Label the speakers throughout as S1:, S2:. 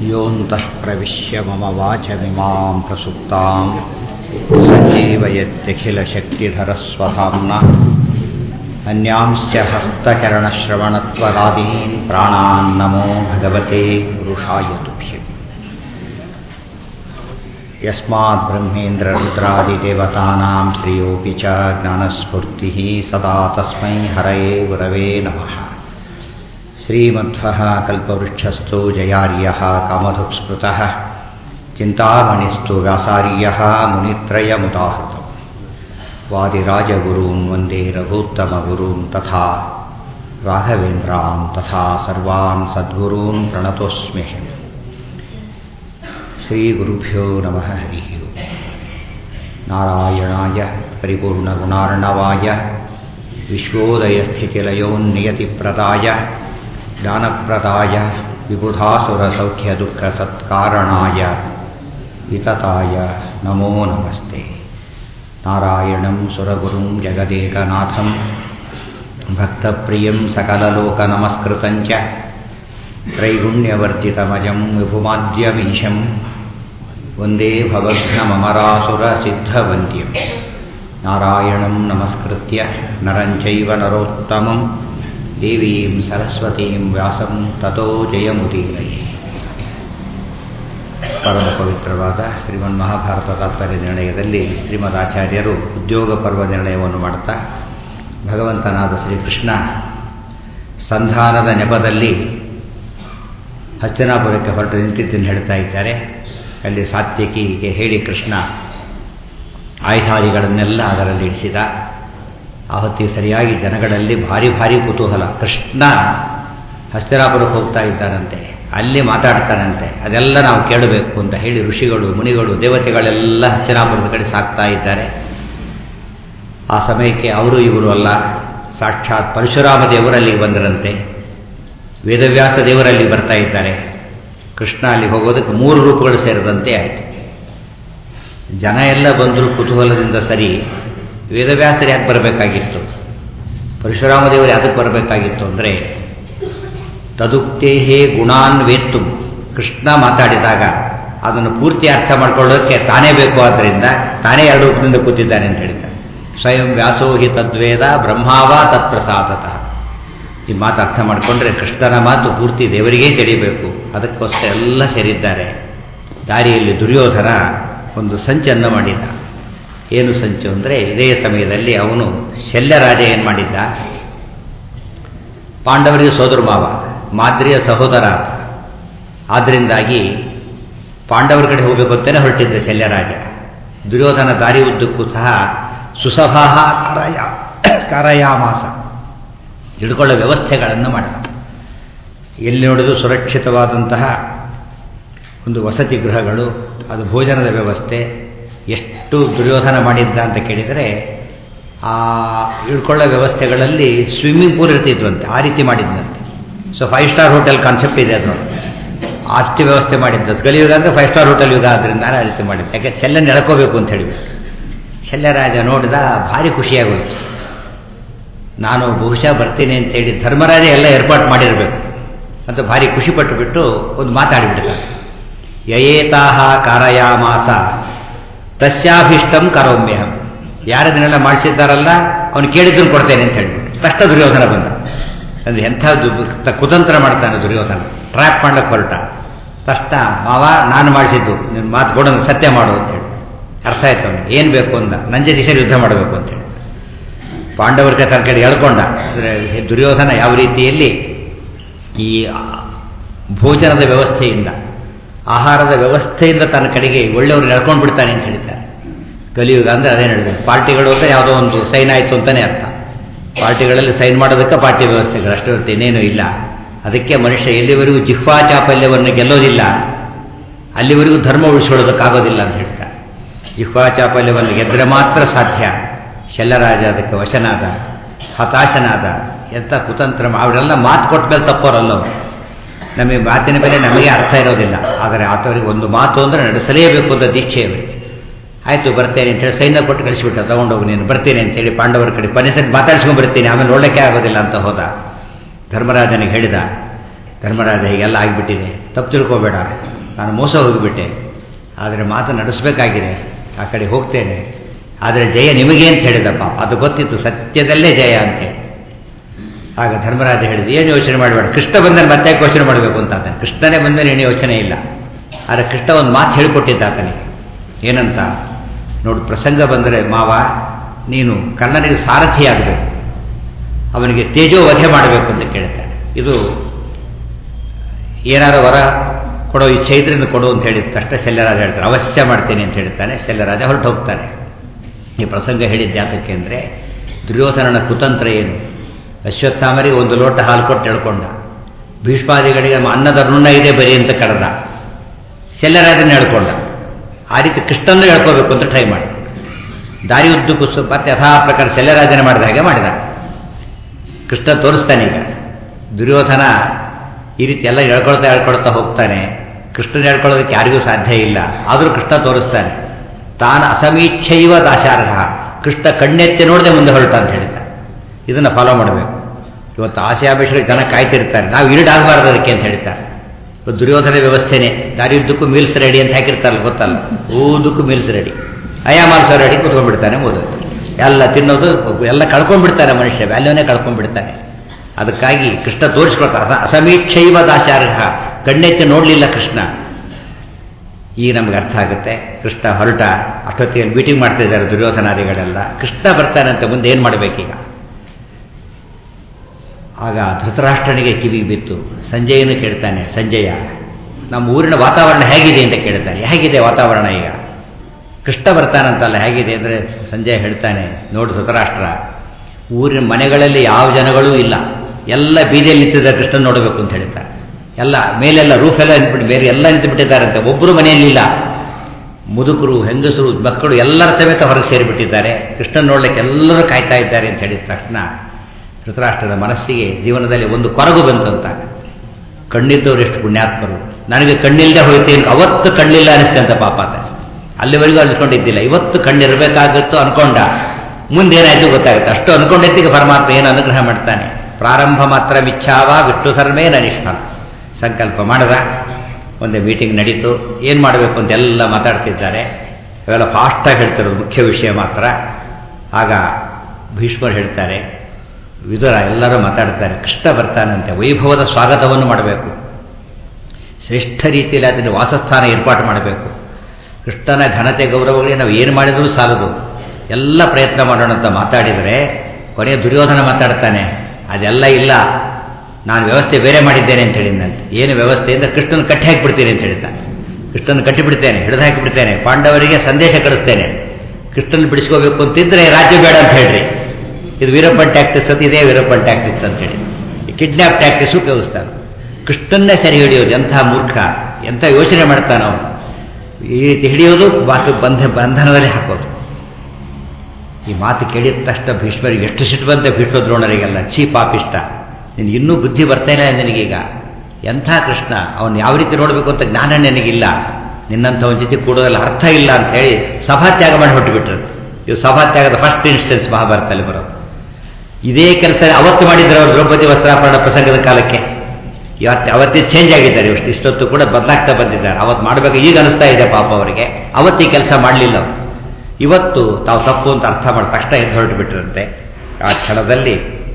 S1: योऽन्तः प्रविश्य मम वाचमिमां प्रसुप्तां सञ्जीवयत्यखिलशक्तिधरस्वधाम्ना अन्यांश्च हस्तचरणश्रवणत्वदादीन् प्राणान् नमो भगवते पुरुषाय तुभ्यम् यस्मात् ब्रह्मेन्द्ररुद्रादिदेवतानां श्रियोऽपि च ज्ञानस्फूर्तिः सदा तस्मै हरये गुरवे नमः श्रीमध्वः कल्पवृक्षस्थो जयार्यः कामधुक्स्मृतः चिन्तामणिस्तु व्यासार्यः मुनित्रयमुदाहृतम् वादिराजगुरून् वन्दे रघूत्तमगुरून् तथा राघवेन्द्रान् तथा सर्वान् सद्गुरून् प्रणतोऽस्म्यहम् श्रीगुरुभ्यो नमः हरिः नारायणाय परिपूर्णगुणार्णवाय विश्वोदयस्थितिलयोन्नियतिप्रदाय ज्ञानप्रदाय विबुधासुरसौख्यदुःखसत्कारणाय वितताय नमो नमस्ते नारायणं सुरगुरुं जगदेकनाथं भक्तप्रियं सकललोकनमस्कृतं च त्रैगुण्यवर्जितमजं विभुमाद्यमीशं वन्दे भवघ्नममरासुरसिद्धवन्द्यं नारायणं नमस्कृत्य नरं चैव नरोत्तमं देवीं सरस्वतीं ವ್ಯಾಸಂ ತತೋ ಜಯಮುದೀರಯೇ ಪರಮ ಪವಿತ್ರವಾದ ಶ್ರೀಮನ್ ಮಹಾಭಾರತ ತಾತ್ಪರ್ಯ ನಿರ್ಣಯದಲ್ಲಿ ಶ್ರೀಮದ್ ಆಚಾರ್ಯರು ಉದ್ಯೋಗ ಪರ್ವ ನಿರ್ಣಯವನ್ನು ಮಾಡ್ತಾ ಭಗವಂತನಾದ ಶ್ರೀಕೃಷ್ಣ ಸಂಧಾನದ ನೆಪದಲ್ಲಿ ಹಸ್ತಿನಾಪುರಕ್ಕೆ ಹೊರಟು ನಿಂತಿದ್ದನ್ನು ಹೇಳ್ತಾ ಇದ್ದಾರೆ ಅಲ್ಲಿ ಸಾತ್ವಿಕಿಗೆ ಹೇಳಿ ಕೃಷ್ಣ ಆಯುಧಾದಿಗಳನ್ನೆಲ್ಲ ಅದರಲ್ಲಿ ಇಡಿಸಿದ ಆ ಹೊತ್ತಿಗೆ ಸರಿಯಾಗಿ ಜನಗಳಲ್ಲಿ ಭಾರಿ ಭಾರಿ ಕುತೂಹಲ ಕೃಷ್ಣ ಹಸ್ತಿನಾಪುರಕ್ಕೆ ಹೋಗ್ತಾ ಇದ್ದಾರಂತೆ ಅಲ್ಲಿ ಮಾತಾಡ್ತಾರಂತೆ ಅದೆಲ್ಲ ನಾವು ಕೇಳಬೇಕು ಅಂತ ಹೇಳಿ ಋಷಿಗಳು ಮುನಿಗಳು ದೇವತೆಗಳೆಲ್ಲ ಹಸ್ತಿನಾಪುರದ ಕಡೆ ಸಾಕ್ತಾ ಇದ್ದಾರೆ ಆ ಸಮಯಕ್ಕೆ ಅವರು ಇವರು ಅಲ್ಲ ಸಾಕ್ಷಾತ್ ಪರಶುರಾಮ ದೇವರಲ್ಲಿ ಬಂದರಂತೆ ವೇದವ್ಯಾಸ ದೇವರಲ್ಲಿ ಬರ್ತಾ ಇದ್ದಾರೆ ಕೃಷ್ಣ ಅಲ್ಲಿ ಹೋಗೋದಕ್ಕೆ ಮೂರು ರೂಪಗಳು ಸೇರಿದಂತೆ ಆಯಿತು ಜನ ಎಲ್ಲ ಬಂದರು ಕುತೂಹಲದಿಂದ ಸರಿ ವೇದವ್ಯಾಸರು ಯಾಕೆ ಬರಬೇಕಾಗಿತ್ತು ಪರಶುರಾಮ ದೇವರು ಯಾತಕ್ಕೆ ಬರಬೇಕಾಗಿತ್ತು ಅಂದರೆ ತದುಕ್ತೇಹೇ ಗುಣಾನ್ ವೇತ್ತು ಕೃಷ್ಣ ಮಾತಾಡಿದಾಗ ಅದನ್ನು ಪೂರ್ತಿ ಅರ್ಥ ಮಾಡ್ಕೊಳ್ಳೋಕ್ಕೆ ತಾನೇ ಬೇಕು ಆದ್ದರಿಂದ ತಾನೇ ಎರಡು ರೂಪದಿಂದ ಕೂತಿದ್ದಾನೆ ಅಂತ ಹೇಳ್ತಾರೆ ಸ್ವಯಂ ವ್ಯಾಸೋಹಿ ತದ್ವೇದ ಬ್ರಹ್ಮಾವ ತತ್ಪ್ರಸಾದತಃ ಈ ಮಾತು ಅರ್ಥ ಮಾಡಿಕೊಂಡ್ರೆ ಕೃಷ್ಣನ ಮಾತು ಪೂರ್ತಿ ದೇವರಿಗೇ ತಿಳಿಯಬೇಕು ಅದಕ್ಕೋಸ್ಕರ ಎಲ್ಲ ಸೇರಿದ್ದಾರೆ ದಾರಿಯಲ್ಲಿ ದುರ್ಯೋಧನ ಒಂದು ಸಂಚನ್ನು ಮಾಡಿದ್ದ ಏನು ಸಂಚು ಅಂದರೆ ಇದೇ ಸಮಯದಲ್ಲಿ ಅವನು ಶಲ್ಯರಾಜ ಏನು ಮಾಡಿದ್ದ ಪಾಂಡವರಿಗೆ ಸೋದರ ಮಾವ ಮಾದ್ರಿಯ ಸಹೋದರ ಆತ ಆದ್ದರಿಂದಾಗಿ ಪಾಂಡವರ ಕಡೆ ಹೋಗಬೇಕು ಅಂತಲೇ ಹೊರಟಿದ್ದ ಶಲ್ಯರಾಜ ದುರ್ಯೋಧನ ದಾರಿ ಉದ್ದಕ್ಕೂ ಸಹ ಸುಸಭಾಹ ಕಾರಯ ಕಾರಯಾಮಾಸ ಹಿಡ್ಕೊಳ್ಳೋ ವ್ಯವಸ್ಥೆಗಳನ್ನು ಮಾಡಿದ ಎಲ್ಲಿ ನೋಡಿದ್ರು ಸುರಕ್ಷಿತವಾದಂತಹ ಒಂದು ವಸತಿ ಗೃಹಗಳು ಅದು ಭೋಜನದ ವ್ಯವಸ್ಥೆ ಎಷ್ಟು ದುರ್ಯೋಧನ ಮಾಡಿದ್ದ ಅಂತ ಕೇಳಿದರೆ ಆ ಇಳ್ಕೊಳ್ಳೋ ವ್ಯವಸ್ಥೆಗಳಲ್ಲಿ ಸ್ವಿಮ್ಮಿಂಗ್ ಪೂಲ್ ಇರ್ತಿದ್ವಂತೆ ಆ ರೀತಿ ಮಾಡಿದ್ದಂತೆ so five star hotel concept ಇದೆ ಅದು ಅಷ್ಟು ವ್ಯವಸ್ಥೆ ಮಾಡಿದ್ದ ಗಲಿಯುಗ ಅಂದರೆ ಫೈವ್ ಸ್ಟಾರ್ ಹೋಟೆಲ್ ಯುಗ ಆದ್ದರಿಂದ ಆ ರೀತಿ ಮಾಡಿದ್ದ ಯಾಕೆ ಶಲ್ಯನ ಎಳ್ಕೋಬೇಕು ಅಂತ ಹೇಳಿಬಿಟ್ಟು ಶಲ್ಯರಾಜ ನೋಡಿದ ಭಾರಿ ಖುಷಿಯಾಗೋಯ್ತು ನಾನು ಬಹುಶಃ ಬರ್ತೀನಿ ಅಂತೇಳಿ ಧರ್ಮರಾಜ ಎಲ್ಲ ಏರ್ಪಾಟ್ ಮಾಡಿರಬೇಕು ಅಂತ ಭಾರಿ ಖುಷಿ ಪಟ್ಟುಬಿಟ್ಟು ಒಂದು ಮಾತಾಡಿಬಿಡ್ತಾರೆ ಯಯೇತಾಹ ಕಾರಯಾಮಾಸ ತಸ್ಯಾಭಿಷ್ಟಂ ಕರೋಮ್ಯಹಂ ಯಾರದನ್ನೆಲ್ಲ ಮಾಡಿಸಿದ್ದಾರಲ್ಲ ಅವನು ಕೇಳಿದ್ದನ್ನು ಕೊಡ್ತೇನೆ ಅಂತ ಹೇಳ್ಬಿಟ್ಟು ತಕ್ಷಣ ದುರ್ಯೋಧನ ಬಂದ ಅಂದರೆ ಎಂಥ ಕುತಂತ್ರ ಮಾಡ್ತಾನೆ ದುರ್ಯೋಧನ ಟ್ರ್ಯಾಪ್ ಮಾಡ್ಲಿಕ್ಕೆ ಹೊರಟ ತಕ್ಷಣ ಮಾವ ನಾನು ಮಾಡಿಸಿದ್ದು ನಿನ್ನ ಮಾತು ಕೊಡೋಣ ಸತ್ಯ ಮಾಡು ಅಂತ ಹೇಳಿ ಅರ್ಥ ಆಯ್ತು ಅವನಿಗೆ ಏನು ಬೇಕು ಅಂದ ನನ್ನ ಜೊತೆ ಸರಿ ಯುದ್ಧ ಮಾಡಬೇಕು ಅಂತೇಳಿ ಪಾಂಡವರಿಗೆ ತನ್ನ ಕಡೆ ಹೇಳ್ಕೊಂಡ ಅಂದರೆ ದುರ್ಯೋಧನ ಯಾವ ರೀತಿಯಲ್ಲಿ ಈ ಭೋಜನದ ವ್ಯವಸ್ಥೆಯಿಂದ ಆಹಾರದ ವ್ಯವಸ್ಥೆಯಿಂದ ತನ್ನ ಕಡೆಗೆ ಒಳ್ಳೆಯವರು ನಡ್ಕೊಂಡು ಬಿಡ್ತಾನೆ ಅಂತ ಹೇಳ್ತಾರೆ ಕಲಿಯುಗ ಅಂದರೆ ಅದೇ ಹೇಳಿದೆ ಪಾರ್ಟಿಗಳು ಅಂತ ಯಾವುದೋ ಒಂದು ಸೈನ್ ಆಯಿತು ಅಂತಲೇ ಅರ್ಥ ಪಾರ್ಟಿಗಳಲ್ಲಿ ಸೈನ್ ಮಾಡೋದಕ್ಕೆ ಪಾರ್ಟಿ ವ್ಯವಸ್ಥೆಗಳು ಅಷ್ಟು ಹೊರತು ಇನ್ನೇನು ಇಲ್ಲ ಅದಕ್ಕೆ ಮನುಷ್ಯ ಎಲ್ಲಿವರೆಗೂ ಜಿಹ್ವಾ ಚಾಪಲ್ಯವನ್ನು ಗೆಲ್ಲೋದಿಲ್ಲ ಅಲ್ಲಿವರೆಗೂ ಧರ್ಮ ಉಳಿಸ್ಕೊಳ್ಳೋದಕ್ಕಾಗೋದಿಲ್ಲ ಅಂತ ಹೇಳ್ತಾರೆ ಜಿಹ್ವಾ ಚಾಪಲ್ಯವನ್ನು ಗೆದ್ದರೆ ಮಾತ್ರ ಸಾಧ್ಯ ಶಲ್ಯರಾಜ ಅದಕ್ಕೆ ವಶನಾದ ಹತಾಶನಾದ ಎಂಥ ಕುತಂತ್ರ ಅವರೆಲ್ಲ ಮಾತು ಕೊಟ್ಟ ಮೇಲೆ ತಪ್ಪೋರಲ್ಲ ಅವರು ನಮಗೆ ಮಾತಿನ ಮೇಲೆ ನಮಗೆ ಅರ್ಥ ಇರೋದಿಲ್ಲ ಆದರೆ ಆತವರಿಗೆ ಒಂದು ಮಾತು ಅಂದರೆ ನಡೆಸಲೇಬೇಕು ಅಂತ ದೀಕ್ಷೆ ಅವರಿಗೆ ಆಯಿತು ಬರ್ತೇನೆ ಅಂತೇಳಿ ಸೈನ್ಯ ಕೊಟ್ಟು ಕಳಿಸಿಬಿಟ್ಟ ತಗೊಂಡೋಗಿ ನೀನು ಬರ್ತೀನಿ ಅಂತೇಳಿ ಪಾಂಡವರ ಕಡೆ ಕೊನೆ ಸರಿ ಮಾತಾಡ್ಸ್ಕೊಂಡು ಬರ್ತೀನಿ ಆಮೇಲೆ ನೋಡೋಕ್ಕೆ ಆಗೋದಿಲ್ಲ ಅಂತ ಹೋದ ಧರ್ಮರಾಜನಿಗೆ ಹೇಳಿದ ಧರ್ಮರಾಜ ಹೀಗೆಲ್ಲ ಆಗಿಬಿಟ್ಟಿದೆ ತಪ್ಪು ತಿಳ್ಕೋಬೇಡ ನಾನು ಮೋಸ ಹೋಗಿಬಿಟ್ಟೆ ಆದರೆ ಮಾತು ನಡೆಸಬೇಕಾಗಿದೆ ಆ ಕಡೆ ಹೋಗ್ತೇನೆ ಆದರೆ ಜಯ ನಿಮಗೆ ಅಂತ ಹೇಳಿದಪ್ಪ ಅದು ಗೊತ್ತಿತ್ತು ಸತ್ಯದಲ್ಲೇ ಜಯ ಅಂತೇಳಿ ಆಗ ಧರ್ಮರಾಜ ಹೇಳಿದ ಏನು ಯೋಚನೆ ಮಾಡಬೇಡ ಕೃಷ್ಣ ಬಂದರೆ ಮತ್ತೆ ಯೋಚನೆ ಮಾಡಬೇಕು ಅಂತ ಆತನ ಕೃಷ್ಣನೇ ಬಂದರೆ ಏನು ಯೋಚನೆ ಇಲ್ಲ ಆದರೆ ಕೃಷ್ಣ ಒಂದು ಮಾತು ಹೇಳಿಕೊಟ್ಟಿದ್ದ ಆತನಿಗೆ ಏನಂತ ನೋಡು ಪ್ರಸಂಗ ಬಂದರೆ ಮಾವ ನೀನು ಕರ್ಣನಿಗೆ ಸಾರಥಿಯಾಗಬೇಕು ಅವನಿಗೆ ತೇಜೋ ವಧೆ ಮಾಡಬೇಕು ಅಂತ ಕೇಳ್ತಾನೆ ಇದು ಏನಾರು ವರ ಕೊಡೋ ಈ ಚೈತ್ರಿಂದ ಕೊಡು ಅಂತ ಹೇಳಿದ ತಕ್ಷಣ ಶಲ್ಯರಾಜ ಹೇಳ್ತಾರೆ ಅವಶ್ಯ ಮಾಡ್ತೇನೆ ಅಂತ ಹೇಳ್ತಾನೆ ಶಲ್ಯರಾಜ ಹೊರಟು ಹೋಗ್ತಾನೆ ಈ ಪ್ರಸಂಗ ಹೇಳಿದ್ದ ಯಾತಕ್ಕೆ ಅಂದರೆ ದುರ್ಯೋಧನನ ಕುತಂತ್ರ ಏನು ಅಶ್ವತ್ಥಾಮರಿಗೆ ಒಂದು ಲೋಟ ಹಾಲು ಕೊಟ್ಟು ಹೇಳ್ಕೊಂಡ ಭೀಷ್ಮಾದಿಗಳಿಗೆ ಅನ್ನದ ಋಣ ಇದೆ ಬರೀ ಅಂತ ಕರೆದ ಶಲ್ಯರಾಜನ ಹೇಳ್ಕೊಂಡ ಆ ರೀತಿ ಕೃಷ್ಣನ್ನು ಹೇಳ್ಕೋಬೇಕು ಅಂತ ಟ್ರೈ ಮಾಡಿದ ದಾರಿ ಉದ್ದಕ್ಕೂ ಮತ್ತೆ ಯಥಾ ಪ್ರಕಾರ ಶಲ್ಯರಾಜನ ಮಾಡಿದ ಹಾಗೆ ಮಾಡಿದ ಕೃಷ್ಣ ತೋರಿಸ್ತಾನೆ ಈಗ ದುರ್ಯೋಧನ ಈ ರೀತಿ ಎಲ್ಲ ಹೇಳ್ಕೊಳ್ತಾ ಹೇಳ್ಕೊಳ್ತಾ ಹೋಗ್ತಾನೆ ಕೃಷ್ಣನ ಹೇಳ್ಕೊಳ್ಳೋದಕ್ಕೆ ಯಾರಿಗೂ ಸಾಧ್ಯ ಇಲ್ಲ ಆದರೂ ಕೃಷ್ಣ ತೋರಿಸ್ತಾನೆ ತಾನು ಅಸಮೀಕ್ಷೈವ ದಾಶಾರ್ಹ ಕೃಷ್ಣ ಕಣ್ಣೆತ್ತಿ ನೋಡದೆ ಮುಂದೆ ಹೊರಟ ಅಂತ ಹೇಳಿದ ಇದನ್ನು ಫಾಲೋ ಮಾಡಬೇಕು ಇವತ್ತು ಆಶಯಾಭಿಷೇಕ ಜನ ಕಾಯ್ತಿರ್ತಾರೆ ನಾವು ಈಡಾಗಬಾರ್ದು ಅದಕ್ಕೆ ಅಂತ ಹೇಳ್ತಾರೆ ದುರ್ಯೋಧನ ವ್ಯವಸ್ಥೆನೇ ದಾರಿಯುದ್ದಕ್ಕೂ ಮೀಲ್ಸ್ ರೆಡಿ ಅಂತ ಹಾಕಿರ್ತಾರಲ್ಲ ಗೊತ್ತಲ್ಲ ಊದಕ್ಕೂ ಮೀಲ್ಸ್ ರೆಡಿ ಅಯಾಮಾಲ್ಸ ರೆಡಿ ಕುತ್ಕೊಂಡ್ಬಿಡ್ತಾನೆ ಓದು ಎಲ್ಲ ತಿನ್ನೋದು ಎಲ್ಲ ಕಳ್ಕೊಂಡ್ಬಿಡ್ತಾನೆ ಮನುಷ್ಯ ವ್ಯಾಲ್ಯೂನೇ ಕಳ್ಕೊಂಡ್ಬಿಡ್ತಾನೆ ಅದಕ್ಕಾಗಿ ಕೃಷ್ಣ ತೋರಿಸ್ಕೊಳ್ತಾರೆ ಅಸಮೀಕ್ಷೈವ ದಾಶಾರ್ಹ ಕಣ್ಣೆತ್ತಿ ನೋಡಲಿಲ್ಲ ಕೃಷ್ಣ ಈಗ ನಮ್ಗೆ ಅರ್ಥ ಆಗುತ್ತೆ ಕೃಷ್ಣ ಹೊರಟ ಅಷ್ಟೊತ್ತಿಗೆ ಮೀಟಿಂಗ್ ಮಾಡ್ತಾ ಇದ್ದಾರೆ ದುರ್ಯೋಧನಾದಿಗಳೆಲ್ಲ ಕೃಷ್ಣ ಬರ್ತಾನಂತೆ ಮುಂದೆ ಏನು ಮಾಡಬೇಕೀಗ ಆಗ ಧೃತರಾಷ್ಟ್ರನಿಗೆ ಕಿವಿಗೆ ಬಿತ್ತು ಸಂಜಯನು ಕೇಳ್ತಾನೆ ಸಂಜಯ ನಮ್ಮ ಊರಿನ ವಾತಾವರಣ ಹೇಗಿದೆ ಅಂತ ಕೇಳ್ತಾನೆ ಹೇಗಿದೆ ವಾತಾವರಣ ಈಗ ಕೃಷ್ಣ ಬರ್ತಾನಂತಲ್ಲ ಹೇಗಿದೆ ಅಂದರೆ ಸಂಜಯ ಹೇಳ್ತಾನೆ ನೋಡು ಧೃತರಾಷ್ಟ್ರ ಊರಿನ ಮನೆಗಳಲ್ಲಿ ಯಾವ ಜನಗಳೂ ಇಲ್ಲ ಎಲ್ಲ ಬೀದಿಯಲ್ಲಿ ನಿಂತಿದ್ದಾರೆ ಕೃಷ್ಣ ನೋಡಬೇಕು ಅಂತ ಹೇಳ್ತಾರೆ ಎಲ್ಲ ಮೇಲೆಲ್ಲ ರೂಫ್ ಎಲ್ಲ ನಿಂತ್ಬಿಟ್ಟು ಬೇರೆ ಎಲ್ಲ ನಿಂತುಬಿಟ್ಟಿದ್ದಾರಂತೆ ಒಬ್ಬರು ಮನೆಯಲ್ಲಿಲ್ಲ ಮುದುಕರು ಹೆಂಗಸರು ಮಕ್ಕಳು ಎಲ್ಲರ ಸಮೇತ ಹೊರಗೆ ಸೇರಿಬಿಟ್ಟಿದ್ದಾರೆ ಕೃಷ್ಣನ್ ನೋಡ್ಲಿಕ್ಕೆ ಎಲ್ಲರೂ ಕಾಯ್ತಾ ಇದ್ದಾರೆ ಅಂತ ಹೇಳಿದ ತಕ್ಷಣ ಧೃತರಾಷ್ಟ್ರದ ಮನಸ್ಸಿಗೆ ಜೀವನದಲ್ಲಿ ಒಂದು ಕೊರಗು ಬಂತಂತ ಕಣ್ಣಿದ್ದವರು ಎಷ್ಟು ಪುಣ್ಯಾತ್ಮರು ನನಗೆ ಕಣ್ಣಿಲ್ಲದೆ ಹೋಯ್ತೇನು ಅವತ್ತು ಕಣ್ಣಿಲ್ಲ ಅನಿಸ್ತಂತ ಪಾಪ ಅಂತ ಅಲ್ಲಿವರೆಗೂ ಅನ್ಕೊಂಡಿದ್ದಿಲ್ಲ ಇವತ್ತು ಕಣ್ಣಿರಬೇಕಾಗಿತ್ತು ಅನ್ಕೊಂಡ ಮುಂದೇನಾಯ್ತು ಗೊತ್ತಾಗುತ್ತೆ ಅಷ್ಟು ಅನ್ಕೊಂಡಿದ್ದಕ್ಕೆ ಪರಮಾತ್ಮ ಏನು ಅನುಗ್ರಹ ಮಾಡ್ತಾನೆ ಪ್ರಾರಂಭ ಮಾತ್ರ ಮಿಚ್ಛಾವ ವಿಷ್ಣು ಸರ್ವೇ ನನಿಷ್ಠ ಸಂಕಲ್ಪ ಮಾಡದ ಒಂದೇ ಮೀಟಿಂಗ್ ನಡೀತು ಏನು ಮಾಡಬೇಕು ಅಂತ ಎಲ್ಲ ಮಾತಾಡ್ತಿದ್ದಾರೆ ಇವೆಲ್ಲ ಫಾಸ್ಟಾಗಿ ಹೇಳ್ತಿರೋದು ಮುಖ್ಯ ವಿಷಯ ಮಾತ್ರ ಆಗ ಭೀಷ್ಮರು ಹೇಳ್ತಾರೆ ವಿದುರ ಎಲ್ಲರೂ ಮಾತಾಡ್ತಾರೆ ಕೃಷ್ಣ ಬರ್ತಾನಂತೆ ವೈಭವದ ಸ್ವಾಗತವನ್ನು ಮಾಡಬೇಕು ಶ್ರೇಷ್ಠ ರೀತಿಯಲ್ಲಿ ಅದನ್ನು ವಾಸಸ್ಥಾನ ಏರ್ಪಾಟು ಮಾಡಬೇಕು ಕೃಷ್ಣನ ಘನತೆ ಗೌರವಗಳಿಗೆ ನಾವು ಏನು ಮಾಡಿದರೂ ಸಾಲದು ಎಲ್ಲ ಪ್ರಯತ್ನ ಮಾಡೋಣ ಅಂತ ಮಾತಾಡಿದರೆ ಕೊನೆಯ ದುರ್ಯೋಧನ ಮಾತಾಡ್ತಾನೆ ಅದೆಲ್ಲ ಇಲ್ಲ ನಾನು ವ್ಯವಸ್ಥೆ ಬೇರೆ ಮಾಡಿದ್ದೇನೆ ಅಂತ ಹೇಳಿದಂತೆ ಏನು ವ್ಯವಸ್ಥೆ ಅಂದರೆ ಕೃಷ್ಣನ ಕಟ್ಟಿ ಹಾಕಿಬಿಡ್ತೀನಿ ಅಂತ ಹೇಳ್ತಾನೆ ಕೃಷ್ಣನ ಕಟ್ಟಿಬಿಡ್ತೇನೆ ಹಿಡಿದು ಹಾಕಿಬಿಡ್ತೇನೆ ಪಾಂಡವರಿಗೆ ಸಂದೇಶ ಕಳಿಸ್ತೇನೆ ಕೃಷ್ಣನ ಬಿಡಿಸ್ಕೋಬೇಕು ಅಂತಿದ್ರೆ ರಾಜ್ಯ ಬೇಡ ಅಂತ ಹೇಳ್ರಿ ಇದು ವೀರಪ್ಪನ್ ಟ್ಯಾಕ್ಟಿಸ್ ಅಂತ ಇದೇ ವೀರಪ್ಪನ್ ಟ್ಯಾಕ್ಟಿಸ್ ಅಂತ ಹೇಳಿ ಕಿಡ್ನ್ಯಾಪ್ ಟ್ಯಾಕ್ಟಿಸ್ ಉಪಯೋಗಿಸ್ತಾನೆ ಕೃಷ್ಣನ್ನೇ ಸರಿ ಹಿಡಿಯೋದು ಎಂಥ ಮೂರ್ಖ ಎಂಥ ಯೋಚನೆ ಮಾಡ್ತಾನೆ ಅವನು ಈ ರೀತಿ ಹಿಡಿಯೋದು ಮಾತು ಬಂಧ ಬಂಧನದಲ್ಲಿ ಹಾಕೋದು ಈ ಮಾತು ಕೇಳಿದ ತಕ್ಷಣ ಭೀಷ್ಮರಿಗೆ ಎಷ್ಟು ಸಿಟ್ಟು ಬಂತೆ ಭೀಷ್ಮ ದ್ರೋಣರಿಗೆಲ್ಲ ಚೀ ಪಾಪಿಷ್ಟ ನಿನಗೆ ಇನ್ನೂ ಬುದ್ಧಿ ಬರ್ತಾ ಇಲ್ಲ ನಿನಗೀಗ ಎಂಥ ಕೃಷ್ಣ ಅವನು ಯಾವ ರೀತಿ ನೋಡಬೇಕು ಅಂತ ಜ್ಞಾನ ನಿನಗಿಲ್ಲ ನಿನ್ನಂಥ ಒಂದು ಜೊತೆ ಕೂಡೋದ್ರಲ್ಲಿ ಅರ್ಥ ಇಲ್ಲ ಅಂತ ಹೇಳಿ ಸಭಾತ್ಯಾಗ ಮಾಡಿ ಹೊಟ್ಟುಬಿಟ್ರು ಇದು ಸಭಾತ್ಯಾಗದ ಫಸ್ಟ್ ಇನ್ಸ್ಟೆನ್ಸ್ ಮಹಾಭಾರತದಲ್ಲಿ ಬರೋದು ಇದೇ ಕೆಲಸ ಅವತ್ತು ಮಾಡಿದ್ರು ಅವರು ದ್ರೌಪದಿ ವಸ್ತ್ರಾಪರಣ ಪ್ರಸಂಗದ ಕಾಲಕ್ಕೆ ಇವತ್ತು ಅವತ್ತೇ ಚೇಂಜ್ ಆಗಿದ್ದಾರೆ ಇಷ್ಟು ಇಷ್ಟೊತ್ತು ಕೂಡ ಬದಲಾಗ್ತಾ ಬಂದಿದ್ದಾರೆ ಅವತ್ತು ಮಾಡಬೇಕು ಈಗ ಅನಿಸ್ತಾ ಇದೆ ಪಾಪ ಅವರಿಗೆ ಅವತ್ತು ಈ ಕೆಲಸ ಮಾಡಲಿಲ್ಲ ಅವರು ಇವತ್ತು ತಾವು ತಪ್ಪು ಅಂತ ಅರ್ಥ ಮಾಡಿ ತಕ್ಷಣ ಎದ್ದು ಹೊರಟು ಬಿಟ್ಟಿರಂತೆ ಆ ಕ್ಷಣದಲ್ಲಿ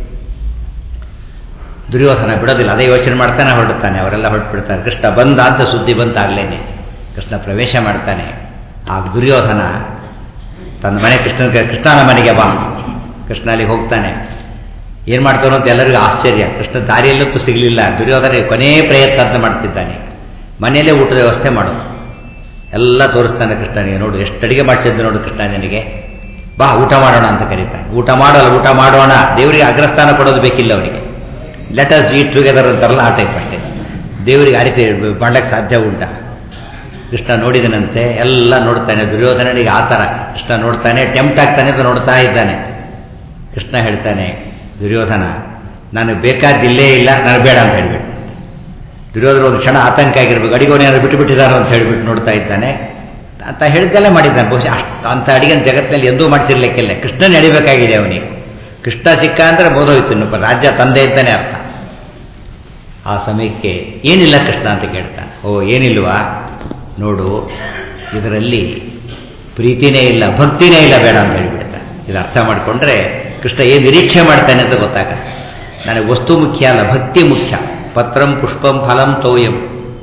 S1: ದುರ್ಯೋಧನ ಬಿಡೋದಿಲ್ಲ ಅದೇ ಯೋಚನೆ ಮಾಡ್ತಾನೆ ಹೊರಡುತ್ತಾನೆ ಅವರೆಲ್ಲ ಹೊರಟು ಬಿಡ್ತಾರೆ ಕೃಷ್ಣ ಬಂದ ಅಂತ ಸುದ್ದಿ ಬಂತಾಗಲೇನೆ ಕೃಷ್ಣ ಪ್ರವೇಶ ಮಾಡ್ತಾನೆ ಆ ದುರ್ಯೋಧನ ತನ್ನ ಮನೆ ಕೃಷ್ಣನ ಕೃಷ್ಣನ ಮನೆಗೆ ಬಾ ಕೃಷ್ಣ ಅಲ್ಲಿ ಹೋಗ್ತಾನೆ ಏನು ಮಾಡ್ತಾನೋ ಅಂತ ಎಲ್ಲರಿಗೂ ಆಶ್ಚರ್ಯ ಕೃಷ್ಣ ದಾರಿಯಲ್ಲಂತೂ ಸಿಗಲಿಲ್ಲ ದುರ್ಯೋಧನ ಕೊನೇ ಪ್ರಯತ್ನ ಅಂತ ಮಾಡ್ತಿದ್ದಾನೆ ಮನೆಯಲ್ಲೇ ಊಟದ ವ್ಯವಸ್ಥೆ ಮಾಡೋದು ಎಲ್ಲ ತೋರಿಸ್ತಾನೆ ಕೃಷ್ಣನಿಗೆ ನೋಡು ಎಷ್ಟು ಅಡಿಗೆ ಮಾಡಿಸಿದ್ದು ನೋಡು ಕೃಷ್ಣ ನಿನಗೆ ಬಾ ಊಟ ಮಾಡೋಣ ಅಂತ ಕರೀತಾನೆ ಊಟ ಮಾಡೋಲ್ಲ ಊಟ ಮಾಡೋಣ ದೇವರಿಗೆ ಅಗ್ರಸ್ಥಾನ ಕೊಡೋದು ಬೇಕಿಲ್ಲ ಅವನಿಗೆ ಲೆಟ್ ಅಸ್ ಈಟ್ ಟುಗೆದರ್ ಅಂತಾರಲ್ಲ ಆ ಟೈಪ್ ಅಷ್ಟೇ ದೇವರಿಗೆ ಆ ರೀತಿ ಮಾಡಕ್ಕೆ ಸಾಧ್ಯ ಉಂಟಾ ಕೃಷ್ಣ ನೋಡಿದನಂತೆ ಎಲ್ಲ ನೋಡ್ತಾನೆ ದುರ್ಯೋಧನನಿಗೆ ಆ ಥರ ಕೃಷ್ಣ ನೋಡ್ತಾನೆ ಟೆಂಪ್ಟ್ ಆಗ್ತಾನೆ ಅಂತ ನೋಡ್ತಾ ಇದ್ದಾನೆ ಕೃಷ್ಣ ಹೇಳ್ತಾನೆ ದುರ್ಯೋಧನ ನನಗೆ ಬೇಕಾದಿಲ್ಲೇ ಇಲ್ಲ ನನಗೆ ಬೇಡ ಅಂತ ಹೇಳ್ಬಿಟ್ಟು ದುರ್ಯೋಧನ ಒಂದು ಕ್ಷಣ ಆತಂಕ ಆಗಿರ್ಬೇಕು ಅಡಿಗೋನೇನಾದ್ರು ಬಿಟ್ಟು ಬಿಟ್ಟಿದ್ದಾರೋ ಅಂತ ಹೇಳ್ಬಿಟ್ಟು ನೋಡ್ತಾ ಇದ್ದಾನೆ ಅಂತ ಹೇಳಿದ್ದೆಲ್ಲ ಮಾಡಿದ್ದಾನೆ ಬಹುಶಃ ಅಷ್ಟು ಅಂಥ ಅಡಿಗೆ ಜಗತ್ತಿನಲ್ಲಿ ಎಂದೂ ಮಾಡಿಸಿರ್ಲಿಕ್ಕಿಲ್ಲ ಕೃಷ್ಣನ ನಡಿಬೇಕಾಗಿದೆ ಅವನಿಗೆ ಕೃಷ್ಣ ಸಿಕ್ಕ ಅಂದರೆ ಬೋಧೋಯ್ತು ಇನ್ನು ರಾಜ್ಯ ತಂದೆ ಇದ್ದಾನೆ ಅರ್ಥ ಆ ಸಮಯಕ್ಕೆ ಏನಿಲ್ಲ ಕೃಷ್ಣ ಅಂತ ಕೇಳ್ತಾನೆ ಓ ಏನಿಲ್ವಾ ನೋಡು ಇದರಲ್ಲಿ ಪ್ರೀತಿನೇ ಇಲ್ಲ ಭಕ್ತಿನೇ ಇಲ್ಲ ಬೇಡ ಅಂತ ಹೇಳಿಬಿಡ್ತಾನೆ ಇದು ಅರ್ಥ ಮಾಡಿಕೊಂಡ್ರೆ ಕೃಷ್ಣ ಏನು ನಿರೀಕ್ಷೆ ಮಾಡ್ತಾನೆ ಅಂತ ಗೊತ್ತಾಗತ್ತೆ ನನಗೆ ವಸ್ತು ಮುಖ್ಯ ಅಲ್ಲ ಭಕ್ತಿ ಮುಖ್ಯ ಪತ್ರಂ ಪುಷ್ಪಂ ಫಲಂ ತೋಯಂ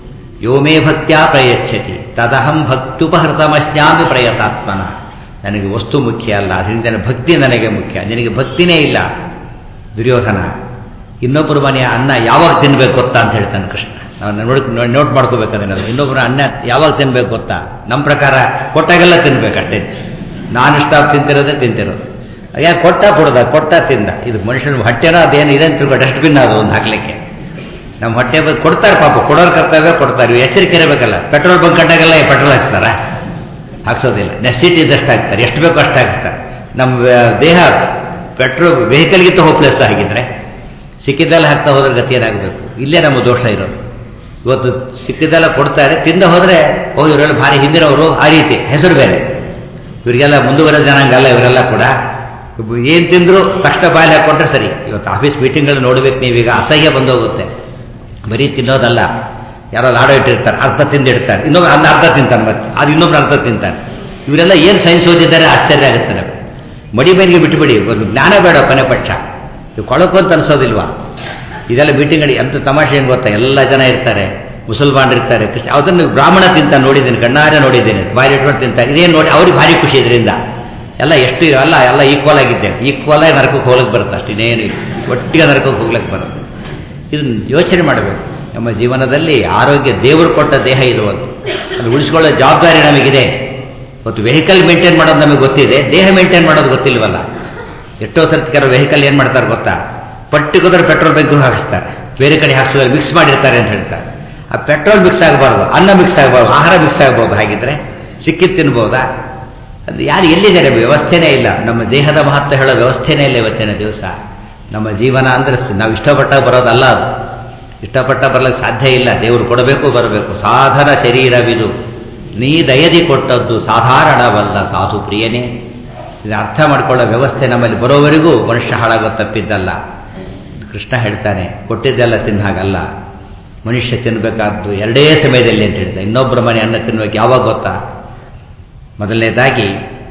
S1: ಯೋಮೇ ಭಕ್ತ್ಯಾ ಪ್ರಯಚ್ಛತಿ ತದಹಂ ಭಕ್ತುಪಹೃತಮಶ್ಯಾಮಿ ಪ್ರಯತಾತ್ಮನ ನನಗೆ ವಸ್ತು ಮುಖ್ಯ ಅಲ್ಲ ಅದರಿಂದ ಭಕ್ತಿ ನನಗೆ ಮುಖ್ಯ ನಿನಗೆ ಭಕ್ತಿನೇ ಇಲ್ಲ ದುರ್ಯೋಧನ ಇನ್ನೊಬ್ಬರ ಮನೆಯ ಅನ್ನ ಯಾವಾಗ ತಿನ್ಬೇಕು ಗೊತ್ತಾ ಅಂತ ಹೇಳ್ತಾನೆ ಕೃಷ್ಣ ನಾವು ನೋಡಿ ನೋಟ್ ಮಾಡ್ಕೋಬೇಕಂದ್ರೆ ಇನ್ನೊಬ್ಬರ ಅನ್ನ ಯಾವಾಗ ತಿನ್ಬೇಕು ಗೊತ್ತಾ ನಮ್ಮ ಪ್ರಕಾರ ಕೊಟ್ಟಾಗೆಲ್ಲ ತಿನ್ಬೇಕಷ್ಟೇ ನಾನು ಇಷ್ಟ ತಿಂತಿರೋದೇ ತಿಂತಿರೋದು ಯಾಕೆ ಕೊಟ್ಟ ಕೊಡ್ದ ಕೊಟ್ಟ ತಿಂದ ಇದು ಮನುಷ್ಯನ ಹೊಟ್ಟೆನೋ ಅದೇನು ಇದೆ ಅಂತ ತಿಳ್ಕೊ ಡಸ್ಟ್ಬಿನ್ ಅದು ಒಂದು ಹಾಕ್ಲಿಕ್ಕೆ ನಮ್ಮ ಹೊಟ್ಟೆ ಬಗ್ಗೆ ಕೊಡ್ತಾರೆ ಪಾಪ ಕೊಡೋರು ಕರ್ತವ್ಯ ಕೊಡ್ತಾರೆ ಎಚ್ಚರಿಕೆ ಇರಬೇಕಲ್ಲ ಪೆಟ್ರೋಲ್ ಬಂಕ್ ಕಂಡಾಗೆಲ್ಲ ಪೆಟ್ರೋಲ್ ಹಾಕ್ಸ್ತಾರ ಹಾಕ್ಸೋದಿಲ್ಲ ನೆಸಿಟಿ ಇದ್ದಷ್ಟು ಹಾಕ್ತಾರೆ ಎಷ್ಟು ಬೇಕೋ ಅಷ್ಟು ಹಾಕ್ತಾರೆ ನಮ್ಮ ದೇಹ ಪೆಟ್ರೋಲ್ ವೆಹಿಕಲ್ಗಿಂತ ಹೋಪ್ಲೆಸ್ ಆಗಿದ್ರೆ ಸಿಕ್ಕಿದ್ದೆಲ್ಲ ಹಾಕ್ತಾ ಹೋದ್ರೆ ಗತಿ ಏನಾಗಬೇಕು ಇಲ್ಲೇ ನಮ್ಮ ದೋಷ ಇರೋದು ಇವತ್ತು ಸಿಕ್ಕಿದ್ದೆಲ್ಲ ಕೊಡ್ತಾರೆ ತಿಂದ ಹೋದರೆ ಓ ಇವರೆಲ್ಲ ಭಾರಿ ಹಿಂದಿನವರು ಆ ರೀತಿ ಹೆಸರು ಬೇರೆ ಇವರಿಗೆಲ್ಲ ಮುಂದುವರೆದ ಜನಾಂಗ ಅಲ್ಲ ಇವರೆಲ್ಲ ಕೂಡ ಏನು ತಿಂದ್ರು ತಕ್ಷಣ ಬಾಯಲ್ಲಿ ಹಾಕ್ಕೊಂಡ್ರೆ ಸರಿ ಇವತ್ತು ಆಫೀಸ್ ಮೀಟಿಂಗ್ಗಳು ನೋಡ್ಬೇಕು ನೀವೀಗ ಅಸಹ್ಯ ಬಂದೋಗುತ್ತೆ ಬರೀ ತಿನ್ನೋದಲ್ಲ ಯಾರೋ ಲಾಡೋ ಇಟ್ಟಿರ್ತಾರೆ ಅರ್ಧ ತಿಂದಿಡ್ತಾರೆ ಇನ್ನೊಬ್ರು ಅನ್ನ ಅರ್ಧ ತಿಂತಾನೆ ಮತ್ತೆ ಅದು ಇನ್ನೊಬ್ರು ಅರ್ಧ ತಿಂತಾನೆ ಇವರೆಲ್ಲ ಏನು ಸೈನ್ಸ್ ಓದಿದ್ದಾರೆ ಆಶ್ಚರ್ಯ ಆಗುತ್ತೆ ನಮಗೆ ಮಡಿ ಮೇಲಿಗೆ ಬಿಟ್ಟುಬಿಡಿ ಒಂದು ಜ್ಞಾನ ಬೇಡ ಕೊನೆ ಪಕ್ಷ ಇವು ಕೊಳಕು ಅಂತ ಅನ್ಸೋದಿಲ್ವಾ ಇದೆಲ್ಲ ಮೀಟಿಂಗ್ಗಳು ಎಂತ ತಮಾಷೆ ಏನು ಗೊತ್ತಾ ಎಲ್ಲ ಜನ ಇರ್ತಾರೆ ಮುಸಲ್ಮಾನರು ಇರ್ತಾರೆ ಕ್ರಿಸ್ತ ಅದನ್ನು ಬ್ರಾಹ್ಮಣ ತಿಂತ ನೋಡಿದ್ದೀನಿ ಕಣ್ಣಾರೆ ನೋಡಿದ್ದೇನೆ ಬಾಯಿ ಇಟ್ಕೊಂಡು ತಿಂತಾರೆ ಇದೇನು ನೋಡಿ ಅವ್ರಿಗೆ ಭಾರಿ ಖುಷಿ ಇದರಿಂದ ಎಲ್ಲ ಎಷ್ಟು ಅಲ್ಲ ಎಲ್ಲ ಈಕ್ವಲ್ ಆಗಿದ್ದೇವೆ ಈಕ್ವಲ್ ಆಗಿ ನರಕಕ್ಕೆ ಹೋಗ್ಲಿಕ್ಕೆ ಬರುತ್ತೆ ಅಷ್ಟು ಇನ್ನೇನು ಒಟ್ಟಿಗೆ ನರಕಕ್ಕೆ ಹೋಗ್ಲಿಕ್ಕೆ ಬರುತ್ತೆ ಇದನ್ನು ಯೋಚನೆ ಮಾಡಬೇಕು ನಮ್ಮ ಜೀವನದಲ್ಲಿ ಆರೋಗ್ಯ ದೇವರು ಕೊಟ್ಟ ದೇಹ ಇದು ಒಂದು ಅದು ಉಳಿಸ್ಕೊಳ್ಳೋ ಜವಾಬ್ದಾರಿ ನಮಗಿದೆ ಮತ್ತು ವೆಹಿಕಲ್ ಮೇಂಟೈನ್ ಮಾಡೋದು ನಮಗೆ ಗೊತ್ತಿದೆ ದೇಹ ಮೇಂಟೈನ್ ಮಾಡೋದು ಗೊತ್ತಿಲ್ವಲ್ಲ ಎಷ್ಟೋ ಸರ್ತಿ ಕೆಲವು ವೆಹಿಕಲ್ ಏನು ಮಾಡ್ತಾರೆ ಗೊತ್ತಾ ಪರ್ಟಿಕ್ಯುಲರ್ ಪೆಟ್ರೋಲ್ ಬಂಕ್ ಹಾಕಿಸ್ತಾರೆ ಬೇರೆ ಕಡೆ ಹಾಕ್ಸಿದ್ರೆ ಮಿಕ್ಸ್ ಮಾಡಿರ್ತಾರೆ ಅಂತ ಹೇಳ್ತಾರೆ ಆ ಪೆಟ್ರೋಲ್ ಮಿಕ್ಸ್ ಆಗಬಾರ್ದು ಅನ್ನ ಮಿಕ್ಸ್ ಆಗಬಾರ್ದು ಆಹಾರ ಮಿಕ್ಸ್ ಆಗ್ಬೋದು ಹಾಗಿದ್ರೆ ಸಿಕ್ಕಿದ್ದು ತಿನ್ಬೋದಾ ಅದು ಯಾರು ಎಲ್ಲಿದ್ದಾರೆ ವ್ಯವಸ್ಥೆನೇ ಇಲ್ಲ ನಮ್ಮ ದೇಹದ ಮಹತ್ವ ಹೇಳೋ ವ್ಯವಸ್ಥೆನೇ ಇಲ್ಲ ಇವತ್ತಿನ ದಿವಸ ನಮ್ಮ ಜೀವನ ಅಂದರೆ ನಾವು ಇಷ್ಟಪಟ್ಟ ಬರೋದಲ್ಲ ಅದು ಇಷ್ಟಪಟ್ಟ ಬರಲಿಕ್ಕೆ ಸಾಧ್ಯ ಇಲ್ಲ ದೇವರು ಕೊಡಬೇಕು ಬರಬೇಕು ಸಾಧನ ಶರೀರವಿದು ನೀ ದಯದಿ ಕೊಟ್ಟದ್ದು ಸಾಧಾರಣವಲ್ಲ ಸಾಧು ಪ್ರಿಯನೇ ಇದು ಅರ್ಥ ಮಾಡಿಕೊಳ್ಳೋ ವ್ಯವಸ್ಥೆ ನಮ್ಮಲ್ಲಿ ಬರೋವರೆಗೂ ಮನುಷ್ಯ ಹಾಳಾಗೋ ತಪ್ಪಿದ್ದಲ್ಲ ಕೃಷ್ಣ ಹೇಳ್ತಾನೆ ಕೊಟ್ಟಿದ್ದೆಲ್ಲ ತಿನ್ನ ಹಾಗಲ್ಲ ಮನುಷ್ಯ ತಿನ್ನಬೇಕಾದ್ದು ಎರಡೇ ಸಮಯದಲ್ಲಿ ಅಂತ ಹೇಳ್ತಾರೆ ಇನ್ನೊಬ್ಬರ ಮನೆ ಅನ್ನ ತಿನ್ಬೇಕು ಯಾವಾಗ ಗೊತ್ತಾ ಮೊದಲನೇದಾಗಿ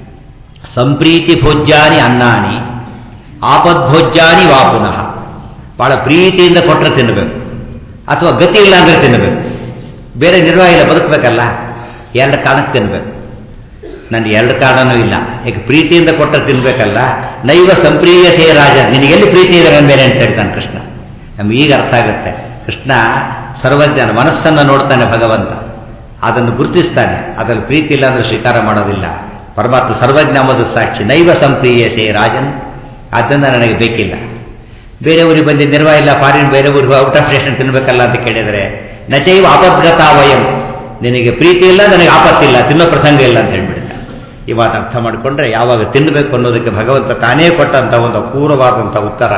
S1: ಸಂಪ್ರೀತಿ ಭೋಜ್ಯಾನಿ ಅನ್ನಾನಿ ಆಪದ್ಭೋಜ್ಯಾನಿ ವಾ ಪುನಃ ಭಾಳ ಪ್ರೀತಿಯಿಂದ ಕೊಟ್ಟರೆ ತಿನ್ನಬೇಕು ಅಥವಾ ಗತಿ ಇಲ್ಲ ಅಂದರೆ ತಿನ್ನಬೇಕು ಬೇರೆ ನಿರ್ವಾಹ ಇಲ್ಲ ಬದುಕಬೇಕಲ್ಲ ಎರಡು ಕಾಲಕ್ಕೆ ತಿನ್ನಬೇಕು ನನಗೆ ಎರಡು ಕಾರಣನೂ ಇಲ್ಲ ಯಾಕೆ ಪ್ರೀತಿಯಿಂದ ಕೊಟ್ಟರೆ ತಿನ್ನಬೇಕಲ್ಲ ನೈವ ಸಂಪ್ರಿಯ ಸೇ ರಾಜ ನಿನಗೆಲ್ಲಿ ಪ್ರೀತಿ ಇದೆ ನನ್ನ ಮೇಲೆ ಅಂತ ಹೇಳ್ತಾನೆ ಕೃಷ್ಣ ನಮ್ಗೆ ಈಗ ಅರ್ಥ ಆಗುತ್ತೆ ಕೃಷ್ಣ ಸರ್ವಜ್ಞಾನ ಮನಸ್ಸನ್ನು ನೋಡ್ತಾನೆ ಭಗವಂತ ಅದನ್ನು ಗುರುತಿಸ್ತಾನೆ ಅದರಲ್ಲಿ ಪ್ರೀತಿ ಇಲ್ಲ ಅಂದರೆ ಸ್ವೀಕಾರ ಮಾಡೋದಿಲ್ಲ ಪರಮಾತ್ಮ ಸರ್ವಜ್ಞ ಎಂಬುದು ಸಾಕ್ಷಿ ನೈವ ಸಂಪ್ರಿಯ ಸೇ ರಾಜನ್ ಆದ್ದರಿಂದ ನನಗೆ ಬೇಕಿಲ್ಲ ಬೇರೆ ಊರಿಗೆ ಬಂದು ನಿರ್ವಾಹ ಇಲ್ಲ ಫಾರಿನ್ ಬೇರೆ ಊರಿಗೆ ಔಟ್ ಆಫ್ ಸ್ಟೇಷನ್ ತಿನ್ನಬೇಕಲ್ಲ ಅಂತ ಕೇಳಿದರೆ ನಚೈವ ಆಪದ್ಗತ ವಯಂ ನಿನಗೆ ಪ್ರೀತಿ ಇಲ್ಲ ನನಗೆ ಆಪತ್ತಿಲ್ಲ ತಿನ್ನೋ ಪ್ರಸಂಗ ಇಲ್ಲ ಅಂತ ಹೇಳ್ಬಿಡ್ತಾರೆ ಈ ಮಾತು ಅರ್ಥ ಮಾಡಿಕೊಂಡ್ರೆ ಯಾವಾಗ ತಿನ್ನಬೇಕು ಅನ್ನೋದಕ್ಕೆ ಭಗವಂತ ತಾನೇ ಕೊಟ್ಟಂಥ ಒಂದು ಅಪೂರ್ವವಾದಂಥ ಉತ್ತರ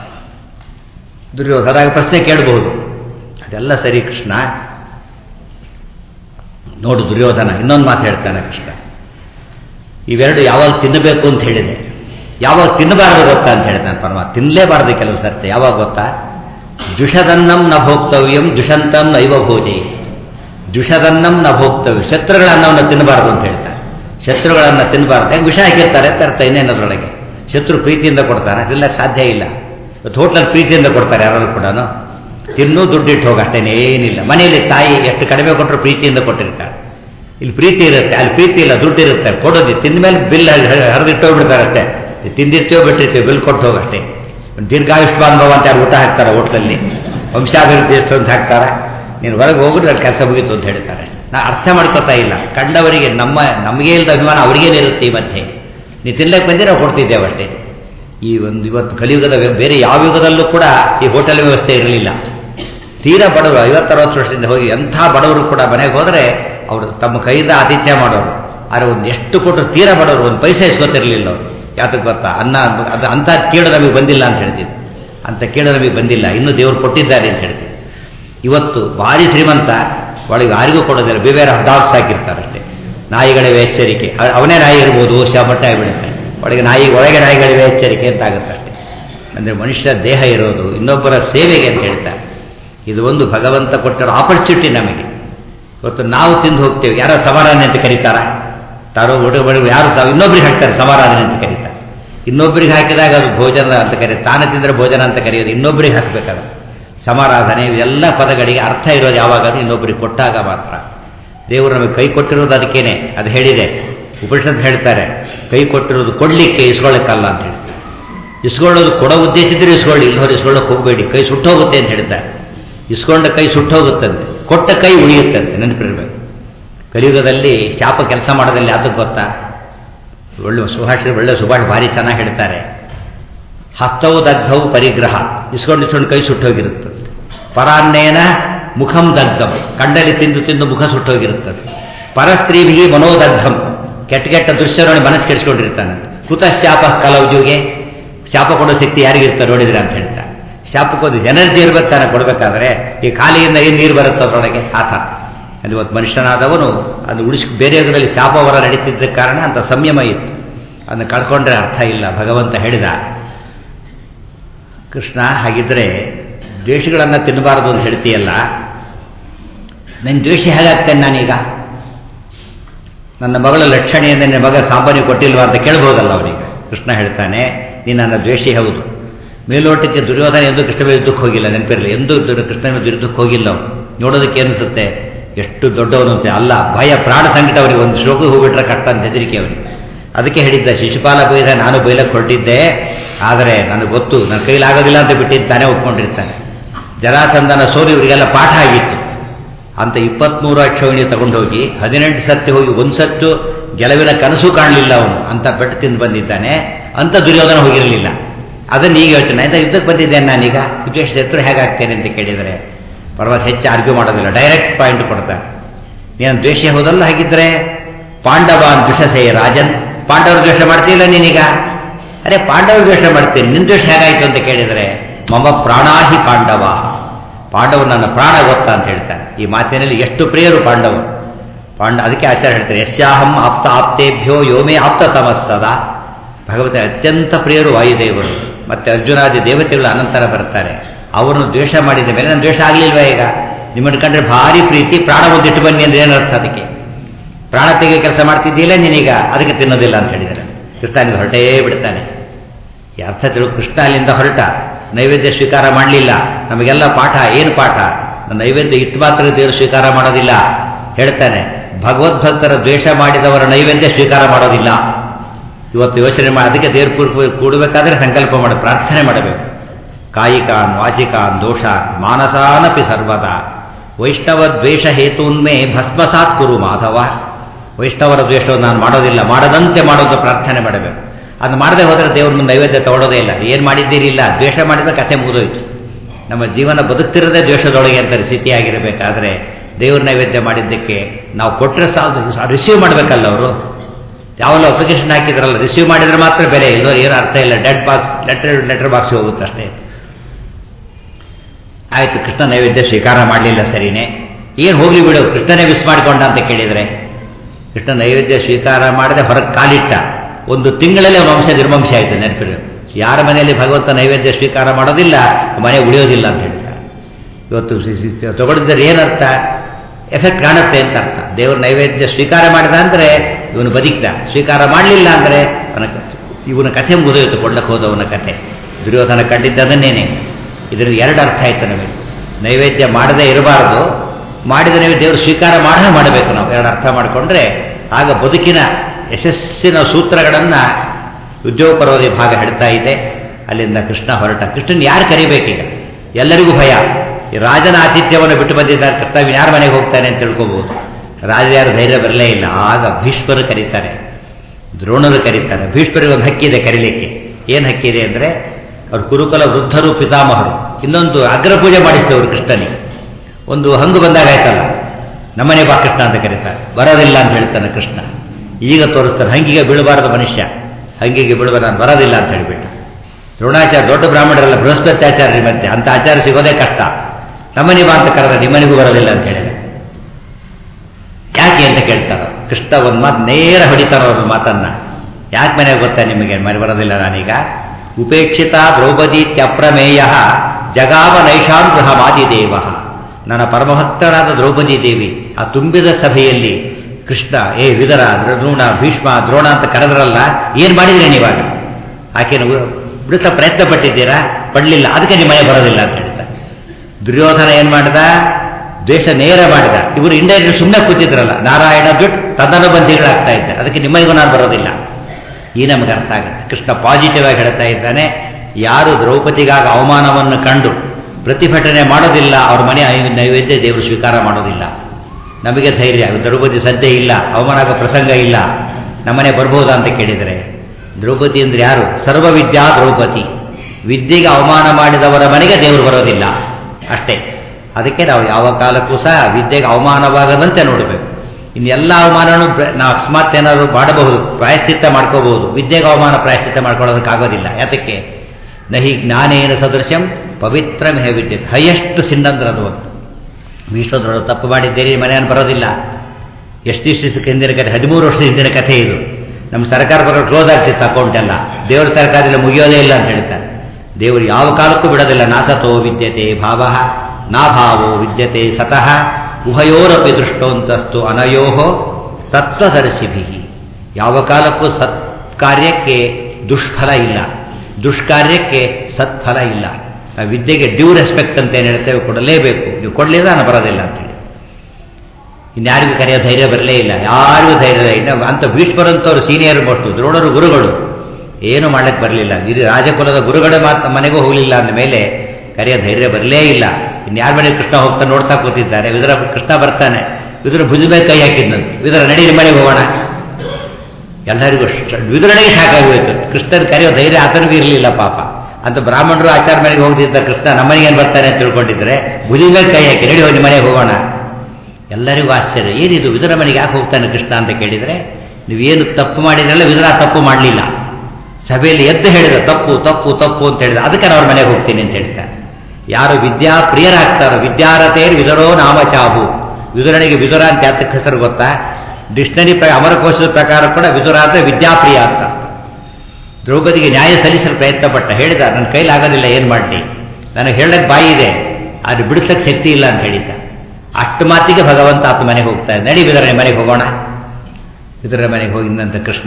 S1: ದುರ್ಯೋಧನ ಪ್ರಶ್ನೆ ಕೇಳಬಹುದು ಅದೆಲ್ಲ ಸರಿ ಕೃಷ್ಣ ನೋಡು ದುರ್ಯೋಧನ ಇನ್ನೊಂದು ಮಾತು ಹೇಳ್ತಾನೆ ಕೃಷ್ಣ ಇವೆರಡು ಯಾವಾಗ ತಿನ್ನಬೇಕು ಅಂತ ಹೇಳಿದೆ ಯಾವಾಗ ತಿನ್ನಬಾರದು ಗೊತ್ತಾ ಅಂತ ಹೇಳ್ತಾನೆ ಪರಮಾತ್ಮ ತಿನ್ನಲೇಬಾರದು ಕೆಲವು ಸರ್ತೆ ಯಾವಾಗ ಗೊತ್ತಾ ಜುಷದನ್ನಂ ನ ಭೋಕ್ತವ್ಯಂ ಜುಷಂತಂ ನೈವ ಭೋಜೆ ಜುಷದನ್ನಂ ನ ಭೋಕ್ತವ್ಯ ಶತ್ರುಗಳ ಅನ್ನವನ್ನು ತಿನ್ನಬಾರದು ಅಂತ ಹೇಳ್ತಾರೆ ಶತ್ರುಗಳನ್ನು ತಿನ್ನಬಾರ್ದು ಹೆಂಗೆ ವಿಷ ಹಾಕಿರ್ತಾರೆ ಅಂತ ಅರ್ಥ ಇನ್ನೇನದ್ರೊಳಗೆ ಶತ್ರು ಪ್ರೀತಿಯಿಂದ ಕೊಡ್ತಾರೆ ಅದೆಲ್ಲ ಸಾಧ್ಯ ಇಲ್ಲ ಇವತ್ತು ಹೋಟ್ಲಲ್ಲಿ ಪ್ರೀತಿಯಿಂದ ಕೊಡ್ತಾರೆ ಯಾರು ಕೂಡ ತಿನ್ನೂ ದುಡ್ಡಿಟ್ಟು ಹೋಗ ಅಷ್ಟೇನೇ ಏನಿಲ್ಲ ಮನೆಯಲ್ಲಿ ತಾಯಿ ಎಷ್ಟು ಕಡಿಮೆ ಕೊಟ್ಟರು ಪ್ರೀತಿಯಿಂದ ಕೊಟ್ಟಿರ್ತಾರೆ ಇಲ್ಲಿ ಪ್ರೀತಿ ಇರುತ್ತೆ ಅಲ್ಲಿ ಪ್ರೀತಿ ಇಲ್ಲ ದುಡ್ಡು ಇರುತ್ತೆ ಕೊಡೋದು ತಿಂದ ಮೇಲೆ ಬಿಲ್ ಹರಿದಿಟ್ಟು ಹೋಗ್ಬಿಡ್ತಾರೆ ಅಷ್ಟೇ ತಿಂದಿರ್ತೀವೋ ಬಿಟ್ಟಿರ್ತೀವಿ ಬಿಲ್ ಕೊಟ್ಟು ಹೋಗಷ್ಟೇ ದೀರ್ಘಾಯುಷ್ಮಾನ್ ಭವ ಅಂತ ಯಾರು ಊಟ ಹಾಕ್ತಾರೆ ಹೋಟ್ಲಲ್ಲಿ ವಂಶಾಭಿವೃದ್ಧಿ ಎಷ್ಟು ಅಂತ ಹಾಕ್ತಾರೆ ನೀನು ಹೊರಗೆ ಹೋಗಿದ್ರೆ ಅಲ್ಲಿ ಕೆಲಸ ಮುಗೀತು ಅಂತ ಹೇಳ್ತಾರೆ ನಾ ಅರ್ಥ ಮಾಡ್ಕೋತಾ ಇಲ್ಲ ಕಂಡವರಿಗೆ ನಮ್ಮ ನಮಗೆ ಇಲ್ಲದ ಅಭಿಮಾನ ಅವ್ರಿಗೇನಿರುತ್ತೆ ಈ ಮಧ್ಯೆ ನೀವು ತಿನ್ಲಕ್ಕೆ ಬಂದರೆ ನಾವು ಕೊಡ್ತಿದ್ದೇವೆ ಅಷ್ಟೇ ಈ ಒಂದು ಇವತ್ತು ಕಲಿಯುಗದ ಬೇರೆ ಯಾವ ಯುಗದಲ್ಲೂ ಕೂಡ ಈ ಹೋಟೆಲ್ ವ್ಯವಸ್ಥೆ ಇರಲಿಲ್ಲ ತೀರಾ ಬಡವರು ಐವತ್ತರವತ್ತು ವರ್ಷದಿಂದ ಹೋಗಿ ಎಂಥ ಬಡವರು ಕೂಡ ಮನೆಗೆ ಹೋದರೆ ಅವರು ತಮ್ಮ ಕೈಯಿಂದ ಆತಿಥ್ಯ ಮಾಡೋರು ಆದರೆ ಒಂದು ಎಷ್ಟು ಕೊಟ್ಟರು ತೀರಾ ಬಡವರು ಒಂದು ಪೈಸೆ ಇಸ್ಕೊತಿರ್ಲಿಲ್ಲ ಅವರು ಯಾತಕ್ಕೆ ಗೊತ್ತಾ ಅನ್ನ ಅದು ಅಂಥ ಕೀಡು ನಮಗೆ ಬಂದಿಲ್ಲ ಅಂತ ಹೇಳ್ತಿದ್ದೆ ಅಂಥ ಕೀಡು ನಮಗೆ ಬಂದಿಲ್ಲ ಇನ್ನೂ ದೇವರು ಕೊಟ್ಟಿದ್ದಾರೆ ಅಂತ ಹೇಳ್ತೀವಿ ಇವತ್ತು ಭಾರಿ ಶ್ರೀಮಂತ ಒಳಗೆ ಯಾರಿಗೂ ಕೊಡೋದಿಲ್ಲ ಬೇರೆ ಡಾಗ್ಸ್ ಹಾಕಿರ್ತಾರೆ ಅಷ್ಟೇ ನಾಯಿಗಳಿವೆ ಎಚ್ಚರಿಕೆ ಅವನೇ ನಾಯಿ ಇರ್ಬೋದು ಶಾಪಟ್ಟೆ ಆಗಿಬಿಡುತ್ತೆ ಒಳಗೆ ನಾಯಿ ಒಳಗೆ ನಾಯಿಗಳಿವೆ ಎಚ್ಚರಿಕೆ ಅಂತ ಆಗುತ್ತೆ ಅಷ್ಟೇ ಅಂದರೆ ಮನುಷ್ಯ ದೇಹ ಇರೋದು ಇನ್ನೊಬ್ಬರ ಸೇವೆಗೆ ಅಂತ ಹೇಳ್ತಾರೆ ಇದು ಒಂದು ಭಗವಂತ ಕೊಟ್ಟಿರೋ ಆಪರ್ಚುನಿಟಿ ನಮಗೆ ಇವತ್ತು ನಾವು ತಿಂದು ಹೋಗ್ತೇವೆ ಯಾರೋ ಸಮಾರಾಧನೆ ಅಂತ ಕರೀತಾರ ತಾರೋ ಹುಡುಗ ಯಾರು ಸ ಇನ್ನೊಬ್ರಿಗೆ ಹಾಕ್ತಾರೆ ಸಮಾರಾಧನೆ ಅಂತ ಕರೀತಾರೆ ಇನ್ನೊಬ್ಬರಿಗೆ ಹಾಕಿದಾಗ ಅದು ಭೋಜನ ಅಂತ ಕರೀತಾರೆ ತಾನು ತಿಂದರೆ ಭೋಜನ ಅಂತ ಕರೆಯೋದು ಇನ್ನೊಬ್ಬರಿಗೆ ಹಾಕಬೇಕಾದ ಸಮಾರಾಧನೆ ಇವೆಲ್ಲ ಪದಗಳಿಗೆ ಅರ್ಥ ಇರೋದು ಯಾವಾಗ ಇನ್ನೊಬ್ಬರಿಗೆ ಕೊಟ್ಟಾಗ ಮಾತ್ರ ದೇವರು ನಮಗೆ ಕೈ ಕೊಟ್ಟಿರೋದು ಅದಕ್ಕೇನೆ ಅದು ಹೇಳಿದೆ ಉಪನಿಷತ್ ಹೇಳ್ತಾರೆ ಕೈ ಕೊಟ್ಟಿರೋದು ಕೊಡಲಿಕ್ಕೆ ಇಸ್ಕೊಳ್ಳೋಕ್ಕಲ್ಲ ಅಂತ ಹೇಳಿ ಇಸ್ಕೊಳ್ಳೋದು ಕೊಡೋ ಉದ್ದೇಶ ಇದ್ರೆ ಇಸ್ಕೊಳ್ಳಿ ಇಲ್ಲವ್ರು ಇಸ್ಕೊಳ್ಳೋಕೆ ಹೋಗಬೇಡಿ ಕೈ ಸುಟ್ಟೋಗುತ್ತೆ ಅಂತ ಹೇಳ್ತಾರೆ ಇಸ್ಕೊಂಡ ಕೈ ಸುಟ್ಟೋಗುತ್ತಂತೆ ಕೊಟ್ಟ ಕೈ ಉಳಿಯುತ್ತಂತೆ ನೆನಪಿರಬೇಕು ಕಲಿಯುಗದಲ್ಲಿ ಶಾಪ ಕೆಲಸ ಮಾಡೋದಲ್ಲಿ ಅದಕ್ಕೆ ಗೊತ್ತಾ ಒಳ್ಳೆ ಸುಭಾಷ್ ಒಳ್ಳೆ ಸುಭಾಷ್ ಭಾರಿ ಚೆನ್ನಾಗಿ ಹೇಳ್ತಾರೆ ಹಸ್ತವು ದಗ್ಧವು ಪರಿಗ್ರಹ ಇಸ್ಕೊಂಡು ಇಸ್ಕೊಂಡು ಕೈ ಸುಟ್ಟೋಗಿರುತ್ತದೆ ಪರಾನ್ನೇನ ಮುಖಂ ದಗ್ಧಂ ಕಂಡಲ್ಲಿ ತಿಂದು ತಿಂದು ಮುಖ ಸುಟ್ಟೋಗಿರುತ್ತದೆ ಪರಸ್ತ್ರೀಭಿಗೆ ಮನೋದಗ್ಧಂ ಕೆಟ್ಟ ಕೆಟ್ಟ ದೃಶ್ಯ ನೋಡಿ ಮನಸ್ಸು ಕೆಡಿಸ್ಕೊಂಡಿರ್ತಾನೆ ಕುತ ಶಾಪ ಕಲೌಜುಗೆ ಶಾಪ ಕೊಡೋ ಶಕ್ತಿ ಯಾರಿಗಿರ್ತಾರೆ ನೋಡಿದ್ರೆ ಅಂತ ಹೇಳ್ತಾರೆ ಶಾಪಕ್ಕೊಂದು ಎನರ್ಜಿ ಇರ್ಬೇಕು ತಾನೆ ಕೊಡಬೇಕಾದ್ರೆ ಈ ಖಾಲಿಯಿಂದ ಏನು ನೀರು ಬರುತ್ತೆ ಅದರೊಳಗೆ ಆತ ಅದು ಇವತ್ತು ಮನುಷ್ಯನಾದವನು ಅದು ಉಳಿಸ್ ಬೇರೆಯವರಲ್ಲಿ ಶಾಪವರ ನಡೀತಿದ್ದ ಕಾರಣ ಅಂತ ಸಂಯಮ ಇತ್ತು ಅದನ್ನು ಕಳ್ಕೊಂಡ್ರೆ ಅರ್ಥ ಇಲ್ಲ ಭಗವಂತ ಹೇಳಿದ ಕೃಷ್ಣ ಹಾಗಿದ್ರೆ ದ್ವೇಷಗಳನ್ನು ತಿನ್ನಬಾರದು ಅಂತ ಹೇಳ್ತೀಯಲ್ಲ ನನ್ನ ದ್ವೇಷ ಹೇಗಾಗ್ತೇನೆ ನಾನೀಗ ನನ್ನ ಮಗಳ ಲಕ್ಷಣೆಯಿಂದ ನಿನ್ನ ಮಗ ಸಾಂಬಾನಿ ಕೊಟ್ಟಿಲ್ವಾ ಅಂತ ಕೇಳ್ಬೋದಲ್ಲ ಅವನಿಗೆ ಕೃಷ್ಣ ಹೇಳ್ತಾನೆ ನೀನು ನನ್ನ ದ್ವೇಷಿ ಹೌದು ಮೇಲೋಟಕ್ಕೆ ದುರ್ಯೋಧನ ಎಂದು ಕೃಷ್ಣ ವಿರುದ್ಧಕ್ಕೆ ಹೋಗಿಲ್ಲ ನೆನಪಿರಲಿ ಎಂದೂ ಕೃಷ್ಣನ ವಿರುದ್ಧಕ್ಕೆ ಹೋಗಿಲ್ಲ ಅವನು ನೋಡೋದಕ್ಕೆ ಅನಿಸುತ್ತೆ ಎಷ್ಟು ದೊಡ್ಡವನು ಅಂತ ಅಲ್ಲ ಭಯ ಪ್ರಾಣ ಸಂಕಟ ಅವರಿಗೆ ಒಂದು ಶ್ಲೋಕ ಹೋಗ್ಬಿಟ್ರೆ ಕಷ್ಟ ಅಂತ ಹೆದರಿಕೆ ಅವರಿಗೆ ಅದಕ್ಕೆ ಹೇಳಿದ್ದ ಶಿಶುಪಾಲ ಬೈದ ನಾನು ಬೈಲಕ್ಕೆ ಹೊರಟಿದ್ದೆ ಆದರೆ ನನಗೆ ಗೊತ್ತು ನನ್ನ ಕೈಲಾಗೋದಿಲ್ಲ ಅಂತ ಬಿಟ್ಟಿದ್ದಾನೆ ಒಪ್ಕೊಂಡಿರ್ತಾನೆ ಜರಾಸಂದನ ಸೋಲು ಇವರಿಗೆಲ್ಲ ಪಾಠ ಆಗಿತ್ತು ಅಂತ ಇಪ್ಪತ್ಮೂರು ಅಕ್ಷೋಹಿಣಿ ತಗೊಂಡೋಗಿ ಹದಿನೆಂಟು ಸತ್ತಿ ಹೋಗಿ ಒಂದು ಸತ್ತು ಗೆಲುವಿನ ಕನಸು ಕಾಣಲಿಲ್ಲ ಅವನು ಅಂತ ಪೆಟ್ಟು ತಿಂದು ಬಂದಿದ್ದಾನೆ ಅಂತ ದುರ್ಯೋಧನ ಹೋಗಿರಲಿಲ್ಲ ಅದನ್ನು ಈಗ ಯೋಚನೆ ಆಯ್ತಾ ಯುದ್ಧಕ್ಕೆ ಬಂದಿದ್ದೇನೆ ನಾನೀಗ ವಿಶೇಷ ಎತ್ತರ ಹೇಗಾಗ್ತೇನೆ ಅಂತ ಕೇಳಿದರೆ ಪರ್ವತ ಹೆಚ್ಚು ಆರ್ಗ್ಯೂ ಮಾಡೋದಿಲ್ಲ ಡೈರೆಕ್ಟ್ ಪಾಯಿಂಟ್ ಕೊಡ್ತಾರೆ ನೀನು ದ್ವೇಷ ಹೋದಲ್ಲ ಹಾಗಿದ್ರೆ ಪಾಂಡವ ದ್ವಿಷಸೇ ರಾಜನ್ ಪಾಂಡವರು ದ್ವೇಷ ಮಾಡ್ತಿಲ್ಲ ನೀನೀಗ ಅರೆ ಪಾಂಡವರು ದ್ವೇಷ ಮಾಡ್ತೀನಿ ನಿನ್ನ ದ್ವೇಷ ಹೇಗಾಯ್ತು ಅಂತ ಕೇಳಿದರೆ ಮಮ ಪ್ರಾಣಾಹಿ ಪಾಂಡವ ಪಾಂಡವರು ನನ್ನ ಪ್ರಾಣ ಗೊತ್ತಾ ಅಂತ ಹೇಳ್ತಾನೆ ಈ ಮಾತಿನಲ್ಲಿ ಎಷ್ಟು ಪ್ರಿಯರು ಪಾಂಡವರು ಪಾಂಡ ಅದಕ್ಕೆ ಆಚಾರ್ಯ ಹೇಳ್ತಾರೆ ಯಶ್ಯಾಹಂ ಆಪ್ತ ಆಪ್ತೇಭ್ಯೋ ಯೋಮೇ ಆಪ್ತ ತಮಸ್ಸದ ಭಗವತ ಅತ್ಯಂತ ಪ್ರಿಯರು ವಾಯುದೇವರು ಮತ್ತೆ ಅರ್ಜುನಾದಿ ದೇವತೆಗಳು ಅನಂತರ ಬರ್ತಾರೆ ಅವರನ್ನು ದ್ವೇಷ ಮಾಡಿದ ಮೇಲೆ ನಾನು ದ್ವೇಷ ಆಗಲಿಲ್ವಾ ಈಗ ನಿಮ್ಮನ್ನು ಕಂಡ್ರೆ ಭಾರಿ ಪ್ರೀತಿ ಪ್ರಾಣ ಒಂದಿಟ್ಟು ಬನ್ನಿ ಅಂದ್ರೆ ಏನರ್ಥ ಅದಕ್ಕೆ ಪ್ರಾಣ ತೆಗೆ ಕೆಲಸ ಮಾಡ್ತಿದ್ದಿಲ್ಲ ನೀನೀಗ ಅದಕ್ಕೆ ತಿನ್ನೋದಿಲ್ಲ ಅಂತ ಹೇಳಿದರೆ ಕೃಷ್ಣ ನೀವು ಹೊರಟೇ ಬಿಡ್ತಾನೆ ಈ ಅರ್ಥ ತಿಳು ಕೃಷ್ಣ ಅಲ್ಲಿಂದ ಹೊರಟ ನೈವೇದ್ಯ ಸ್ವೀಕಾರ ಮಾಡಲಿಲ್ಲ ನಮಗೆಲ್ಲ ಪಾಠ ಏನು ಪಾಠ ನೈವೇದ್ಯ ಇಟ್ಟು ಮಾತ್ರ ದೇವರು ಸ್ವೀಕಾರ ಮಾಡೋದಿಲ್ಲ ಹೇಳ್ತಾನೆ ಭಗವದ್ಭಕ್ತರ ದ್ವೇಷ ಮಾಡಿದವರ ನೈವೇದ್ಯ ಸ್ವೀಕಾರ ಮಾಡೋದಿಲ್ಲ ಇವತ್ತು ಯೋಚನೆ ಮಾಡಿ ಅದಕ್ಕೆ ದೇವ್ರ ಕೂರ್ ಕೂಡಬೇಕಾದ್ರೆ ಸಂಕಲ್ಪ ಮಾಡಿ ಪ್ರಾರ್ಥನೆ ಮಾಡಬೇಕು ಕಾಯಿಕಾನ್ ವಾಚಿಕಾನ್ ದೋಷ ಮಾನಸಾನಪಿ ಸರ್ವದ ವೈಷ್ಣವ ದ್ವೇಷ ಹೇತೂನ್ಮೇ ಭಸ್ಮಸಾತ್ ಕುರು ಮಾಧವ ವೈಷ್ಣವರ ದ್ವೇಷವನ್ನು ನಾನು ಮಾಡೋದಿಲ್ಲ ಮಾಡದಂತೆ ಮಾಡೋದು ಪ್ರಾರ್ಥನೆ ಮಾಡಬೇಕು ಅದು ಮಾಡದೆ ಹೋದರೆ ದೇವ್ರ ಮುಂದೆ ನೈವೇದ್ಯ ತಗೊಳ್ಳೋದೇ ಇಲ್ಲ ಏನು ಮಾಡಿದ್ದೀರಿ ಇಲ್ಲ ದ್ವೇಷ ಮಾಡಿದ ಕಥೆ ಮುಗಿದೋಯ್ತು ನಮ್ಮ ಜೀವನ ಬದುಕ್ತಿರೋದೇ ದ್ವೇಷದೊಳಗೆ ಅಂತ ಸ್ಥಿತಿಯಾಗಿರಬೇಕಾದ್ರೆ ದೇವ್ರ ನೈವೇದ್ಯ ಮಾಡಿದ್ದಕ್ಕೆ ನಾವು ಕೊಟ್ಟರೆ ಸಾಲ ರಿಸೀವ್ ಮಾಡಬೇಕಲ್ಲ ಅವರು ಯಾವಲ್ಲ ಅಪ್ಲಿಕೇಶನ್ ಹಾಕಿದ್ರಲ್ಲ ರಿಸೀವ್ ಮಾಡಿದ್ರೆ ಮಾತ್ರ ಬೆಲೆ ಇಲ್ಲ ಏನು ಅರ್ಥ ಇಲ್ಲ dead box letter letter box ಹೋಗುತ್ತೆ ಅಷ್ಟೇ ಆಯಿತು ಕೃಷ್ಣ ನೈವೇದ್ಯ ಸ್ವೀಕಾರ ಮಾಡಲಿಲ್ಲ ಸರಿನೇ ಏನು ಹೋಗ್ಲಿ ಬಿಡು ಕೃಷ್ಣನೇ ಮಿಸ್ ಮಾಡಿಕೊಂಡ ಅಂತ ಕೇಳಿದರೆ ಕೃಷ್ಣ ನೈವೇದ್ಯ ಸ್ವೀಕಾರ ಮಾಡದೆ ಹೊರಗೆ ಕಾಲಿಟ್ಟ ಒಂದು ತಿಂಗಳಲ್ಲೇ ವಂಶ ನಿರ್ವಂಶ ಆಯಿತು ನೆನಪಿರು ಯಾರ ಮನೆಯಲ್ಲಿ ಭಗವಂತ ನೈವೇದ್ಯ ಸ್ವೀಕಾರ ಮಾಡೋದಿಲ್ಲ ಮನೆ ಉಳಿಯೋದಿಲ್ಲ ಅಂತ ಹೇಳ್ತಾರೆ ಇವತ್ತು ತಗೊಂಡಿದ್ದರೆ ಏನರ್ಥ ಎಫೆಕ್ಟ್ ಕಾಣುತ್ತೆ ಅಂತ ಅರ್ಥ ದೇವ್ರ ನೈವೇದ್ಯ ಸ್ವೀಕಾರ ಮಾಡಿದ ಅಂದರೆ ಇವನು ಬದುಕಿದ ಸ್ವೀಕಾರ ಮಾಡಲಿಲ್ಲ ಅಂದರೆ ಅವನ ಇವನ ಕಥೆ ಮುಗಿದೋಯ್ತು ಕೊಳ್ಳಕ್ಕೆ ಹೋದವನ ಕಥೆ ದುರ್ಯೋಧನ ಕಂಡಿದ್ದದನ್ನೇನೆ ಇದರಲ್ಲಿ ಎರಡು ಅರ್ಥ ಆಯ್ತು ನಮಗೆ ನೈವೇದ್ಯ ಮಾಡದೇ ಇರಬಾರ್ದು ಮಾಡಿದ ನೈವೇದ್ಯ ದೇವರು ಸ್ವೀಕಾರ ಮಾಡೇ ಮಾಡಬೇಕು ನಾವು ಎರಡು ಅರ್ಥ ಮಾಡಿಕೊಂಡ್ರೆ ಆಗ ಬದುಕಿನ ಯಶಸ್ಸಿನ ಸೂತ್ರಗಳನ್ನು ಉದ್ಯೋಗಪರವಾದಿ ಭಾಗ ಹೇಳ್ತಾ ಇದೆ ಅಲ್ಲಿಂದ ಕೃಷ್ಣ ಹೊರಟ ಕೃಷ್ಣನ್ ಯಾರು ಕರಿಬೇಕೀಗ ಎಲ್ಲರಿಗೂ ಭಯ ಈ ರಾಜನ ಆತಿಥ್ಯವನ್ನು ಬಿಟ್ಟು ಬಂದಿದ್ದಾರೆ ಕರ್ತವ್ಯ ಯಾರ ಮನೆಗೆ ಹೋಗ್ತಾನೆ ಅಂತ ತಿಳ್ಕೋಬಹುದು ರಾಜ ಯಾರು ಧೈರ್ಯ ಬರಲೇ ಇಲ್ಲ ಆಗ ಭೀಷ್ಮರು ಕರೀತಾರೆ ದ್ರೋಣರು ಕರೀತಾರೆ ಭೀಷ್ಮರಿಗೆ ಒಂದು ಹಕ್ಕಿದೆ ಕರೀಲಿಕ್ಕೆ ಏನು ಹಕ್ಕಿದೆ ಅಂದರೆ ಅವ್ರು ಕುರುಕುಲ ವೃದ್ಧರು ಪಿತಾಮಹರು ಇನ್ನೊಂದು ಅಗ್ರಪೂಜೆ ಮಾಡಿಸ್ತೇವರು ಕೃಷ್ಣನಿಗೆ ಒಂದು ಹಂಗು ಬಂದಾಗ ಆಯ್ತಲ್ಲ ನಮ್ಮನೆ ಬಾ ಕೃಷ್ಣ ಅಂತ ಕರೀತಾರೆ ಬರೋದಿಲ್ಲ ಅಂತ ಹೇಳ್ತಾನೆ ಕೃಷ್ಣ ಈಗ ತೋರಿಸ್ತಾನೆ ಹಂಗಿಗೆ ಬೀಳಬಾರದು ಮನುಷ್ಯ ಹಂಗಿಗೆ ಬೀಳುವ ನಾನು ಬರೋದಿಲ್ಲ ಅಂತ ಹೇಳಿಬಿಟ್ಟು ದ್ರೋಣಾಚಾರ್ಯ ದೊಡ್ಡ ಬ್ರಾಹ್ಮಣರಲ್ಲ ಬೃಹಸ್ಪತ್ಯಾಚಾರ್ಯ ಮತ್ತೆ ಅಂತ ಆಚಾರ ಸಿಗೋದೇ ಕಷ್ಟ ನಮ್ಮನೆ ಬಾ ಅಂತ ಕರೆದ ನಿಮ್ಮನಿಗೂ ಬರೋದಿಲ್ಲ ಅಂತ ಹೇಳಿದೆ ಯಾಕೆ ಅಂತ ಕೇಳ್ತಾರ ಕೃಷ್ಣ ಒಂದು ಮಾತು ನೇರ ಹೊಡಿತಾರ ಅವ್ರ ಮಾತನ್ನ ಯಾಕೆ ಮನೆಗೆ ಗೊತ್ತಾ ನಿಮಗೆ ಮನೆ ಬರೋದಿಲ್ಲ ನಾನೀಗ ಉಪೇಕ್ಷಿತ ದ್ರೌಪದಿ ತ್ಯಪ್ರಮೇಯ ಜಗಾವ ನೈಷಾನ್ ಗೃಹ ಮಾದಿದೇವ ನನ್ನ ಪರಮಭಕ್ತರಾದ ದ್ರೌಪದಿ ದೇವಿ ಆ ತುಂಬಿದ ಸಭೆಯಲ್ಲಿ ಕೃಷ್ಣ ಏ ವಿದರ ದ್ರೋಣ ಭೀಷ್ಮ ದ್ರೋಣ ಅಂತ ಕರೆದ್ರಲ್ಲ ಏನು ಮಾಡಿದ್ರಿ ನೀವಾಗ ಆಕೆನ ಬಿಡಿಸ ಪ್ರಯತ್ನ ಪಟ್ಟಿದ್ದೀರಾ ಪಡಲಿಲ್ಲ ಅದಕ್ಕೆ ನಿಮ್ಮ ಮನೆ ಬರೋದಿಲ್ಲ ಅಂತ ಹೇಳ್ತಾರೆ ದುರ್ಯೋಧನ ಏನು ಮಾಡಿದ ದ್ವೇಷ ನೇರ ಮಾಡಿದ ಇವರು ಇಂಡೈರೆಕ್ಟ್ ಸುಮ್ಮನೆ ಕೂತಿದ್ರಲ್ಲ ನಾರಾಯಣ ದುಡ್ಡು ತದನುಬಂಧಿಗಳಾಗ್ತಾ ಇದ್ದಾರೆ ಅದಕ್ಕೆ ನಿಮ್ಮನಿಗೂ ನಾನು ಬರೋದಿಲ್ಲ ಈ ನಮಗೆ ಅರ್ಥ ಆಗುತ್ತೆ ಕೃಷ್ಣ ಪಾಸಿಟಿವ್ ಆಗಿ ಹೇಳ್ತಾ ಇದ್ದಾನೆ ಯಾರು ದ್ರೌಪದಿಗಾಗ ಅವಮಾನವನ್ನು ಕಂಡು ಪ್ರತಿಭಟನೆ ಮಾಡೋದಿಲ್ಲ ಅವ್ರ ಮನೆ ನೈವೇದ್ಯ ದೇವರು ಸ್ವೀಕಾರ ಮಾಡೋದಿಲ್ಲ ನಮಗೆ ಧೈರ್ಯ ದ್ರೌಪದಿ ಸದ್ಯ ಇಲ್ಲ ಅವಮಾನ ಆಗೋ ಪ್ರಸಂಗ ಇಲ್ಲ ನಮ್ಮನೆ ಬರ್ಬೋದಾ ಅಂತ ಕೇಳಿದರೆ ದ್ರೌಪದಿ ಅಂದ್ರೆ ಯಾರು ಸರ್ವವಿದ್ಯಾ ದ್ರೌಪದಿ ವಿದ್ಯೆಗೆ ಅವಮಾನ ಮಾಡಿದವರ ಮನೆಗೆ ದೇವರು ಬರೋದಿಲ್ಲ ಅಷ್ಟೇ ಅದಕ್ಕೆ ನಾವು ಯಾವ ಕಾಲಕ್ಕೂ ಸಹ ವಿದ್ಯೆಗೆ ಅವಮಾನವಾಗದಂತೆ ನೋಡಬೇಕು ಇನ್ನೆಲ್ಲ ಅವಮಾನನೂ ನಾವು ಅಕಸ್ಮಾತ್ ಏನಾದರೂ ಮಾಡಬಹುದು ಪ್ರಾಯಶ್ಚಿತ್ತ ಮಾಡ್ಕೋಬಹುದು ವಿದ್ಯೆಗೆ ಅವಮಾನ ಪ್ರಾಯಶ್ಚಿತ್ತ ಮಾಡ್ಕೊಳ್ಳೋದಕ್ಕಾಗೋದಿಲ್ಲ ಯಾತಕ್ಕೆ ನಹಿ ಜ್ಞಾನೇನ ಸದೃಶ್ಯಂ ಪವಿತ್ರ ಮೆಹ ವಿದ್ಯೆ ಹೈಯೆಸ್ಟ್ ಸಿನ್ ಅಂದ್ರೆ ಅದು ಒಂದು ಭೀಷ್ಮದ್ರವರು ತಪ್ಪು ಮಾಡಿದ್ದೀರಿ ಮನೆಯನ್ನು ಬರೋದಿಲ್ಲ ಎಷ್ಟು ದಿವಸಕ್ಕೆ ಹಿಂದಿನ ಕಥೆ ಹದಿಮೂರು ವರ್ಷದ ಹಿಂದಿನ ಕಥೆ ಇದು ನಮ್ಮ ಸರ್ಕಾರ ಬರೋ ಕ್ಲೋಸ್ ಆಗ್ತಿತ್ತು ಅಕೌಂಟ್ ಎಲ್ಲ ದೇವರ ಸರ್ಕಾರದಲ್ಲಿ ಮುಗಿಯೋದೇ ಇಲ್ಲ ಅಂತ ಹೇಳ್ತಾರೆ ದೇವರು ಯಾವ ಕಾಲಕ್ಕೂ ಬಿಡೋದಿಲ್ಲ ನಾಸತೋ ವಿದ್ಯತೆ ಭಾವ ನಾಭಾವೋ ವಿದ್ಯತೆ ಸತಃ ಉಭಯೋರಪಿ ದೃಷ್ಟೋಂತಸ್ತು ಅನಯೋ ತತ್ವದರ್ಶಿಭಿ ಯಾವ ಕಾಲಕ್ಕೂ ಸತ್ಕಾರ್ಯಕ್ಕೆ ದುಷ್ಫಲ ಇಲ್ಲ ದುಷ್ಕಾರ್ಯಕ್ಕೆ ಸತ್ಫಲ ಇಲ್ಲ ನಾವು ವಿದ್ಯೆಗೆ ಡ್ಯೂ ರೆಸ್ಪೆಕ್ಟ್ ಅಂತ ಏನು ಹೇಳ್ತೇವೆ ಕೊಡಲೇಬೇಕು ನೀವು ಕೊಡಲಿಲ್ಲ ನಾನು ಬರೋದಿಲ್ಲ ಅಂತೇಳಿ ಇನ್ಯಾರಿಗೂ ಕರೆಯೋ ಧೈರ್ಯ ಬರಲೇ ಇಲ್ಲ ಯಾರಿಗೂ ಧೈರ್ಯ ಇಲ್ಲ ಅಂತ ಭೀಷ್ಮರಂತವರು ಸೀನಿಯರ್ ಮೋಸ್ಟು ದ್ರೋಣರು ಗುರುಗಳು ಏನು ಮಾಡಕ್ಕೆ ಬರಲಿಲ್ಲ ಇದು ರಾಜಕುಲದ ಗುರುಗಳೇ ಮಾತ್ರ ಮನೆಗೂ ಹೋಗಲಿಲ್ಲ ಅಂದ ಮೇಲೆ ಕರೆಯೋ ಧೈರ್ಯ ಬರಲೇ ಇಲ್ಲ ಇನ್ಯಾರ ಮನೆಗೆ ಕೃಷ್ಣ ಹೋಗ್ತಾ ನೋಡ್ತಾ ಕೂತಿದ್ದಾರೆ ವಿದುರ ಕೃಷ್ಣ ಬರ್ತಾನೆ ವಿದುರ ಭುಜ ಮೇಲೆ ಕೈ ಹಾಕಿದ್ನಂತೆ ವಿದುರ ನಡಿ ಮನೆಗೆ ಹೋಗೋಣ ಎಲ್ಲರಿಗೂ ವಿದುರನಿಗೆ ಸಾಕಾಗೋಯ್ತು ಕೃಷ್ಣನ ಕರೆಯೋ ಧೈರ್ಯ ಆತನಿಗೂ ಇರಲಿಲ್ಲ ಪಾಪ ಅಂತ ಬ್ರಾಹ್ಮಣರು ಆಚಾರ ಮನೆಗೆ ಹೋಗ್ತಿದ್ದ ಕೃಷ್ಣ ನಮ್ಮನೆಗೆ ಏನು ಬರ್ತಾನೆ ಅಂತ ತಿಳ್ಕೊಂಡಿದ್ರೆ ಭುಜದ ಮೇಲೆ ಕೈ ಹಾಕಿ ನಡಿ ಹೋಗಿ ಮನೆಗೆ ಹೋಗೋಣ ಎಲ್ಲರಿಗೂ ಆಶ್ಚರ್ಯ ಏನಿದು ವಿದುರ ಮನೆಗೆ ಯಾಕೆ ಹೋಗ್ತಾನೆ ಕೃಷ್ಣ ಅಂತ ಕೇಳಿದರೆ ನೀವೇನು ತಪ್ಪು ಮಾಡಿದ್ರಲ್ಲ ವಿದುರ ತಪ್ಪು ಮಾಡಲಿಲ್ಲ ಸಭೆಯಲ್ಲಿ ಎದ್ದು ಹೇಳಿದ ತಪ್ಪು ತಪ್ಪು ತಪ್ಪು ಅಂತ ಹೇಳಿದ ಅದಕ್ಕೆ ನಾನು ಅವ್ರ ಮನೆಗೆ ಹೋಗ್ತೀನಿ ಅಂತ ಹೇಳ್ತಾರೆ ಯಾರು ವಿದ್ಯಾ ಪ್ರಿಯರಾಗ್ತಾರೋ ವಿದ್ಯಾರಥೇರ್ ವಿದುರೋ ನಾಮಚಾಹು ವಿದುರನಿಗೆ ವಿದುರ ಅಂತ ಯಾತಕ್ಕೆ ಹೆಸರು ಗೊತ್ತಾ ಡಿಕ್ಷನರಿ ಪ್ರ ಅಮರಕೋಶದ ಪ್ರಕಾರ ಕೂಡ ವಿದುರ ಅಂದರೆ ವಿದ್ಯಾಪ್ರಿಯ ಅಂತ ದ್ರೌಪದಿಗೆ ನ್ಯಾಯ ಸಲ್ಲಿಸಲು ಪ್ರಯತ್ನ ಪಟ್ಟ ಹೇಳಿದ ನನ್ನ ಕೈಲಾಗೋದಿಲ್ಲ ಏನು ಮಾಡಲಿ ನನಗೆ ಹೇಳಕ್ಕೆ ಬಾಯಿ ಇದೆ ಆದರೆ ಬಿಡಿಸಕ್ಕೆ ಶಕ್ತಿ ಇಲ್ಲ ಅಂತ ಹೇಳಿದ್ದ ಅಷ್ಟು ಮಾತಿಗೆ ಭಗವಂತ ಆತ ಮನೆಗೆ ಹೋಗ್ತಾ ನಡಿ ಬಿದರ ಮನೆಗೆ ಹೋಗೋಣ ಬಿದರ ಮನೆಗೆ ಹೋಗಿದ್ದಂತ ಕೃಷ್ಣ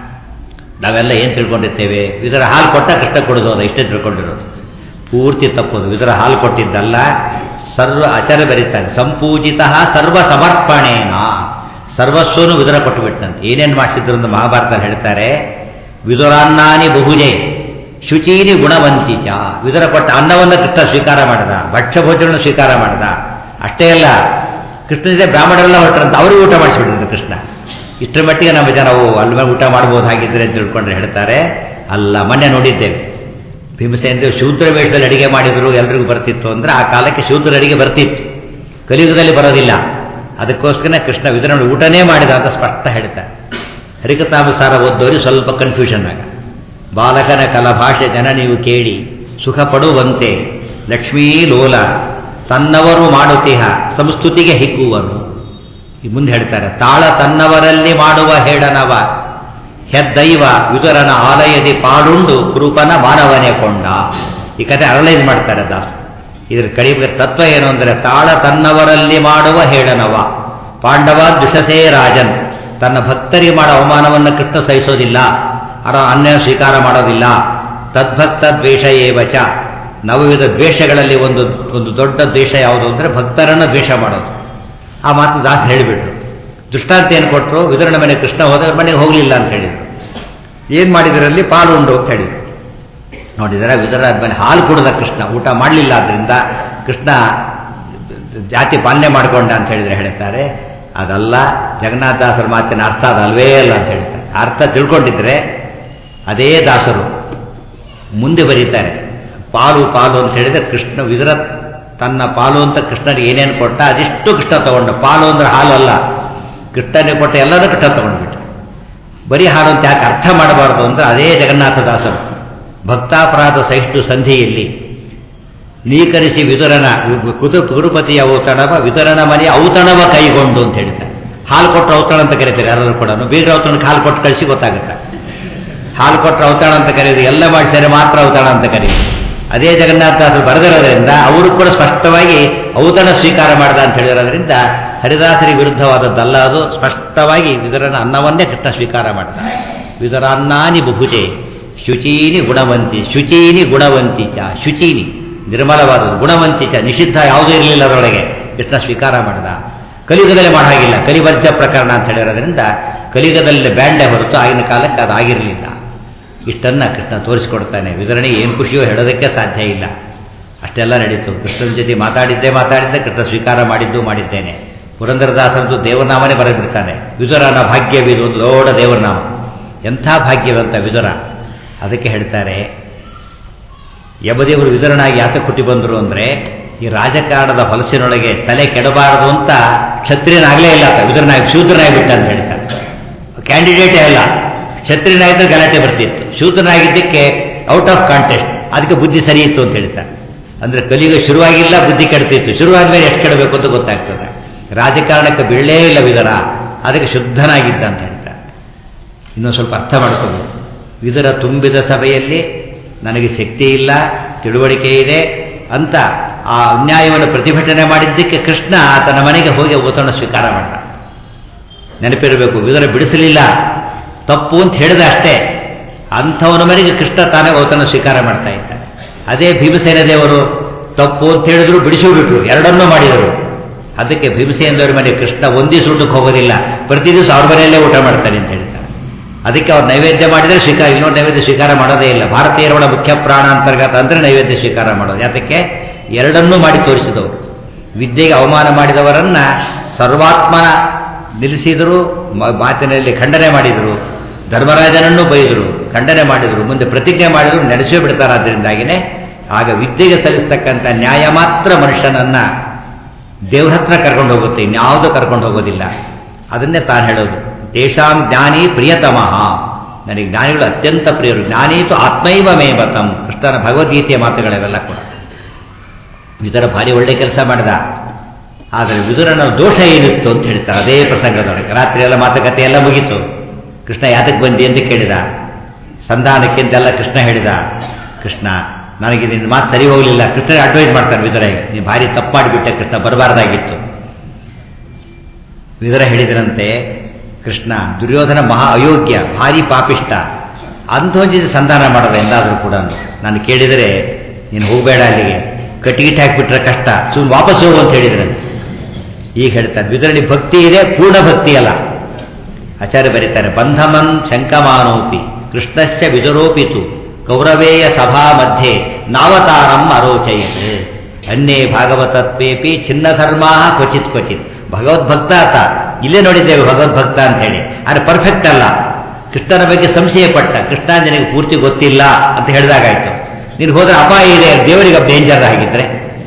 S1: ನಾವೆಲ್ಲ ಏನು ತಿಳ್ಕೊಂಡಿರ್ತೇವೆ ವಿದರ ಹಾಲು ಕೊಟ್ಟ ಕೃಷ್ಣ ಕೊಡೋದು ಇಷ್ಟೇ ತಿಳ್ಕೊಂಡಿರೋದು ಪೂರ್ತಿ ತಪ್ಪೋದು ವಿದರ ಹಾಲು ಕೊಟ್ಟಿದ್ದಲ್ಲ ಸರ್ವ ಆಚಾರ ಬರೀತಾರೆ ಸಂಪೂಜಿತ ಸರ್ವ ಸಮರ್ಪಣೇನ ಸರ್ವಸ್ವನು ವಿದುರ ಕೊಟ್ಟು ಬಿಟ್ಟಂತೆ ಏನೇನು ಮಾಡಿಸಿದ್ರು ಅಂತ ಮಹಾಭಾರತ ಹೇಳ್ತಾರೆ ವಿದುರಾನ್ನಾನಿ ಬಹುಜೆ ಶುಚೀನಿ ಗುಣವಂತಿಚ ವಿದುರ ಕೊಟ್ಟ ಅನ್ನವನ್ನು ಕೃಷ್ಣ ಸ್ವೀಕಾರ ಮಾಡಿದ ಭಕ್ಷ್ಯ ಭೋಜನ ಸ್ವೀಕಾರ ಮಾಡಿದ ಅಷ್ಟೇ ಅಲ್ಲ ಕೃಷ್ಣನಿಗೆ ಬ್ರಾಹ್ಮಣರೆಲ್ಲ ಹೊರಟ್ರಂತ ಅವರಿಗೂ ಊಟ ಮಾಡಿಸ್ಬಿಟ್ಟಿದ್ರು ಕೃಷ್ಣ ಇಷ್ಟರ ಮಟ್ಟಿಗೆ ನಮ್ಮ ಜನ ಓ ಅಲ್ಲಿ ಊಟ ಮಾಡ್ಬೋದು ಹಾಗಿದ್ರೆ ಅಂತ ತಿಳ್ಕೊಂಡ್ರೆ ಹೇಳ್ತಾರೆ ಅಲ್ಲ ಮೊನ್ನೆ ನೋಡಿದ್ದೇವೆ ಭೀಮಸೇನ ಶೂದ್ರ ವೇಷದಲ್ಲಿ ಅಡಿಗೆ ಮಾಡಿದ್ರು ಎಲ್ರಿಗೂ ಬರ್ತಿತ್ತು ಅಂದ್ರೆ ಆ ಕಾಲಕ್ಕೆ ಶೂದ್ರ ಅಡಿಗೆ ಬರ್ತಿತ್ತು ಕಲಿಯುಗದಲ್ಲಿ ಬರೋದಿಲ್ಲ ಅದಕ್ಕೋಸ್ಕರ ಕೃಷ್ಣ ವಿದುರ ಊಟನೇ ಮಾಡಿದ ಅಂತ ಸ್ಪಷ್ಟ ಹೇಳ್ತಾರೆ ಹರಿಕತಾನುಸಾರ ಓದ್ದೋರಿ ಸ್ವಲ್ಪ ಕನ್ಫ್ಯೂಷನ್ ಆಗ ಬಾಲಕನ ಕಲಭಾಷೆ ಜನ ನೀವು ಕೇಳಿ ಸುಖ ಪಡುವಂತೆ ಲಕ್ಷ್ಮೀ ಲೋಲ ತನ್ನವರು ಮಾಡುತ್ತಿಹ ಸಂಸ್ತುತಿಗೆ ಹಿಗ್ಗುವನು ಈ ಮುಂದೆ ಹೇಳ್ತಾರೆ ತಾಳ ತನ್ನವರಲ್ಲಿ ಮಾಡುವ ಹೇಳನವ ಹೆದ್ದೈವ ವಿದುರನ ಆಲಯದಿ ಪಾಡುಂಡು ಕುರುಪನ ಮಾನವನೇ ಕೊಂಡ ಈ ಕತೆ ಅರಳೈಸ್ ಮಾಡ್ತಾರೆ ದಾಸ್ ಇದ್ರ ಕಡಿಮೆ ತತ್ವ ಏನು ಅಂದರೆ ತಾಳ ತನ್ನವರಲ್ಲಿ ಮಾಡುವ ಹೇಳನವ ಪಾಂಡವ ದುಷಸೇ ರಾಜನ್ ತನ್ನ ಭಕ್ತರಿಗೆ ಮಾಡೋ ಅವಮಾನವನ್ನು ಕೃಷ್ಣ ಸಹಿಸೋದಿಲ್ಲ ಅವರ ಅನ್ಯ ಸ್ವೀಕಾರ ಮಾಡೋದಿಲ್ಲ ತದ್ಭಕ್ತ ದ್ವೇಷ ಏವಚ ನವವಿಧ ದ್ವೇಷಗಳಲ್ಲಿ ಒಂದು ಒಂದು ದೊಡ್ಡ ದ್ವೇಷ ಯಾವುದು ಅಂದರೆ ಭಕ್ತರನ್ನು ದ್ವೇಷ ಮಾಡೋದು ಆ ಮಾತು ದಾಸ್ ಹೇಳಿಬಿಟ್ರು ದೃಷ್ಟಾಂತ ಏನು ಕೊಟ್ಟರು ವಿತರಣೆ ಮನೆ ಕೃಷ್ಣ ಹೋದ ಮನೆಗೆ ಹೋಗಲಿಲ್ಲ ಅಂತ ಹೇಳಿದ್ರು ಏನು ಮಾಡಿದ್ರಲ್ಲಿ ಪಾಲು ಉಂಡು ಅಂತ ಹೇಳಿದ್ರು ನೋಡಿದರೆ ವಿದರ ಮನೆ ಹಾಲು ಕುಡಿದ ಕೃಷ್ಣ ಊಟ ಮಾಡಲಿಲ್ಲ ಆದ್ರಿಂದ ಕೃಷ್ಣ ಜಾತಿ ಪಾಲನೆ ಮಾಡಿಕೊಂಡ ಅಂತ ಹೇಳಿದ್ರೆ ಹೇಳ್ತಾರೆ ಅದಲ್ಲ ಜಗನ್ನಾಥದಾಸರ ಮಾತಿನ ಅರ್ಥ ಅದಲ್ವೇ ಅಲ್ಲ ಅಂತ ಹೇಳ್ತಾರೆ ಅರ್ಥ ತಿಳ್ಕೊಂಡಿದ್ರೆ ಅದೇ ದಾಸರು ಮುಂದೆ ಬರೀತಾರೆ ಪಾಲು ಪಾಲು ಅಂತ ಹೇಳಿದ್ರೆ ಕೃಷ್ಣ ವಿದರ ತನ್ನ ಪಾಲು ಅಂತ ಕೃಷ್ಣನಿಗೆ ಏನೇನು ಕೊಟ್ಟ ಅದಿಷ್ಟು ಕೃಷ್ಣ ತಗೊಂಡ ಪಾಲು ಅಂದ್ರೆ ಹಾಲು ಅಲ್ಲ ಕೃಷ್ಣನಿಗೆ ಕೊಟ್ಟ ಎಲ್ಲರೂ ಕೃಷ್ಣ ತಗೊಂಡ್ಬಿಟ್ಟು ಬರೀ ಹಾಲು ಅಂತ ಯಾಕೆ ಅರ್ಥ ಮಾಡಬಾರ್ದು ಅಂದ್ರೆ ಅದೇ ಜಗನ್ನಾಥದಾಸರು ಭಕ್ತಾಪರಾಧ ಸಹಿಷ್ಣು ಸಂಧಿಯಲ್ಲಿ ನೀಕರಿಸಿ ವಿದುರನ ಕುದು ಕುರುಪತಿಯ ಔತಣವ ವಿದುರನ ಮನೆಯ ಔತಣವ ಕೈಗೊಂಡು ಅಂತ ಹೇಳ್ತಾರೆ ಹಾಲು ಕೊಟ್ಟರೆ ಔತಣ ಅಂತ ಕರೀತಾರೆ ಯಾರು ಕೂಡ ಬೀಗ್ರ ಔತಣಕ್ಕೆ ಹಾಲು ಕೊಟ್ಟು ಕಳಿಸಿ ಗೊತ್ತಾಗುತ್ತೆ ಹಾಲು ಕೊಟ್ಟರೆ ಔತಣ ಅಂತ ಕರೆಯೋದು ಎಲ್ಲ ಮಾಡಿಸಿದರೆ ಮಾತ್ರ ಔತಣ ಅಂತ ಕರೆಯೋದು ಅದೇ ಜಗನ್ನಾಥದಾಸರು ಬರೆದಿರೋದ್ರಿಂದ ಅವರು ಕೂಡ ಸ್ಪಷ್ಟವಾಗಿ ಔತಣ ಸ್ವೀಕಾರ ಮಾಡ್ದ ಅಂತ ಹೇಳಿರೋದ್ರಿಂದ ಹರಿದಾಸರಿಗೆ ವಿರುದ್ಧವಾದದ್ದಲ್ಲ ಅದು ಸ್ಪಷ್ಟವಾಗಿ ವಿದುರನ ಅನ್ನವನ್ನೇ ಕೃಷ್ಣ ಸ್ವೀಕಾರ ಮಾಡ್ತಾರೆ ವಿದುರಾನ್ನಾನಿ ಬಹುಜೆ ಶುಚೀನಿ ಗುಣವಂತಿ ಶುಚೀನಿ ಗುಣವಂತಿ ಚ ಶುಚೀನಿ ನಿರ್ಮಲವಾದದ್ದು ಗುಣವಂತಿ ಚ ನಿಷಿದ್ಧ ಯಾವುದೂ ಇರಲಿಲ್ಲ ಅದರೊಳಗೆ ಕೃಷ್ಣ ಸ್ವೀಕಾರ ಮಾಡಿದ ಕಲಿಯುಗದಲ್ಲಿ ಮಾಡೋ ಹಾಗಿಲ್ಲ ಕಲಿವರ್ಜ ಪ್ರಕರಣ ಅಂತ ಹೇಳಿರೋದ್ರಿಂದ ಕಲಿಯುಗದಲ್ಲಿ ಬ್ಯಾಂಡೆ ಹೊರತು ಆಗಿನ ಕಾಲಕ್ಕೆ ಅದು ಆಗಿರಲಿಲ್ಲ ಇಷ್ಟನ್ನ ಕೃಷ್ಣ ತೋರಿಸಿಕೊಡ್ತಾನೆ ವಿವರಣೆ ಏನು ಖುಷಿಯೋ ಹೇಳೋದಕ್ಕೆ ಸಾಧ್ಯ ಇಲ್ಲ ಅಷ್ಟೆಲ್ಲ ನಡೀತು ಕೃಷ್ಣನ ಜೊತೆ ಮಾತಾಡಿದ್ದೇ ಮಾತಾಡಿದ್ದೆ ಕೃಷ್ಣ ಸ್ವೀಕಾರ ಮಾಡಿದ್ದು ಮಾಡಿದ್ದೇನೆ ಪುರಂದರದಾಸಂತೂ ದೇವನಾಮನೇ ಬರೆದ್ಬಿಡ್ತಾನೆ ವಿದುರನ ಭಾಗ್ಯವಿದು ಒಂದು ದೊಡ್ಡ ದೇವರನಾಮ ಎಂಥ ಭಾಗ್ಯವಂತ ವಿದುರ ಅದಕ್ಕೆ ಹೇಳ್ತಾರೆ ಯಮದೇವರು ವಿದುರನಾಗಿ ಯಾತ ಕೊಟ್ಟಿ ಬಂದರು ಅಂದರೆ ಈ ರಾಜಕಾರಣದ ಹೊಲಸಿನೊಳಗೆ ತಲೆ ಕೆಡಬಾರದು ಅಂತ ಕ್ಷತ್ರಿಯನಾಗಲೇ ಇಲ್ಲ ಆತ ವಿದುರನಾಗಿ ಶೂದ್ರನಾಗಿಬಿಟ್ಟ ಅಂತ ಹೇಳ್ತಾರೆ ಕ್ಯಾಂಡಿಡೇಟೇ ಅಲ್ಲ ಕ್ಷತ್ರಿಯನಾಗಿದ್ದರೆ ಗಲಾಟೆ ಬರ್ತಿತ್ತು ಶೂದ್ರನಾಗಿದ್ದಕ್ಕೆ ಔಟ್ ಆಫ್ ಕಾಂಟೆಸ್ಟ್ ಅದಕ್ಕೆ ಬುದ್ಧಿ ಸರಿ ಇತ್ತು ಅಂತ ಹೇಳ್ತಾರೆ ಅಂದರೆ ಕಲಿಯುಗ ಶುರುವಾಗಿಲ್ಲ ಬುದ್ಧಿ ಕೆಡ್ತಿತ್ತು ಶುರುವಾದ ಮೇಲೆ ಎಷ್ಟು ಕೆಡಬೇಕು ಅಂತ ಗೊತ್ತಾಗ್ತದೆ ರಾಜಕಾರಣಕ್ಕೆ ಬೀಳಲೇ ಇಲ್ಲ ವಿದರ ಅದಕ್ಕೆ ಶುದ್ಧನಾಗಿದ್ದ ಅಂತ ಹೇಳ್ತಾರೆ ಇನ್ನೊಂದು ಸ್ವಲ್ಪ ಅರ್ಥ ಮಾಡ್ಕೋಬೇಕು ವಿದರ ತುಂಬಿದ ಸಭೆಯಲ್ಲಿ ನನಗೆ ಶಕ್ತಿ ಇಲ್ಲ ತಿಳುವಳಿಕೆ ಇದೆ ಅಂತ ಆ ಅನ್ಯಾಯವನ್ನು ಪ್ರತಿಭಟನೆ ಮಾಡಿದ್ದಕ್ಕೆ ಕೃಷ್ಣ ತನ್ನ ಮನೆಗೆ ಹೋಗಿ ಔತಣ ಸ್ವೀಕಾರ ಮಾಡ್ದ ನೆನಪಿರಬೇಕು ವಿದರ ಬಿಡಿಸಲಿಲ್ಲ ತಪ್ಪು ಅಂತ ಹೇಳಿದ ಅಷ್ಟೇ ಅಂಥವನ ಮನೆಗೆ ಕೃಷ್ಣ ತಾನೇ ಔತಣ ಸ್ವೀಕಾರ ಮಾಡ್ತಾ ಇದ್ದಾನೆ ಅದೇ ಭೀಮಸೇನ ದೇವರು ತಪ್ಪು ಅಂತ ಹೇಳಿದ್ರು ಬಿಡಿಸಿ ಬಿಟ್ರು ಎರಡನ್ನೂ ಮಾಡಿದರು ಅದಕ್ಕೆ ಭೀಮಸೇನದವ್ರ ಮನೆ ಕೃಷ್ಣ ಒಂದೇ ಸುಟ್ಟಕ್ಕೆ ಹೋಗೋದಿಲ್ಲ ಪ್ರತಿ ದಿವಸ ಅವ್ರ ಮನೆಯಲ್ಲೇ ಊಟ ಮಾಡ್ತಾನೆ ಅಂತ ಹೇಳ್ತಾರೆ ಅದಕ್ಕೆ ಅವ್ರು ನೈವೇದ್ಯ ಮಾಡಿದರೆ ಸ್ವೀಕಾರ ಇನ್ನೊಂದು ನೈವೇದ್ಯ ಸ್ವೀಕಾರ ಮಾಡೋದೇ ಇಲ್ಲ ಭಾರತೀಯರೊಳ ಮುಖ್ಯ ಪ್ರಾಣ ಅಂತರ್ಗತ ಅಂದರೆ ನೈವೇದ್ಯ ಸ್ವೀಕಾರ ಮಾಡೋದು ಯಾತಕ್ಕೆ ಎರಡನ್ನೂ ಮಾಡಿ ತೋರಿಸಿದವರು ವಿದ್ಯೆಗೆ ಅವಮಾನ ಮಾಡಿದವರನ್ನ ಸರ್ವಾತ್ಮನ ನಿಲ್ಲಿಸಿದರು ಮಾತಿನಲ್ಲಿ ಖಂಡನೆ ಮಾಡಿದರು ಧರ್ಮರಾಜನನ್ನು ಬೈದರು ಖಂಡನೆ ಮಾಡಿದರು ಮುಂದೆ ಪ್ರತಿಜ್ಞೆ ಮಾಡಿದರು ನಡೆಸೇ ಬಿಡ್ತಾರೆ ಆದ್ದರಿಂದಾಗಿನೇ ಆಗ ವಿದ್ಯೆಗೆ ಸಲ್ಲಿಸ್ತಕ್ಕಂಥ ನ್ಯಾಯ ಮಾತ್ರ ಮನುಷ್ಯನನ್ನ ದೇವ್ರ ಹತ್ರ ಕರ್ಕೊಂಡು ಹೋಗುತ್ತೆ ಇನ್ಯಾವುದೂ ಕರ್ಕೊಂಡು ಹೋಗೋದಿಲ್ಲ ಅದನ್ನೇ ತಾನು ಹೇಳೋದು ತೇಷಾಂ ಜ್ಞಾನಿ ಪ್ರಿಯತಮಃ ನನಗೆ ಜ್ಞಾನಿಗಳು ಅತ್ಯಂತ ಪ್ರಿಯರು ಜ್ಞಾನೀತು ಆತ್ಮೈವ ಮೇವತಂ ಕೃಷ್ಣನ ಭಗವದ್ಗೀತೆಯ ಮಾತುಗಳಿವೆಲ್ಲ ಕೂಡ ವಿದುರ ಭಾರಿ ಒಳ್ಳೆ ಕೆಲಸ ಮಾಡಿದ ಆದರೆ ವಿದುರನ ದೋಷ ಏನಿತ್ತು ಅಂತ ಹೇಳ್ತಾರೆ ಅದೇ ಪ್ರಸಂಗದೊಳಗೆ ರಾತ್ರಿ ಎಲ್ಲ ಮಾತುಕತೆ ಎಲ್ಲ ಮುಗೀತು ಕೃಷ್ಣ ಯಾತಕ್ಕೆ ಬಂದಿ ಅಂತ ಕೇಳಿದ ಸಂಧಾನಕ್ಕಿಂತೆಲ್ಲ ಕೃಷ್ಣ ಹೇಳಿದ ಕೃಷ್ಣ ನನಗೆ ನಿನ್ನ ಮಾತು ಸರಿ ಹೋಗಲಿಲ್ಲ ಕೃಷ್ಣನಿಗೆ ಅಡ್ವೈಸ್ ಮಾಡ್ತಾರೆ ವಿದುರಗೆ ನೀನು ಭಾರಿ ತಪ್ಪು ಮಾಡಿಬಿಟ್ಟೆ ಕೃಷ್ಣ ಬರಬಾರ್ದಾಗಿತ್ತು ವಿದುರ ಹೇಳಿದರಂತೆ ಕೃಷ್ಣ ದುರ್ಯೋಧನ ಮಹಾ ಅಯೋಗ್ಯ ಭಾರಿ ಪಾಪಿಷ್ಟ ಅಂಥೊಂದು ಜೊತೆ ಸಂಧಾನ ಮಾಡೋದ ಎಂದಾದರೂ ಕೂಡ ನಾನು ಕೇಳಿದರೆ ನೀನು ಹೋಗಬೇಡ ಅಲ್ಲಿಗೆ ಕಟ್ಟಿಗಿಟ್ಟು ಹಾಕಿಬಿಟ್ರೆ ಕಷ್ಟ ಸುಮ್ಮನೆ ವಾಪಸ್ ಹೋಗು ಅಂತ ಹೇಳಿದ್ರಂತೆ ಈಗ ಹೇಳ್ತಾರೆ ವಿದುರಣಿ ಭಕ್ತಿ ಇದೆ ಪೂರ್ಣ ಭಕ್ತಿ ಅಲ್ಲ ಆಚಾರ್ಯ ಬರೀತಾರೆ ಬಂಧಮನ್ ಶಂಕಮಾನೋಪಿ ಕೃಷ್ಣಸ್ಯ ವಿದುರೋಪಿತು ಕೌರವೇಯ ಸಭಾ ಮಧ್ಯೆ ನಾವತಾರಂ ಅರೋಚಯತ್ ಅನ್ಯೇ ಭಾಗವತತ್ವೇಪಿ ಚಿನ್ನ ಧರ್ಮಾ ಕ್ವಚಿತ್ ಕ್ವಚಿತ್ ಭಗವದ್ಭಕ್ತ ಆತ ಇಲ್ಲೇ ನೋಡಿದ್ದೇವೆ ಭಗವದ್ಭಕ್ತ ಅಂತ ಹೇಳಿ ಆದರೆ ಪರ್ಫೆಕ್ಟ್ ಅಲ್ಲ ಕೃಷ್ಣನ ಬಗ್ಗೆ ಸಂಶಯ ಪಟ್ಟ ಕೃಷ್ಣ ನಿನಗೆ ಪೂರ್ತಿ ಗೊತ್ತಿಲ್ಲ ಅಂತ ಹೇಳಿದಾಗಾಯ್ತು ನೀನು ಹೋದ್ರೆ ಅಪಾಯ ಇದೆ ದೇವರಿಗೆ ಡೇಂಜರ್ ಆಗಿದ್ರೆ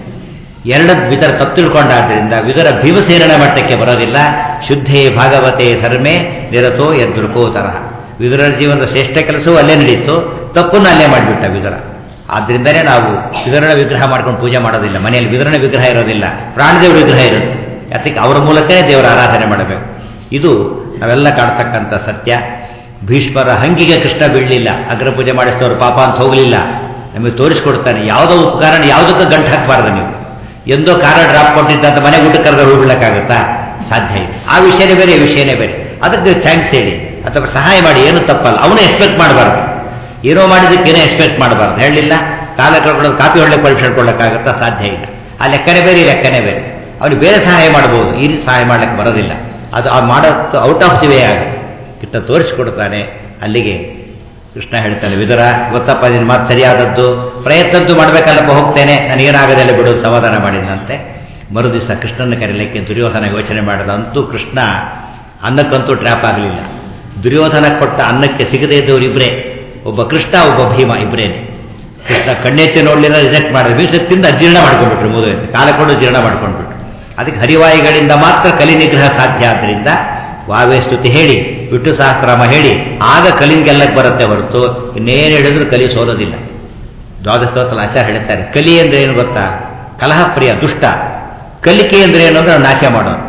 S1: ಎರಡ ವಿತರ ತಪ್ಪು ತಿಳ್ಕೊಂಡಾದ್ರಿಂದ ವಿದುರ ಭೀಮಸೇನನ ಮಟ್ಟಕ್ಕೆ ಬರೋದಿಲ್ಲ ಶುದ್ಧೇ ಭಾಗವತೆ ಧರ್ಮೇ ನಿರತೋ ಎದುರುಕೋ ತರಹ ವಿದುರ ಜೀವನದ ಶ್ರೇಷ್ಠ ಕೆಲಸವೂ ಅಲ್ಲೇ ನಡೀತು ತಪ್ಪನ್ನು ಅಲ್ಲೇ ಮಾಡಿಬಿಟ್ಟ ವಿದುರ ಆದ್ರಿಂದನೇ ನಾವು ವಿದುರನ ವಿಗ್ರಹ ಮಾಡ್ಕೊಂಡು ಪೂಜೆ ಮಾಡೋದಿಲ್ಲ ಮನೆಯಲ್ಲಿ ವಿದುರನ ವಿಗ್ರಹ ಇರೋದಿಲ್ಲ ಪ್ರಾಣದೇವರ ವಿಗ್ರಹ ಇರುತ್ತೆ ಅದಕ್ಕೆ ಅವರ ಮೂಲಕನೇ ದೇವರ ಆರಾಧನೆ ಮಾಡಬೇಕು ಇದು ನಾವೆಲ್ಲ ಕಾಡ್ತಕ್ಕಂಥ ಸತ್ಯ ಭೀಷ್ಮರ ಹಂಗಿಗೆ ಕೃಷ್ಣ ಬೀಳಲಿಲ್ಲ ಅಗ್ರ ಪೂಜೆ ಮಾಡಿಸಿದವರು ಪಾಪ ಅಂತ ಹೋಗಲಿಲ್ಲ ನಮಗೆ ತೋರಿಸ್ಕೊಡ್ತಾನೆ ಯಾವುದೋ ಉಪಕಾರಣ ಯಾವುದಕ್ಕೂ ಗಂಟು ಹಾಕಬಾರ್ದು ನೀವು ಎಂದೋ ಕಾರ ಡ್ರಾಪ್ ಕೊಟ್ಟಿದ್ದಂತ ಮನೆ ಊಟಕ್ಕೆ ಕರೆದ್ರೆ ಹೋಗ್ಬಿಡ್ಲಿಕ್ಕಾಗತ್ತಾ ಸಾಧ್ಯ ಇಲ್ಲ ಆ ವಿಷಯನೇ ಬೇರೆ ಈ ವಿಷಯನೇ ಬೇರೆ ಅದಕ್ಕೆ ಥ್ಯಾಂಕ್ಸ್ ಹೇಳಿ ಅಥವಾ ಸಹಾಯ ಮಾಡಿ ಏನು ತಪ್ಪಲ್ಲ ಅವನು ಎಕ್ಸ್ಪೆಕ್ಟ್ ಮಾಡಬಾರ್ದು ಏನೋ ಮಾಡಿದ್ದಕ್ಕೆ ಏನೋ ಎಕ್ಸ್ಪೆಕ್ಟ್ ಮಾಡಬಾರ್ದು ಹೇಳಲಿಲ್ಲ ಕಾಲ ಕಳ್ಕೊಳ್ಳೋದು ಕಾಪಿ ಒಳ್ಳೆ ಪರೀಕ್ಷೆ ಕೊಡೋಕ್ಕಾಗತ್ತಾ ಸಾಧ್ಯ ಇಲ್ಲ ಆ ಲೆಕ್ಕನೇ ಬೇರೆ ಈ ಲೆಕ್ಕನೇ ಬೇರೆ ಅವ್ನಿಗೆ ಬೇರೆ ಸಹಾಯ ಮಾಡ್ಬೋದು ಈ ರೀತಿ ಸಹಾಯ ಮಾಡ್ಲಿಕ್ಕೆ ಬರೋದಿಲ್ಲ ಅದು ಆ ಮಾಡೋ ಔಟ್ ಆಫ್ ದಿ ವೇ ಆಗುತ್ತೆ ಕೃಷ್ಣ ತೋರಿಸಿಕೊಡ್ತಾನೆ ಅಲ್ಲಿಗೆ ಕೃಷ್ಣ ಹೇಳ್ತಾನೆ ವಿದುರ ಗೊತ್ತಪ್ಪ ನಿನ್ನ ಮಾತು ಸರಿಯಾದದ್ದು ಪ್ರಯತ್ನಂತೂ ಮಾಡಬೇಕಲ್ಲಪ್ಪ ಹೋಗ್ತೇನೆ ನನಗೇನಾಗದೆಲ್ಲ ಬಿಡೋದು ಸಮಾಧಾನ ಮಾಡಿದಂತೆ ಮರುದಿವಸ ಕೃಷ್ಣನ ಕರೀಲಿಕ್ಕೆ ದುರ್ಯೋಧನ ಯೋಚನೆ ಮಾಡಿದ ಅಂತೂ ಕೃಷ್ಣ ಅನ್ನಕ್ಕಂತೂ ಟ್ರ್ಯಾಪ್ ಆಗಲಿಲ್ಲ ದುರ್ಯೋಧನ ಕೊಟ್ಟ ಅನ್ನಕ್ಕೆ ಸಿಗದೇ ಇದ್ದವರು ಇಬ್ಬರೇ ಒಬ್ಬ ಕೃಷ್ಣ ಒಬ್ಬ ಭೀಮ ಇಬ್ಬರೇನೆ ಕೃಷ್ಣ ಕಣ್ಣೆತ್ತಿ ನೋಡಲಿಲ್ಲ ರಿಜೆಕ್ಟ್ ಮಾಡಿದ್ರು ಭೀಮ ತಿಂದು ಅಜೀರ್ಣ ಮಾಡ್ಕೊಂಡ್ಬಿಟ್ರು ಮೂದೈತೆ ಕಾಲ ಕೊಂಡು ಜೀರ್ಣ ಮಾಡ್ಕೊಂಡ್ಬಿಟ್ರು ಅದಕ್ಕೆ ಹರಿವಾಯಿಗಳಿಂದ ಮಾತ್ರ ಕಲಿ ನಿಗ್ರಹ ಸಾಧ್ಯ ಆದ್ದರಿಂದ ವಾವೇ ಸ್ತುತಿ ಹೇಳಿ ವಿಟ್ಟು ಸಹಸ್ರಾಮ ಹೇಳಿ ಆಗ ಕಲಿನ ಗೆಲ್ಲಕ್ಕೆ ಬರುತ್ತೆ ಹೊರತು ಇನ್ನೇನು ಹೇಳಿದ್ರು ಕಲಿ ಸೋಲೋದಿಲ್ಲ ದ್ವಾದಶೋತ್ತಲ ಆಚಾರ ಹೇಳ್ತಾರೆ ಕಲಿ ಅಂದ್ರೆ ಏನು ಗೊತ್ತಾ ಕಲಹಪ್ರಿಯ ದುಷ್ಟ ಕಲಿಕೆ ಅಂದ್ರೆ ಏನು ಅಂದ್ರೆ ನಾಶ ಮಾಡೋನು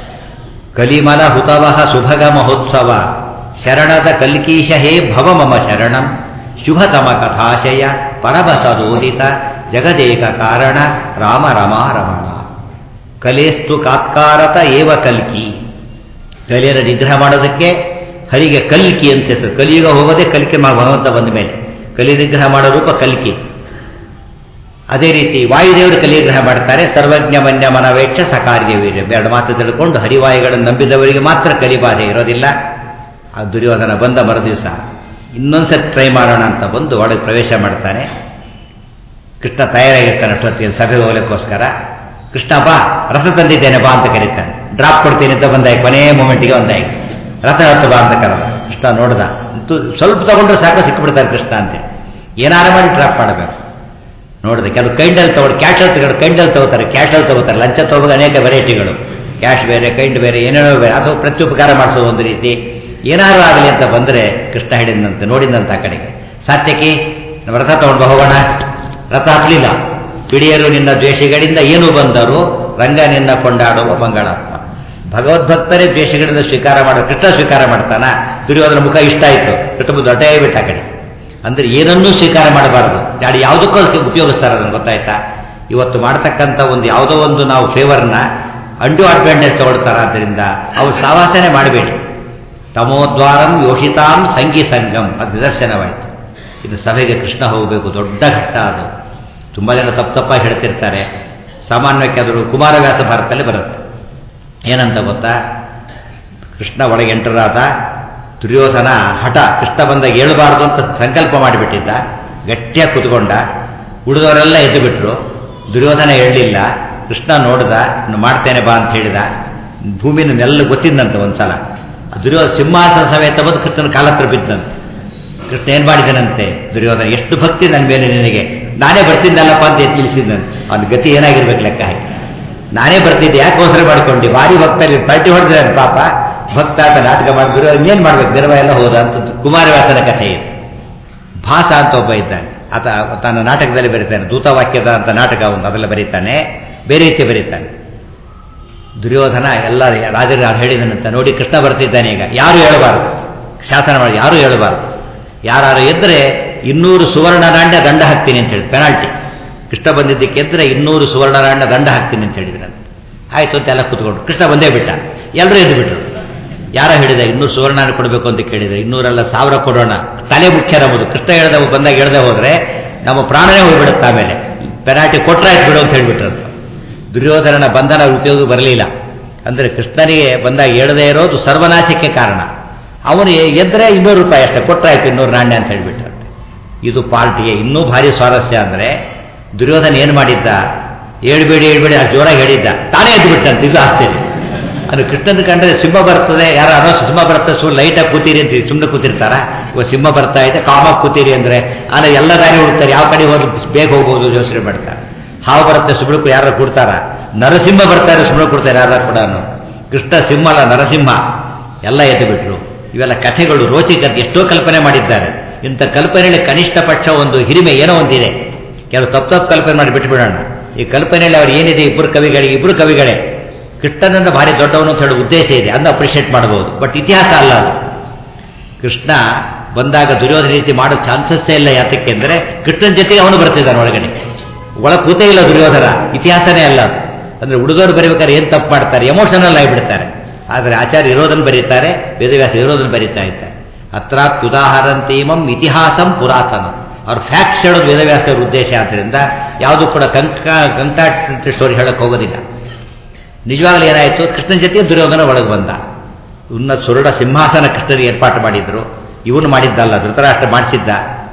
S1: ಕಲಿಮಲ ಹುತವಹ ಸುಭಗ ಮಹೋತ್ಸವ ಶರಣದ ಕಲ್ಕೀಶ ಹೇ ಭವ ಮಮ ಶರಣಂ ಶುಭತಮ ಕಥಾಶಯ ಪರಬಸದೋದಿತ ಜಗದೇಕ ಕಾರಣ ರಾಮ ರಮಾ ರಮಣ ಕಲೇಸ್ತು ಕಾತ್ಕಾರತ ಏವ ಕಲ್ಕಿ ಕಲಿಯರ ನಿಗ್ರಹ ಮಾಡೋದಕ್ಕೆ ಹರಿಗೆ ಕಲ್ಕಿ ಅಂತ ಹೆಸರು ಕಲಿಯುಗ ಹೋಗೋದೇ ಕಲಿಕೆ ಮಾ ಭಗವಂತ ಬಂದ ಮೇಲೆ ಕಲಿ ನಿಗ್ರಹ ಮಾಡೋ ರೂಪ ಕಲ್ಕಿ ಅದೇ ರೀತಿ ವಾಯುದೇವರು ಕಲಿಗ್ರಹ ಮಾಡ್ತಾರೆ ಸರ್ವಜ್ಞ ಮನ್ಯ ಮನವೇಕ್ಷ ಸಕಾರ್ಯ ವೀರ್ಯ ಎರಡು ಮಾತು ತಿಳ್ಕೊಂಡು ಹರಿವಾಯುಗಳನ್ನು ನಂಬಿದವರಿಗೆ ಮಾತ್ರ ಕಲಿಬಾಧೆ ಇರೋದಿಲ್ಲ ಆ ದುರ್ಯೋಧನ ಬಂದ ಮರುದಿವಸ ಇನ್ನೊಂದ್ಸರಿ ಟ್ರೈ ಮಾಡೋಣ ಅಂತ ಬಂದು ಒಳಗೆ ಪ್ರವೇಶ ಮಾಡ್ತಾನೆ ಕೃಷ್ಣ ತಯಾರಾಗಿರ್ತಾನೆ ಅಷ್ಟೊತ್ತಿಗೆ ಸಭೆಗೆ ಹೋಗ್ಲಿಕ್ಕೋಸ್ಕರ ಕೃಷ್ಣ ಬಾ ರಥ ತಂದಿದ್ದೇನೆ ಬಾ ಅಂತ ಕರೀತಾನೆ ಡ್ರಾಪ್ ಕೊಡ್ತೀನಿ ಅಂತ ಬಂದಾಯ ಕೊನೆಯ ಮೂಮೆಂಟಿಗೆ ಒಂದಾಗಿ ರಥ ಹತ್ತು ಬಾ ಅಂತ ಕರೆದ ಕೃಷ್ಣ ನೋಡ್ದ ಅಂತೂ ಸ್ವಲ್ಪ ತಗೊಂಡ್ರೆ ಸಾಕು ಸಿಕ್ಕಿಬಿಡ್ತಾರೆ ಕೃಷ್ಣ ಅಂತೇಳಿ ಏನಾರ ಮಾಡಿ ಡ್ರಾಪ್ ಮಾಡಬೇಕು ನೋಡಿದೆ ಕೆಲವು ಕೈಂಡಲ್ಲಿ ತಗೊಂಡು ಕ್ಯಾಶಲ್ಲಿ ತಗೊಂಡು ಕೈಂಡಲ್ಲಿ ತಗೋತಾರೆ ಕ್ಯಾಶಲ್ಲಿ ತಗೋತಾರೆ ಲಂಚ ತಗೋದು ಅನೇಕ ವೆರೈಟಿಗಳು ಕ್ಯಾಶ್ ಬೇರೆ ಕೈಂಡ್ ಬೇರೆ ಏನೇನೋ ಬೇರೆ ಅಥವಾ ಪ್ರತ್ಯುಪಕಾರ ಮಾಡಿಸೋದು ಒಂದು ರೀತಿ ಏನಾರು ಆಗಲಿ ಅಂತ ಬಂದರೆ ಕೃಷ್ಣ ಹಿಡಿದಂತೆ ನೋಡಿದಂತ ಆ ಕಡೆಗೆ ಸಾತ್ಯಕಿ ರಥ ತಗೊಂಡು ಹೋಗೋಣ ರಥ ಹತ್ತಲಿಲ್ಲ ಪಿಡಿಯರು ನಿನ್ನ ದ್ವೇಷಗಳಿಂದ ಏನು ಬಂದರು ರಂಗ ನಿನ್ನ ಕೊಂಡಾಡುವ ಮಂಗಳಾತ್ಮ ಭಗವದ್ಭಕ್ತರೇ ದ್ವೇಷಗಳಿಂದ ಸ್ವೀಕಾರ ಮಾಡೋ ಕೃಷ್ಣ ಸ್ವೀಕಾರ ಮಾಡ್ತಾನ ದುರ್ಯೋಧನ ಮುಖ ಇಷ್ಟ ಆಯಿತು ಕೃಷ್ಣ ದೊಡ್ಡೇ ಬಿಟ್ಟ ಆ ಕಡೆ ಅಂದ್ರೆ ಏನನ್ನೂ ಸ್ವೀಕಾರ ಮಾಡಬಾರದು ಯಾರು ಯಾವುದಕ್ಕೂ ಅದಕ್ಕೆ ಉಪಯೋಗಿಸ್ತಾರೆ ಅದನ್ನು ಗೊತ್ತಾಯ್ತಾ ಇವತ್ತು ಮಾಡ್ತಕ್ಕಂಥ ಒಂದು ಯಾವುದೋ ಒಂದು ನಾವು ಫೇವರ್ನ ಅಂಡು ಅಡ್ವಾಂಟೇಜ್ ತಗೊಳ್ತಾರೆ ಆದ್ದರಿಂದ ಅವ್ರು ಸಾವಾಸನೆ ಮಾಡಬೇಡಿ ತಮೋದ್ವಾರಂ ಯೋಷಿತಾಂ ಸಂಗಿ ಸಂಗಂ ಅದು ನಿದರ್ಶನವಾಯಿತು ಇದು ಸಭೆಗೆ ಕೃಷ್ಣ ಹೋಗಬೇಕು ದೊಡ್ಡ ಘಟ್ಟ ಅದು ತುಂಬ ಜನ ತಪ್ಪು ತಪ್ಪಾಗಿ ಹೇಳ್ತಿರ್ತಾರೆ ಸಾಮಾನ್ಯಕ್ಕೆ ಅದು ಕುಮಾರವ್ಯಾಸ ಭಾರತದಲ್ಲಿ ಬರುತ್ತೆ ಏನಂತ ಗೊತ್ತಾ ಕೃಷ್ಣ ಒಳಗೆ ಎಂಟರಾದ ದುರ್ಯೋಧನ ಹಠ ಕೃಷ್ಣ ಬಂದಾಗ ಹೇಳಬಾರ್ದು ಅಂತ ಸಂಕಲ್ಪ ಮಾಡಿಬಿಟ್ಟಿದ್ದ ಗಟ್ಟಿಯಾಗಿ ಕುತ್ಕೊಂಡ ಉಳಿದವರೆಲ್ಲ ಎದ್ದು ಬಿಟ್ರು ದುರ್ಯೋಧನ ಹೇಳಲಿಲ್ಲ ಕೃಷ್ಣ ನೋಡ್ದ ಇನ್ನು ಮಾಡ್ತೇನೆ ಬಾ ಅಂತ ಹೇಳಿದ ಭೂಮಿನ ನೆಲ್ಲ ಗೊತ್ತಿದ್ದಂತ ಒಂದ್ಸಲ ದುರ್ಯೋಧನ ಸಿಂಹಾಸನ ಸಮೇತ ಬಂದು ಕೃಷ್ಣನ ಕಾಲ ಹತ್ರ ಬಿದ್ದಂತೆ ಕೃಷ್ಣ ಏನ್ ಮಾಡಿದನಂತೆ ದುರ್ಯೋಧನ ಎಷ್ಟು ಭಕ್ತಿ ನನ್ನ ಮೇಲೆ ನಿನಗೆ ನಾನೇ ಬರ್ತಿದ್ದಲ್ಲಪ್ಪ ಅಂತ ತಿಳಿಸಿದ್ದಂತೆ ಅವನ ಗತಿ ಏನಾಗಿರ್ಬೇಕು ಲೆಕ್ಕ ಹಾಕಿ ನಾನೇ ಬರ್ತಿದ್ದೆ ಯಾಕೆ ಅವಸರ ಮಾಡ್ಕೊಂಡು ಭಾರಿ ಭಕ್ತಲ್ಲಿ ಪಲ್ಟಿ ಹೊಡೆದ್ರೆ ಪಾಪ ಭಕ್ತ ಅಂತ ನಾಟಕ ಮಾಡಿದ್ರು ಇನ್ನೇನು ಮಾಡ್ಬೇಕು ನಿರ್ವ ಎಲ್ಲ ಹೋದ ಅಂತ ಕುಮಾರವ್ಯಾಸನ ಕಥೆ ಇದೆ ಭಾಸ ಅಂತ ಒಬ್ಬ ಇದ್ದಾನೆ ಆತ ತನ್ನ ನಾಟಕದಲ್ಲಿ ಬರೀತಾನೆ ದೂತವಾಕ್ಯದ ಅಂತ ನಾಟಕ ಒಂದು ಅದೆಲ್ಲ ಬರೀತಾನೆ ಬೇರೆ ರೀತಿ ಬರೀತಾನೆ ದುರ್ಯೋಧನ ಎಲ್ಲ ರಾಜರು ಹೇಳಿದನಂತ ನೋಡಿ ಕೃಷ್ಣ ಬರ್ತಿದ್ದಾನೆ ಈಗ ಯಾರು ಹೇಳಬಾರ್ದು ಶಾಸನ ಮಾಡಿ ಯಾರು ಹೇಳಬಾರ್ದು ಯಾರು ಎದ್ರೆ ಇನ್ನೂರು ಸುವರ್ಣ ನಾಣ್ಯ ದಂಡ ಹಾಕ್ತೀನಿ ಅಂತ ಹೇಳಿ ಪೆನಾಲ್ಟಿ ಕೃಷ್ಣ ಬಂದಿದ್ದಕ್ಕೆ ಎದ್ರೆ ಇನ್ನೂರು ಸುವರ್ಣ ನಾಣ್ಯ ದಂಡ ಹಾಕ್ತೀನಿ ಅಂತ ಹೇಳಿದ್ರಂತೆ ಆಯ್ತು ಅಂತ ಎಲ್ಲ ಕೂತ್ಕೊಂಡು ಕೃಷ್ಣ ಬಂದೇ ಬಿಟ್ಟ ಎಲ್ಲರೂ ಎದ್ದು ಬಿಟ್ಟರು ಯಾರ ಹೇಳಿದ ಇನ್ನೂರು ಸುವರ್ಣ ಕೊಡಬೇಕು ಅಂತ ಕೇಳಿದ್ರೆ ಇನ್ನೂರೆಲ್ಲ ಸಾವಿರ ಕೊಡೋಣ ತಲೆ ಮುಖ್ಯ ನಮ್ಮದು ಕೃಷ್ಣ ಹೇಳ್ದ ಬಂದಾಗ ಹೇಳ್ದೆ ಹೋದ್ರೆ ನಮ್ಮ ಪ್ರಾಣನೇ ಹೋಗ್ಬಿಡುತ್ತೆ ಆಮೇಲೆ ಪೆನಾಲ್ಟಿ ಕೊಟ್ರಾಯ್ತು ಬಿಡು ಅಂತ ಹೇಳ್ಬಿಟ್ರು ದುರ್ಯೋಧನನ ಬಂಧನ ಉಪಯೋಗ ಬರಲಿಲ್ಲ ಅಂದರೆ ಕೃಷ್ಣನಿಗೆ ಬಂದಾಗ ಹೇಳದೇ ಇರೋದು ಸರ್ವನಾಶಕ್ಕೆ ಕಾರಣ ಅವನು ಎದ್ರೆ ಇನ್ನೂರು ರೂಪಾಯಿ ಅಷ್ಟೇ ಕೊಟ್ರಾಯ್ತು ಇನ್ನೂರು ನಾಣ್ಯ ಅಂತ ಹೇಳ್ಬಿಟ್ರು ಇದು ಪಾರ್ಟಿಗೆ ಇನ್ನೂ ಭಾರಿ ಸ್ವಾರಸ್ಯ ಅಂದರೆ ದುರ್ಯೋಧನ ಏನು ಮಾಡಿದ್ದ ಹೇಳ್ಬೇಡಿ ಹೇಳ್ಬೇಡಿ ಆ ಜೋರಾಗಿ ಹೇಳಿದ್ದ ತಾನೇ ಎದ್ದು ಬಿಟ್ಟಂತ ಇದು ಆಶ್ಚರ್ಯ ಅದು ಕೃಷ್ಣನ ಕಂಡ್ರೆ ಸಿಂಹ ಬರ್ತದೆ ಯಾರು ಅನ್ನೋ ಸಿಂಹ ಬರ್ತದೆ ಸುಳ್ಳು ಲೈಟಾಗಿ ಕೂತೀರಿ ಅಂತ ಸುಮ್ಮನೆ ಕೂತಿರ್ತಾರ ಇವಾಗ ಸಿಂಹ ಬರ್ತಾ ಇದೆ ಕಾಮಾಗಿ ಕೂತೀರಿ ಅಂದರೆ ಆಮೇಲೆ ಎಲ್ಲ ದಾರಿ ಹುಡುಕ್ತಾರೆ ಯಾವ ಕಡೆ ಹೋಗಿ ಬೇಗ ಹೋಗ್ಬೋದು ಯೋಚನೆ ಮಾಡ್ತಾರೆ ಹಾವು ಬರುತ್ತೆ ಸುಬ್ಳಕ್ಕೂ ಯಾರು ಕೊಡ್ತಾರ ನರಸಿಂಹ ಬರ್ತಾರೆ ಸುಬ್ಳು ಕೊಡ್ತಾರೆ ಯಾರು ಕೂಡ ಕೃಷ್ಣ ಸಿಂಹ ಅಲ್ಲ ನರಸಿಂಹ ಎಲ್ಲ ಎದ್ದು ಬಿಟ್ರು ಇವೆಲ್ಲ ಕಥೆಗಳು ರೋಚಿಕತೆ ಎಷ್ಟೋ ಕಲ್ಪನೆ ಮಾಡಿದ್ದಾರೆ ಇಂಥ ಕಲ್ಪನೆಯಲ್ಲಿ ಕನಿಷ್ಠ ಪಕ್ಷ ಒಂದು ಹಿರಿಮೆ ಏನೋ ಒಂದಿದೆ ಕೆಲವು ತಪ್ಪು ತಪ್ಪು ಕಲ್ಪನೆ ಮಾಡಿ ಬಿಟ್ಬಿಡೋಣ ಈ ಕಲ್ಪನೆಯಲ್ಲಿ ಅವ್ರು ಏನಿದೆ ಇಬ್ಬರು ಕವಿಗಳಿಗೆ ಇಬ್ಬರು ಕವಿಗಳೇ ಕೃಷ್ಣನನ್ನು ಭಾರಿ ದೊಡ್ಡವನು ಅಂತ ಹೇಳೋ ಉದ್ದೇಶ ಇದೆ ಅದನ್ನು ಅಪ್ರಿಷಿಯೇಟ್ ಮಾಡಬಹುದು ಬಟ್ ಇತಿಹಾಸ ಅಲ್ಲ ಅದು ಕೃಷ್ಣ ಬಂದಾಗ ದುರ್ಯೋಧನ ರೀತಿ ಮಾಡೋ ಚಾನ್ಸಸ್ಸೇ ಇಲ್ಲ ಯಾತಕ್ಕೆ ಅಂದರೆ ಕೃಷ್ಣನ ಜೊತೆಗೆ ಅವನು ಬರ್ತಿದ್ದಾನೆ ಒಳಗಡೆ ಒಳ ಕೂತೇ ಇಲ್ಲ ದುರ್ಯೋಧನ ಇತಿಹಾಸನೇ ಅಲ್ಲ ಅದು ಅಂದರೆ ಹುಡುಗರು ಬರೀಬೇಕಾದ್ರೆ ಏನು ತಪ್ಪು ಮಾಡ್ತಾರೆ ಎಮೋಷನಲ್ ಆಗಿಬಿಡ್ತಾರೆ ಆದರೆ ಆಚಾರ್ಯ ಇರೋದನ್ನು ಬರೀತಾರೆ ವೇದವ್ಯಾಸ ಇರೋದನ್ನು ಬರೀತಾ ಇದ್ದಾರೆ ಅತ್ರ ಉದಾಹರಂತೀಮಂ ಇತಿಹಾಸಂ ಪುರಾತನ ಅವ್ರ ಫ್ಯಾಕ್ಟ್ಸ್ ಹೇಳೋದು ವೇದವ್ಯಾಸರ ಉದ್ದೇಶ ಆದ್ದರಿಂದ ಯಾವುದು ಕೂಡ ಕಂಕ ಕಂಕಾಟ್ ಸ್ಟೋರಿ ಹೇಳಕ್ಕೆ ಹೋಗೋದಿಲ್ಲ ನಿಜವಾಗ್ಲೂ ಏನಾಯಿತು ಕೃಷ್ಣನ ಜೊತೆ ದುರ್ಯೋಧನ ಒಳಗೆ ಬಂದ ಉನ್ನ ಸುರುಡ ಸಿಂಹಾಸನ ಕೃಷ್ಣನಿಗೆ ಏರ್ಪಾಟು ಮಾಡಿದ್ರು ಇವನು ಮಾಡಿದ್ದಲ್ಲ ಧೃತರಾಷ್ಟ್ರ ಮಾಡಿಸಿದ್ದ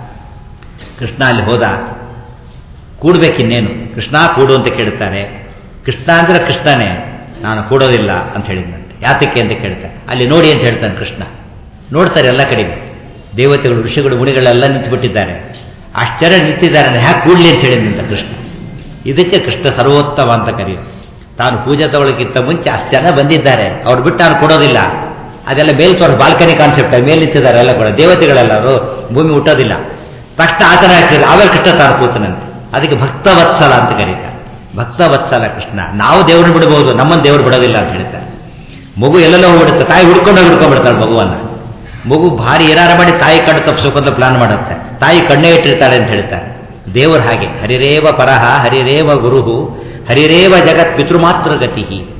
S1: ಕೃಷ್ಣ ಅಲ್ಲಿ ಹೋದ ಕೂಡ್ಬೇಕಿನ್ನೇನು ಕೃಷ್ಣ ಕೂಡು ಅಂತ ಕೇಳ್ತಾನೆ ಕೃಷ್ಣ ಅಂದ್ರೆ ಕೃಷ್ಣನೇ ನಾನು ಕೂಡೋದಿಲ್ಲ ಅಂತ ಹೇಳಿದಂತೆ ಯಾತಕ್ಕೆ ಅಂತ ಕೇಳ್ತಾನೆ ಅಲ್ಲಿ ನೋಡಿ ಅಂತ ಹೇಳ್ತಾನೆ ಕೃಷ್ಣ ನೋಡ್ತಾರೆ ಎಲ್ಲ ಕಡೆಗೆ ದೇವತೆಗಳು ಋಷಿಗಳು ಮುನಿಗಳೆಲ್ಲ ನಿಂತುಬಿಟ್ಟಿದ್ದಾರೆ ಆಶ್ಚರ್ಯ ನಿಂತಿದ್ದಾರೆ ಹ್ಯಾಕೆ ಕೂಡ್ಲಿ ಅಂತ ಹೇಳಿದಂತ ಕೃಷ್ಣ ಇದಕ್ಕೆ ಕೃಷ್ಣ ಸರ್ವೋತ್ತಮ ಅಂತ ಕರೆಯೋದು ತಾನು ಪೂಜೆ ತಗೊಳ್ಳೋಕ್ಕಿಂತ ಮುಂಚೆ ಅಷ್ಟು ಜನ ಬಂದಿದ್ದಾರೆ ಅವ್ರು ಬಿಟ್ಟು ನಾನು ಕೊಡೋದಿಲ್ಲ ಅದೆಲ್ಲ ಮೇಲ್ ತೋರಿಸ ಬಾಲ್ಕನಿ ಕಾನ್ಸೆಪ್ಟ್ ಮೇಲೆ ನಿಂತಿದ್ದಾರೆ ಎಲ್ಲ ಕೂಡ ದೇವತೆಗಳೆಲ್ಲರೂ ಭೂಮಿ ಹುಟ್ಟೋದಿಲ್ಲ ತಕ್ಷಣ ಆತನ ಹಾಕ್ತಿಲ್ಲ ಆಮೇಲೆ ಕೃಷ್ಣ ತಾನು ಕೂತನಂತೆ ಅದಕ್ಕೆ ಭಕ್ತವತ್ಸಲ ಅಂತ ಕರೀತಾರೆ ಭಕ್ತವತ್ಸಲ ಕೃಷ್ಣ ನಾವು ದೇವ್ರನ್ನ ಬಿಡಬಹುದು ನಮ್ಮನ್ನು ದೇವ್ರು ಬಿಡೋದಿಲ್ಲ ಅಂತ ಹೇಳ್ತಾರೆ ಮಗು ಎಲ್ಲೆಲ್ಲೋ ಹೋಗ್ಬಿಡುತ್ತೆ ತಾಯಿ ಹುಡ್ಕೊಂಡು ಹುಡ್ಕೊಂಡ್ಬಿಡ್ತಾಳೆ ಮಗುವನ್ನ ಮಗು ಭಾರಿ ಏನಾರ ಮಾಡಿ ತಾಯಿ ಕಣ್ಣು ತಪ್ಪಿಸೋಕೆ ಅಂತ ಪ್ಲಾನ್ ಮಾಡುತ್ತೆ ತಾಯಿ ಕಣ್ಣೇ ಇಟ್ಟಿರ್ತಾಳೆ ಅಂತ ಹೇಳ್ತಾರೆ ದೇವರು ಹಾಗೆ ಹರಿರೇವ ಪರಹ ಹರಿರೇವ ಗುರುಹು ಹರಿರೇವ ಜಗತ್ ಪಿತೃಮಾತೃಗತಿ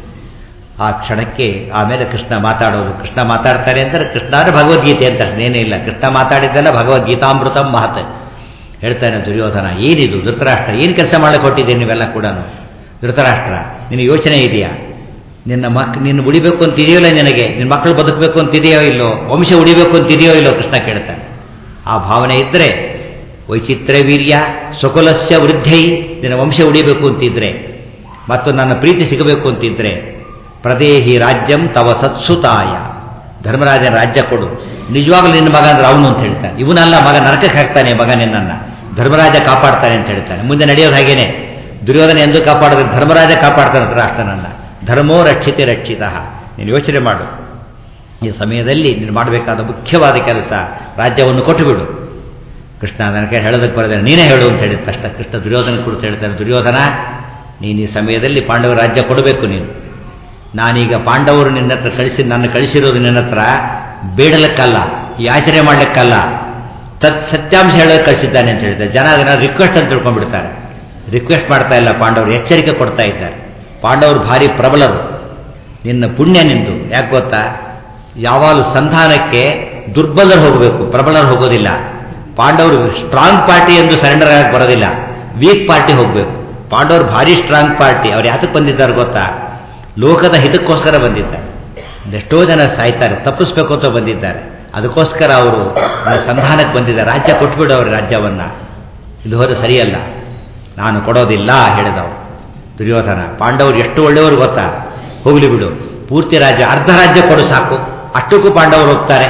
S1: ಆ ಕ್ಷಣಕ್ಕೆ ಆಮೇಲೆ ಕೃಷ್ಣ ಮಾತಾಡೋದು ಕೃಷ್ಣ ಮಾತಾಡ್ತಾರೆ ಅಂದರೆ ಕೃಷ್ಣ ಅಂದರೆ ಭಗವದ್ಗೀತೆ ಅಂತ ಏನೇ ಇಲ್ಲ ಕೃಷ್ಣ ಮಾತಾಡಿದ್ದೆಲ್ಲ ಭಗವದ್ಗೀತಾಮೃತಂ ಮಹತ್ ಹೇಳ್ತಾನೆ ದುರ್ಯೋಧನ ಏನಿದು ಧೃತರಾಷ್ಟ್ರ ಏನು ಕೆಲಸ ಮಾಡಕ್ಕೆ ಕೊಟ್ಟಿದ್ದೀನಿ ನೀವೆಲ್ಲ ಕೂಡ ಧೃತರಾಷ್ಟ್ರ ನಿನ್ನ ಯೋಚನೆ ಇದೆಯಾ ನಿನ್ನ ಮಕ್ ನಿನ್ನ ಉಳಿಬೇಕು ಅಂತ ಇದೆಯೋ ನಿನಗೆ ನಿನ್ನ ಮಕ್ಕಳು ಬದುಕಬೇಕು ಅಂತಿದೆಯೋ ಇಲ್ಲೋ ವಂಶ ಉಳಿಬೇಕು ಅಂತಿದೆಯೋ ಇಲ್ಲೋ ಕೃಷ್ಣ ಕೇಳ್ತಾನೆ ಆ ಭಾವನೆ ಇದ್ದರೆ ವೈಚಿತ್ರ್ಯ ವೀರ್ಯ ಸ್ವಕುಲಸ್ಯ ವೃದ್ಧೈ ನಿನ್ನ ವಂಶ ಉಳಿಬೇಕು ಅಂತಿದ್ರೆ ಮತ್ತು ನನ್ನ ಪ್ರೀತಿ ಸಿಗಬೇಕು ಅಂತಿದ್ರೆ ಪ್ರದೇಹಿ ರಾಜ್ಯಂ ತವ ಸತ್ಸುತಾಯ ಧರ್ಮರಾಜನ ರಾಜ್ಯ ಕೊಡು ನಿಜವಾಗ್ಲೂ ನಿನ್ನ ಮಗ ಅಂದ್ರೆ ಅವನು ಅಂತ ಹೇಳ್ತಾನೆ ಇವನಲ್ಲ ಮಗ ನರಕಕ್ಕೆ ಹಾಕ್ತಾನೆ ಮಗ ನಿನ್ನನ್ನ ಧರ್ಮರಾಜ ಕಾಪಾಡ್ತಾನೆ ಅಂತ ಹೇಳ್ತಾನೆ ಮುಂದೆ ನಡೆಯೋದು ಹಾಗೇನೆ ದುರ್ಯೋಧನ ಎಂದು ಕಾಪಾಡಿದ್ರೆ ಧರ್ಮರಾಜ ಕಾಪಾಡ್ತಾನೆ ರಾಷ್ಟ್ರನನ್ನ ಧರ್ಮೋ ರಕ್ಷಿತೆ ರಕ್ಷಿತ ನೀನು ಯೋಚನೆ ಮಾಡು ಈ ಸಮಯದಲ್ಲಿ ನೀನು ಮಾಡಬೇಕಾದ ಮುಖ್ಯವಾದ ಕೆಲಸ ರಾಜ್ಯವನ್ನು ಕೊಟ್ಟುಬಿಡು ಕೃಷ್ಣ ನನಗೆ ಹೇಳೋದಕ್ಕೆ ಬರದೆ ನೀನೇ ಹೇಳು ಅಂತ ಹೇಳಿದ ತಕ್ಷಣ ಕೃಷ್ಣ ದುರ್ಯೋಧನ ಕುರಿತು ಹೇಳ್ತಾನೆ ದುರ್ಯೋಧನ ನೀನು ಈ ಸಮಯದಲ್ಲಿ ಪಾಂಡವ ರಾಜ್ಯ ಕೊಡಬೇಕು ನೀನು ನಾನೀಗ ಪಾಂಡವರು ನಿನ್ನ ಹತ್ರ ಕಳಿಸಿ ನನ್ನ ಕಳಿಸಿರೋದು ನಿನ್ನ ಹತ್ರ ಬೇಡಲಕ್ಕಲ್ಲ ಯಾಚನೆ ಮಾಡಲಿಕ್ಕಲ್ಲ ತತ್ ಸತ್ಯಾಂಶ ಹೇಳೋಕೆ ಕಳಿಸಿದ್ದಾನೆ ಅಂತ ಹೇಳಿದ್ದಾರೆ ಜನ ಅದನ್ನ ರಿಕ್ವೆಸ್ಟ್ ಅಂತ ತಿಳ್ಕೊಂಡ್ಬಿಡ್ತಾರೆ ರಿಕ್ವೆಸ್ಟ್ ಮಾಡ್ತಾ ಇಲ್ಲ ಪಾಂಡವರು ಎಚ್ಚರಿಕೆ ಕೊಡ್ತಾ ಇದ್ದಾರೆ ಪಾಂಡವರು ಭಾರಿ ಪ್ರಬಲರು ನಿನ್ನ ಪುಣ್ಯ ನಿಂದು ಯಾಕೆ ಗೊತ್ತಾ ಯಾವಾಗಲೂ ಸಂಧಾನಕ್ಕೆ ದುರ್ಬಲರು ಹೋಗಬೇಕು ಪ್ರಬಲರು ಹೋಗೋದಿಲ್ಲ ಪಾಂಡವರು ಸ್ಟ್ರಾಂಗ್ ಪಾರ್ಟಿ ಎಂದು ಸರೆಂಡರ್ ಆಗಕ್ಕೆ ಬರೋದಿಲ್ಲ ವೀಕ್ ಪಾರ್ಟಿ ಹೋಗಬೇಕು ಪಾಂಡವರು ಭಾರಿ ಸ್ಟ್ರಾಂಗ್ ಪಾರ್ಟಿ ಅವ್ರು ಯಾತಕ್ಕೆ ಬಂದಿದ್ದಾರೆ ಗೊತ್ತಾ ಲೋಕದ ಹಿತಕ್ಕೋಸ್ಕರ ಬಂದಿದ್ದಾರೆ ಎಷ್ಟೋ ಜನ ಸಾಯ್ತಾರೆ ತಪ್ಪಿಸ್ಬೇಕು ಅಂತ ಬಂದಿದ್ದಾರೆ ಅದಕ್ಕೋಸ್ಕರ ಅವರು ಸಂಧಾನಕ್ಕೆ ಬಂದಿದ್ದಾರೆ ರಾಜ್ಯ ಕೊಟ್ಬಿಡು ಅವ್ರ ರಾಜ್ಯವನ್ನ ಇದು ಹೋದ್ರೆ ಸರಿಯಲ್ಲ ನಾನು ಕೊಡೋದಿಲ್ಲ ಹೇಳಿದವರು ದುರ್ಯೋಧನ ಪಾಂಡವರು ಎಷ್ಟು ಒಳ್ಳೆಯವರು ಗೊತ್ತಾ ಹೋಗ್ಲಿ ಬಿಡು ಪೂರ್ತಿ ರಾಜ್ಯ ಅರ್ಧ ರಾಜ್ಯ ಕೊಡು ಸಾಕು ಅಷ್ಟಕ್ಕೂ ಪಾಂಡವರು ಹೋಗ್ತಾರೆ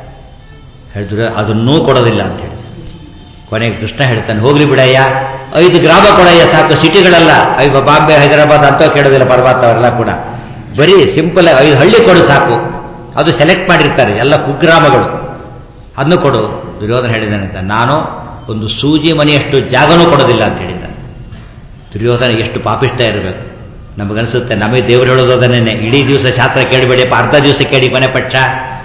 S1: ಹೇಳಿದ್ರೆ ಅದನ್ನೂ ಕೊಡೋದಿಲ್ಲ ಅಂತ ಹೇಳಿ ಕೊನೆಗೆ ಕೃಷ್ಣ ಹೇಳ್ತಾನೆ ಹೋಗ್ಲಿ ಬಿಡಯ್ಯ ಐದು ಗ್ರಾಮ ಕೊಡಯ್ಯ ಸಾಕು ಸಿಟಿಗಳೆಲ್ಲ ಐದು ಬಾಂಬೆ ಹೈದರಾಬಾದ್ ಅಂತ ಕೇಳೋದಿಲ್ಲ ಪರ್ವತ ಅವರೆಲ್ಲ ಕೂಡ ಬರೀ ಸಿಂಪಲ್ ಐದು ಹಳ್ಳಿ ಕೊಡು ಸಾಕು ಅದು ಸೆಲೆಕ್ಟ್ ಮಾಡಿರ್ತಾರೆ ಎಲ್ಲ ಕುಗ್ರಾಮಗಳು ಅದನ್ನು ಕೊಡು ದುರ್ಯೋಧನ ಹೇಳಿದ್ದಾನೆ ಅಂತ ನಾನು ಒಂದು ಸೂಜಿ ಮನೆಯಷ್ಟು ಜಾಗನೂ ಕೊಡೋದಿಲ್ಲ ಅಂತ ಹೇಳಿದ್ದಾನೆ ದುರ್ಯೋಧನ ಎಷ್ಟು ಪಾಪಿಷ್ಟ ಇರಬೇಕು ನಮಗನ್ಸುತ್ತೆ ನಮಗೆ ದೇವರು ಹೇಳೋದು ಅದನ್ನೇ ಇಡೀ ದಿವಸ ಶಾಸ್ತ್ರ ಕೇಳಬೇಡಿ ಅರ್ಧ ದಿವಸ ಕೇಳಿ ಕೊನೆ ಪಕ್ಷ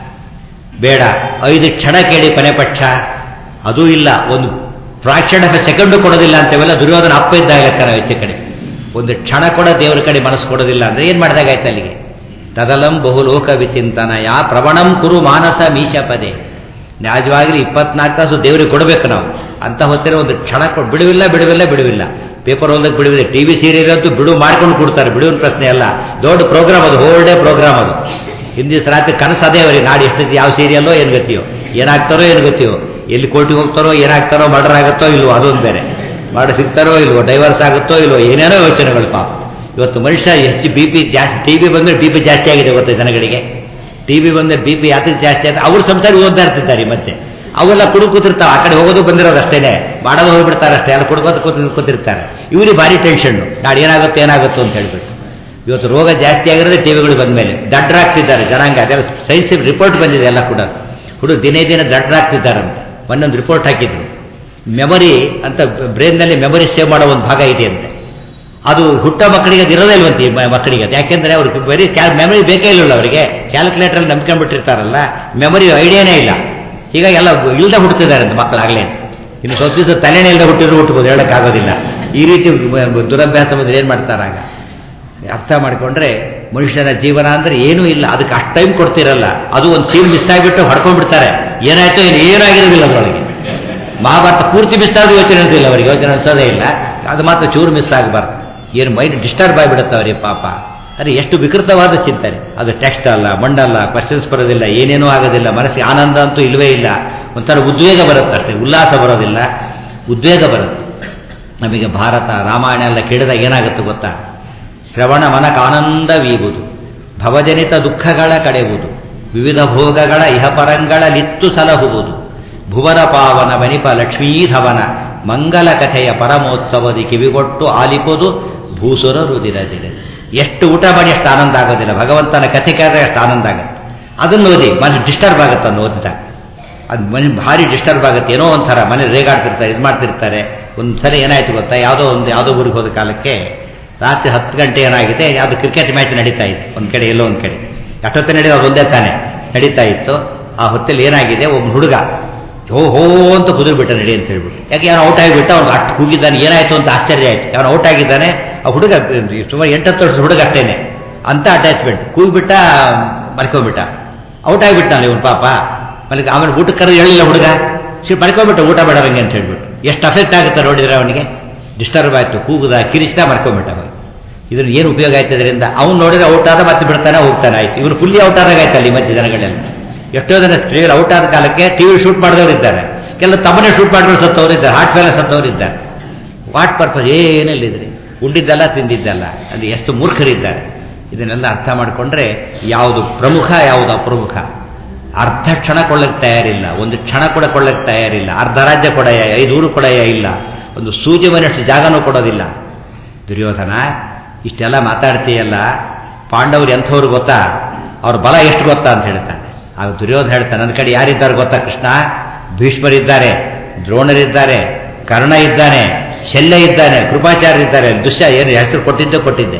S1: ಬೇಡ ಐದು ಕ್ಷಣ ಕೇಳಿ ಕೊನೆ ಪಕ್ಷ ಅದೂ ಇಲ್ಲ ಒಂದು ಫ್ರಾಕ್ಷನ್ ಆಫ್ ಎ ಸೆಕೆಂಡು ಕೊಡೋದಿಲ್ಲ ಅಂತೇವೆಲ್ಲ ದುರ್ಯೋಧನ ಅಪ್ಪ ಇದ್ದಾಗ ಲೆಕ್ಕ ನಾವು ಹೆಚ್ಚು ಕಡೆ ಒಂದು ಕ್ಷಣ ಕೂಡ ದೇವರ ಕಡೆ ಮನಸ್ಸು ಕೊಡೋದಿಲ್ಲ ಅಂದರೆ ಏನು ಮಾಡಿದಾಗಾಯ್ತು ಅಲ್ಲಿಗೆ ತದಲಂ ಬಹುಲೋಕ ವಿಚಿಂತನ ಯಾ ಪ್ರವಣಂ ಕುರು ಮಾನಸ ಮೀಶಪದೆ ನಿಜವಾಗ್ಲಿ ಇಪ್ಪತ್ನಾಲ್ಕು ತಾಸು ದೇವರಿಗೆ ಕೊಡಬೇಕು ನಾವು ಅಂತ ಹೊತ್ತಿನ ಒಂದು ಕ್ಷಣ ಕೊಡು ಬಿಡುವಿಲ್ಲ ಬಿಡುವಿಲ್ಲ ಬಿಡುವಿಲ್ಲ ಪೇಪರ್ ಓದಕ್ಕೆ ಬಿಡುವಿಲ್ಲ ಟಿ ವಿ ಸೀರಿಯಲ್ ಅಂತೂ ಬಿಡು ಮಾಡ್ಕೊಂಡು ಕೊಡ್ತಾರೆ ಬಿಡುವಿನ ಪ್ರಶ್ನೆ ಅಲ್ಲ ದೊಡ್ಡ ಪ್ರೋಗ್ರಾಮ್ ಅದು ಹೋಲ್ ಡೇ ಪ್ರೋಗ್ರಾಮ್ ಅದು ಹಿಂದಿನ ರಾತ್ರಿ ಕನಸು ಅದೇ ಅವರಿಗೆ ನಾಡು ಎಷ್ಟೊತ್ತು ಯಾವ ಸೀರಿಯಲ್ಲೋ ಏನು ಗತಿಯೋ ಏನಾಗ್ತಾರೋ ಏನು ಗತಿಯೋ ಎಲ್ಲಿ ಕೋರ್ಟಿಗೆ ಹೋಗ್ತಾರೋ ಏನಾಗ್ತಾರೋ ಮರ್ಡರ್ ಆಗುತ್ತೋ ಇಲ್ವೋ ಅದೊಂದು ಬೇರೆ ಮಾಡಿ ಸಿಗ್ತಾರೋ ಇಲ್ವೋ ಡೈವರ್ಸ್ ಆಗುತ್ತೋ ಇಲ್ವೋ ಏನೇನೋ ಯೋಚನೆಗಳು ಪಾಪ ಇವತ್ತು ಮನುಷ್ಯ ಹೆಚ್ಚು ಬಿ ಪಿ ಜಾಸ್ತಿ ಟಿ ಬಿ ಬಂದರೆ ಬಿ ಪಿ ಜಾಸ್ತಿ ಆಗಿದೆ ಗೊತ್ತಾ ಜನಗಳಿಗೆ ಟಿ ಬಿ ಬಂದರೆ ಬಿ ಪಿ ಯಾತಕ್ಕೆ ಜಾಸ್ತಿ ಆಗುತ್ತೆ ಅವ್ರ ಸಂಸಾರ ಓದ್ತಾ ಇರ್ತಿದ್ದಾರೆ ಮತ್ತೆ ಅವೆಲ್ಲ ಕುಡು ಕೂತಿರ್ತಾವೆ ಆ ಕಡೆ ಹೋಗೋದು ಬಂದಿರೋದು ಅಷ್ಟೇನೆ ಮಾಡೋದು ಹೋಗ್ಬಿಡ್ತಾರೆ ಅಷ್ಟೇ ಎಲ್ಲ ಕುಡ್ಕೋತ ಕೂತ್ ಕೂತಿರ್ತಾರೆ ಇವರಿಗೆ ಭಾರಿ ಟೆನ್ಷನ್ನು ನಾಳೆ ಏನಾಗುತ್ತೆ ಏನಾಗುತ್ತೋ ಅಂತ ಹೇಳ್ಬಿಟ್ಟು ಇವತ್ತು ರೋಗ ಜಾಸ್ತಿ ಆಗಿರೋದೇ ಟಿವಿಗಳು ಬಂದ ಮೇಲೆ ದಡ್ಡರಾಗ್ತಿದ್ದಾರೆ ಜನಾಂಗ ಅದೆಲ್ಲ ಸೈನ್ಸ್ ರಿಪೋರ್ಟ್ ಬಂದಿದೆ ಎಲ್ಲ ಕೂಡ ಹುಡುಗ ದಿನೇ ದಿನ ದಡ್ಡರಾಗ್ತಿದ್ದಾರಂತೆ ಮೊನ್ನೊಂದು ರಿಪೋರ್ಟ್ ಹಾಕಿದ್ರು ಮೆಮೊರಿ ಅಂತ ಬ್ರೈನ್ನಲ್ಲಿ ಮೆಮೊರಿ ಸೇವ್ ಮಾಡೋ ಒಂದು ಭಾಗ ಇದೆ ಅಂತೆ ಅದು ಹುಟ್ಟ ಮಕ್ಕಳಿಗೆ ಅದು ಇರೋದೇ ಇಲ್ವಂತೆ ಈ ಮ- ಮಕ್ಕಳಿಗೆ ಅದು ಯಾಕೆಂದ್ರೆ ಅವ್ರಿಗೆ ಬರೀ ಕ್ಯಾಲ್ ಮೆಮೊರಿ ಬೇಕೇ ಇಲ್ಲ ಅವರಿಗೆ ಕ್ಯಾಲ್ಕುಲೇಟರ್ ನಂಬ್ಕೊಂಡ್ಬಿಟ್ಟಿರ್ತಾರಲ್ಲ ಮೆಮೊರಿ ಐಡಿಯಾನೇ ಇಲ್ಲ ಹೀಗಾಗಿ ಎಲ್ಲ ಇಲ್ಲದೆ ಹುಟ್ಟುತ್ತಿದ್ದಾರೆ ಅಂತ ಮಕ್ಕಳಾಗಲೇ ಇನ್ನು ಸ್ವಲ್ಪ ದಿವಸ ತಲೆನೇ ಇಲ್ಲದೆ ಹುಟ್ಟಿದ್ರು ಹುಟ್ಟಬಹುದು ಹೇಳೋಕ್ಕಾಗೋದಿಲ್ಲ ಈ ರೀತಿ ದುರಭ್ಯಾಸ ಬಂದ್ರೆ ಏನು ಮಾಡ್ತಾರಾಗ ಅರ್ಥ ಮಾಡಿಕೊಂಡ್ರೆ ಮನುಷ್ಯನ ಜೀವನ ಅಂದ್ರೆ ಏನೂ ಇಲ್ಲ ಅದಕ್ಕೆ ಅಷ್ಟು ಟೈಮ್ ಕೊಡ್ತಿರಲ್ಲ ಅದು ಒಂದು ಸೀನ್ ಮಿಸ್ ಆಗಿಬಿಟ್ಟು ಹೊಡ್ಕೊಂಡ್ಬಿಡ್ತಾರೆ ಏನಾಯ್ತೋ ಏನು ಏನಾಗಿರೋದಿಲ್ಲ ಅದರೊಳಗೆ ಮಹಾಭಾರತ ಪೂರ್ತಿ ಮಿಸ್ ಆದ ಯೋಚನೆ ಇರೋದಿಲ್ಲ ಅವರಿಗೆ ಯೋಚನೆ ಅನ್ಸೋದೇ ಇಲ್ಲ ಅದು ಮಾತ್ರ ಚೂರು ಮಿಸ್ ಆಗಬಾರ್ದು ಏನು ಮೈಂಡ್ ಡಿಸ್ಟರ್ಬ್ ಆಗಿಬಿಡುತ್ತೆ ಅವರಿಗೆ ಪಾಪ ಅರೆ ಎಷ್ಟು ವಿಕೃತವಾದ ಚಿಂತನೆ ಅದು ಟೆಕ್ಸ್ಟ್ ಅಲ್ಲ ಮಂಡಲ್ಲ ಕ್ವಶನ್ಸ್ ಬರೋದಿಲ್ಲ ಏನೇನೂ ಆಗೋದಿಲ್ಲ ಮನಸ್ಸಿಗೆ ಆನಂದ ಅಂತೂ ಇಲ್ಲವೇ ಇಲ್ಲ ಒಂಥರ ಉದ್ವೇಗ ಬರುತ್ತೆ ಅಷ್ಟೇ ಉಲ್ಲಾಸ ಬರೋದಿಲ್ಲ ಉದ್ವೇಗ ಬರುತ್ತೆ ನಮಗೆ ಭಾರತ ರಾಮಾಯಣ ಎಲ್ಲ ಕೇಳಿದಾಗ ಏನಾಗುತ್ತೆ ಗೊತ್ತಾ ಶ್ರವಣ ಮನಕಾನಂದವೀಗುವುದು ಭವಜನಿತ ದುಃಖಗಳ ಕಡೆಯುವುದು ವಿವಿಧ ಭೋಗಗಳ ಇಹಪರಂಗಳ ಲಿತ್ತು ಸಲಹುವುದು ಭುವನ ಪಾವನ ವನಿಪ ಲಕ್ಷ್ಮೀಧವನ ಮಂಗಲ ಕಥೆಯ ಪರಮೋತ್ಸವದಿ ಕಿವಿಗೊಟ್ಟು ಆಲಿಪುದು ಭೂಸುರ ರುದಿರದಿದೆ ಎಷ್ಟು ಊಟ ಮಾಡಿ ಎಷ್ಟು ಆನಂದ ಆಗೋದಿಲ್ಲ ಭಗವಂತನ ಕಥೆ ಕೇಳಿದ್ರೆ ಎಷ್ಟು ಆನಂದ ಆಗುತ್ತೆ ಅದನ್ನು ಓದಿ ಮನಸ್ಸು ಡಿಸ್ಟರ್ಬ್ ಆಗುತ್ತೆ ಅದನ್ನು ಓದಿದಾಗ ಅದು ಮನೆ ಭಾರಿ ಡಿಸ್ಟರ್ಬ್ ಆಗುತ್ತೆ ಏನೋ ಒಂಥರ ಮನೆ ರೇಗಾಡ್ತಿರ್ತಾರೆ ಇದು ಮಾಡ್ತಿರ್ತಾರೆ ಒಂದು ಸಲ ಏನಾಯ್ತು ಗೊತ್ತಾ ಯಾವುದೋ ಒಂದು ಯಾವುದೋ ಊರಿಗೆ ಹೋದ ಕಾಲಕ್ಕೆ ರಾತ್ರಿ ಹತ್ತು ಗಂಟೆ ಏನಾಗಿದೆ ಯಾವುದು ಕ್ರಿಕೆಟ್ ಮ್ಯಾಚ್ ನಡೀತಾ ಇತ್ತು ಒಂದು ಕಡೆ ಎಲ್ಲೋ ಒಂದು ಕಡೆ ಅಷ್ಟೊತ್ತೆ ನಡೆಯೋದು ಒಂದೇ ತಾನೆ ನಡೀತಾ ಇತ್ತು ಆ ಹೊತ್ತಲ್ಲಿ ಏನಾಗಿದೆ ಒಬ್ಬ ಹುಡುಗ ಹೋ ಹೋ ಅಂತ ಕುದುರ್ಬಿಟ್ಟ ನಡಿ ಅಂತ ಹೇಳ್ಬಿಟ್ಟು ಯಾಕೆ ಅವನು ಔಟ್ ಆಗಿಬಿಟ್ಟ ಅವ್ನು ಅಷ್ಟು ಕೂಗಿದ್ದಾನೆ ಏನಾಯ್ತು ಅಂತ ಆಶ್ಚರ್ಯ ಆಯ್ತು ಅವನು ಔಟ್ ಆಗಿದ್ದಾನೆ ಆ ಹುಡುಗ ಸುಮಾರು ಎಂಟತ್ತು ವರ್ಷದ ಹುಡುಗ ಅಷ್ಟೇನೆ ಅಂತ ಅಟ್ಯಾಚ್ಮೆಂಟ್ ಕೂಗ್ಬಿಟ್ಟ ಮಲ್ಕೊಂಡ್ಬಿಟ್ಟ ಔಟ್ ಆಗಿಬಿಟ್ಟ ಇವನು ಪಾಪ ಮಲ್ಕ ಆಮೇಲೆ ಊಟಕ್ಕೆ ಕರೆದು ಹೇಳಿಲ್ಲ ಹುಡುಗ ಸಿ ಮಲ್ಕೊಂಡ್ಬಿಟ್ಟ ಊಟ ಬೇಡವಂಗೆ ಅಂತ ಹೇಳ್ಬಿಟ್ಟು ಎಷ್ಟು ಅಫೆಕ್ಟ್ ಆಗುತ್ತೆ ನೋಡಿದ್ರೆ ಅವನಿಗೆ ಡಿಸ್ಟರ್ಬ್ ಆಯ್ತು ಕೂಗುದ ಕಿರಿಸ್ತಾ ಮರ್ಕೊಂಡ್ಬಿಟ್ಟ ಅವ ಇದ್ರಲ್ಲಿ ಏನು ಉಪಯೋಗ ಆಯ್ತು ಇದರಿಂದ ಅವ್ನು ನೋಡಿದ್ರೆ ಔಟ್ ಆದ ಮತ್ತೆ ಬಿಡ್ತಾನೆ ಹೋಗ್ತಾನೆ ಆಯ್ತು ಇವನು ಫುಲ್ಲಿ ಔಟ್ ಆದಾಗ ಆಯ್ತಲ್ಲ ಈ ಮಧ್ಯೆ ಜನಗಳೆಲ್ಲ ಎಷ್ಟೋ ಜನ ಸ್ತ್ರೀಗಳು ಔಟ್ ಆದ ಕಾಲಕ್ಕೆ ಟಿವಿ ಶೂಟ್ ಮಾಡಿದವರು ಇದ್ದಾರೆ ಕೆಲವು ತಮ್ಮನೇ ಶೂಟ್ ಮಾಡಿದ್ರು ಸತ್ತವರು ಇದ್ದಾರೆ ಹಾರ್ಟ್ ಫೇಲ್ ಸತ್ತವರು ಇದ್ದಾರೆ ವಾಟ್ ಪರ್ಪಸ್ ಏನಿಲ್ಲಿದ್ರಿ ಉಂಡಿದ್ದಲ್ಲ ತಿಂದಿದ್ದಲ್ಲ ಅದು ಎಷ್ಟು ಮೂರ್ಖರಿದ್ದಾರೆ ಇದನ್ನೆಲ್ಲ ಅರ್ಥ ಮಾಡಿಕೊಂಡ್ರೆ ಯಾವುದು ಪ್ರಮುಖ ಯಾವುದು ಅಪ್ರಮುಖ ಅರ್ಧ ಕ್ಷಣ ಕೊಳ್ಳಕ್ಕೆ ತಯಾರಿಲ್ಲ ಒಂದು ಕ್ಷಣ ಕೂಡ ಕೊಳ್ಳಕ್ಕೆ ತಯಾರಿಲ್ಲ ಅರ್ಧ ರಾಜ್ಯ ಕೊಡಯ ಐದೂರು ಕೊಡಯ ಇಲ್ಲ ಒಂದು ಸೂಜಿ ಮನೆಯಷ್ಟು ಜಾಗನೂ ಕೊಡೋದಿಲ್ಲ ದುರ್ಯೋಧನ ಇಷ್ಟೆಲ್ಲ ಮಾತಾಡ್ತೀಯಲ್ಲ ಪಾಂಡವರು ಎಂಥವ್ರು ಗೊತ್ತಾ ಅವ್ರ ಬಲ ಎಷ್ಟು ಗೊತ್ತಾ ಅಂತ ಹೇಳ್ತಾನೆ ಆಗ ದುರ್ಯೋಧನ ಹೇಳ್ತಾನೆ ನನ್ನ ಕಡೆ ಯಾರಿದ್ದಾರೆ ಗೊತ್ತಾ ಕೃಷ್ಣ ಭೀಷ್ಮರಿದ್ದಾರೆ ದ್ರೋಣರಿದ್ದಾರೆ ಕರ್ಣ ಇದ್ದಾನೆ ಶಲ್ಯ ಇದ್ದಾನೆ ಕೃಪಾಚಾರ್ಯ ಇದ್ದಾರೆ ದುಶ್ಯ ಏನು ಹೆಸರು ಕೊಟ್ಟಿದ್ದೆ ಕೊಟ್ಟಿದ್ದೆ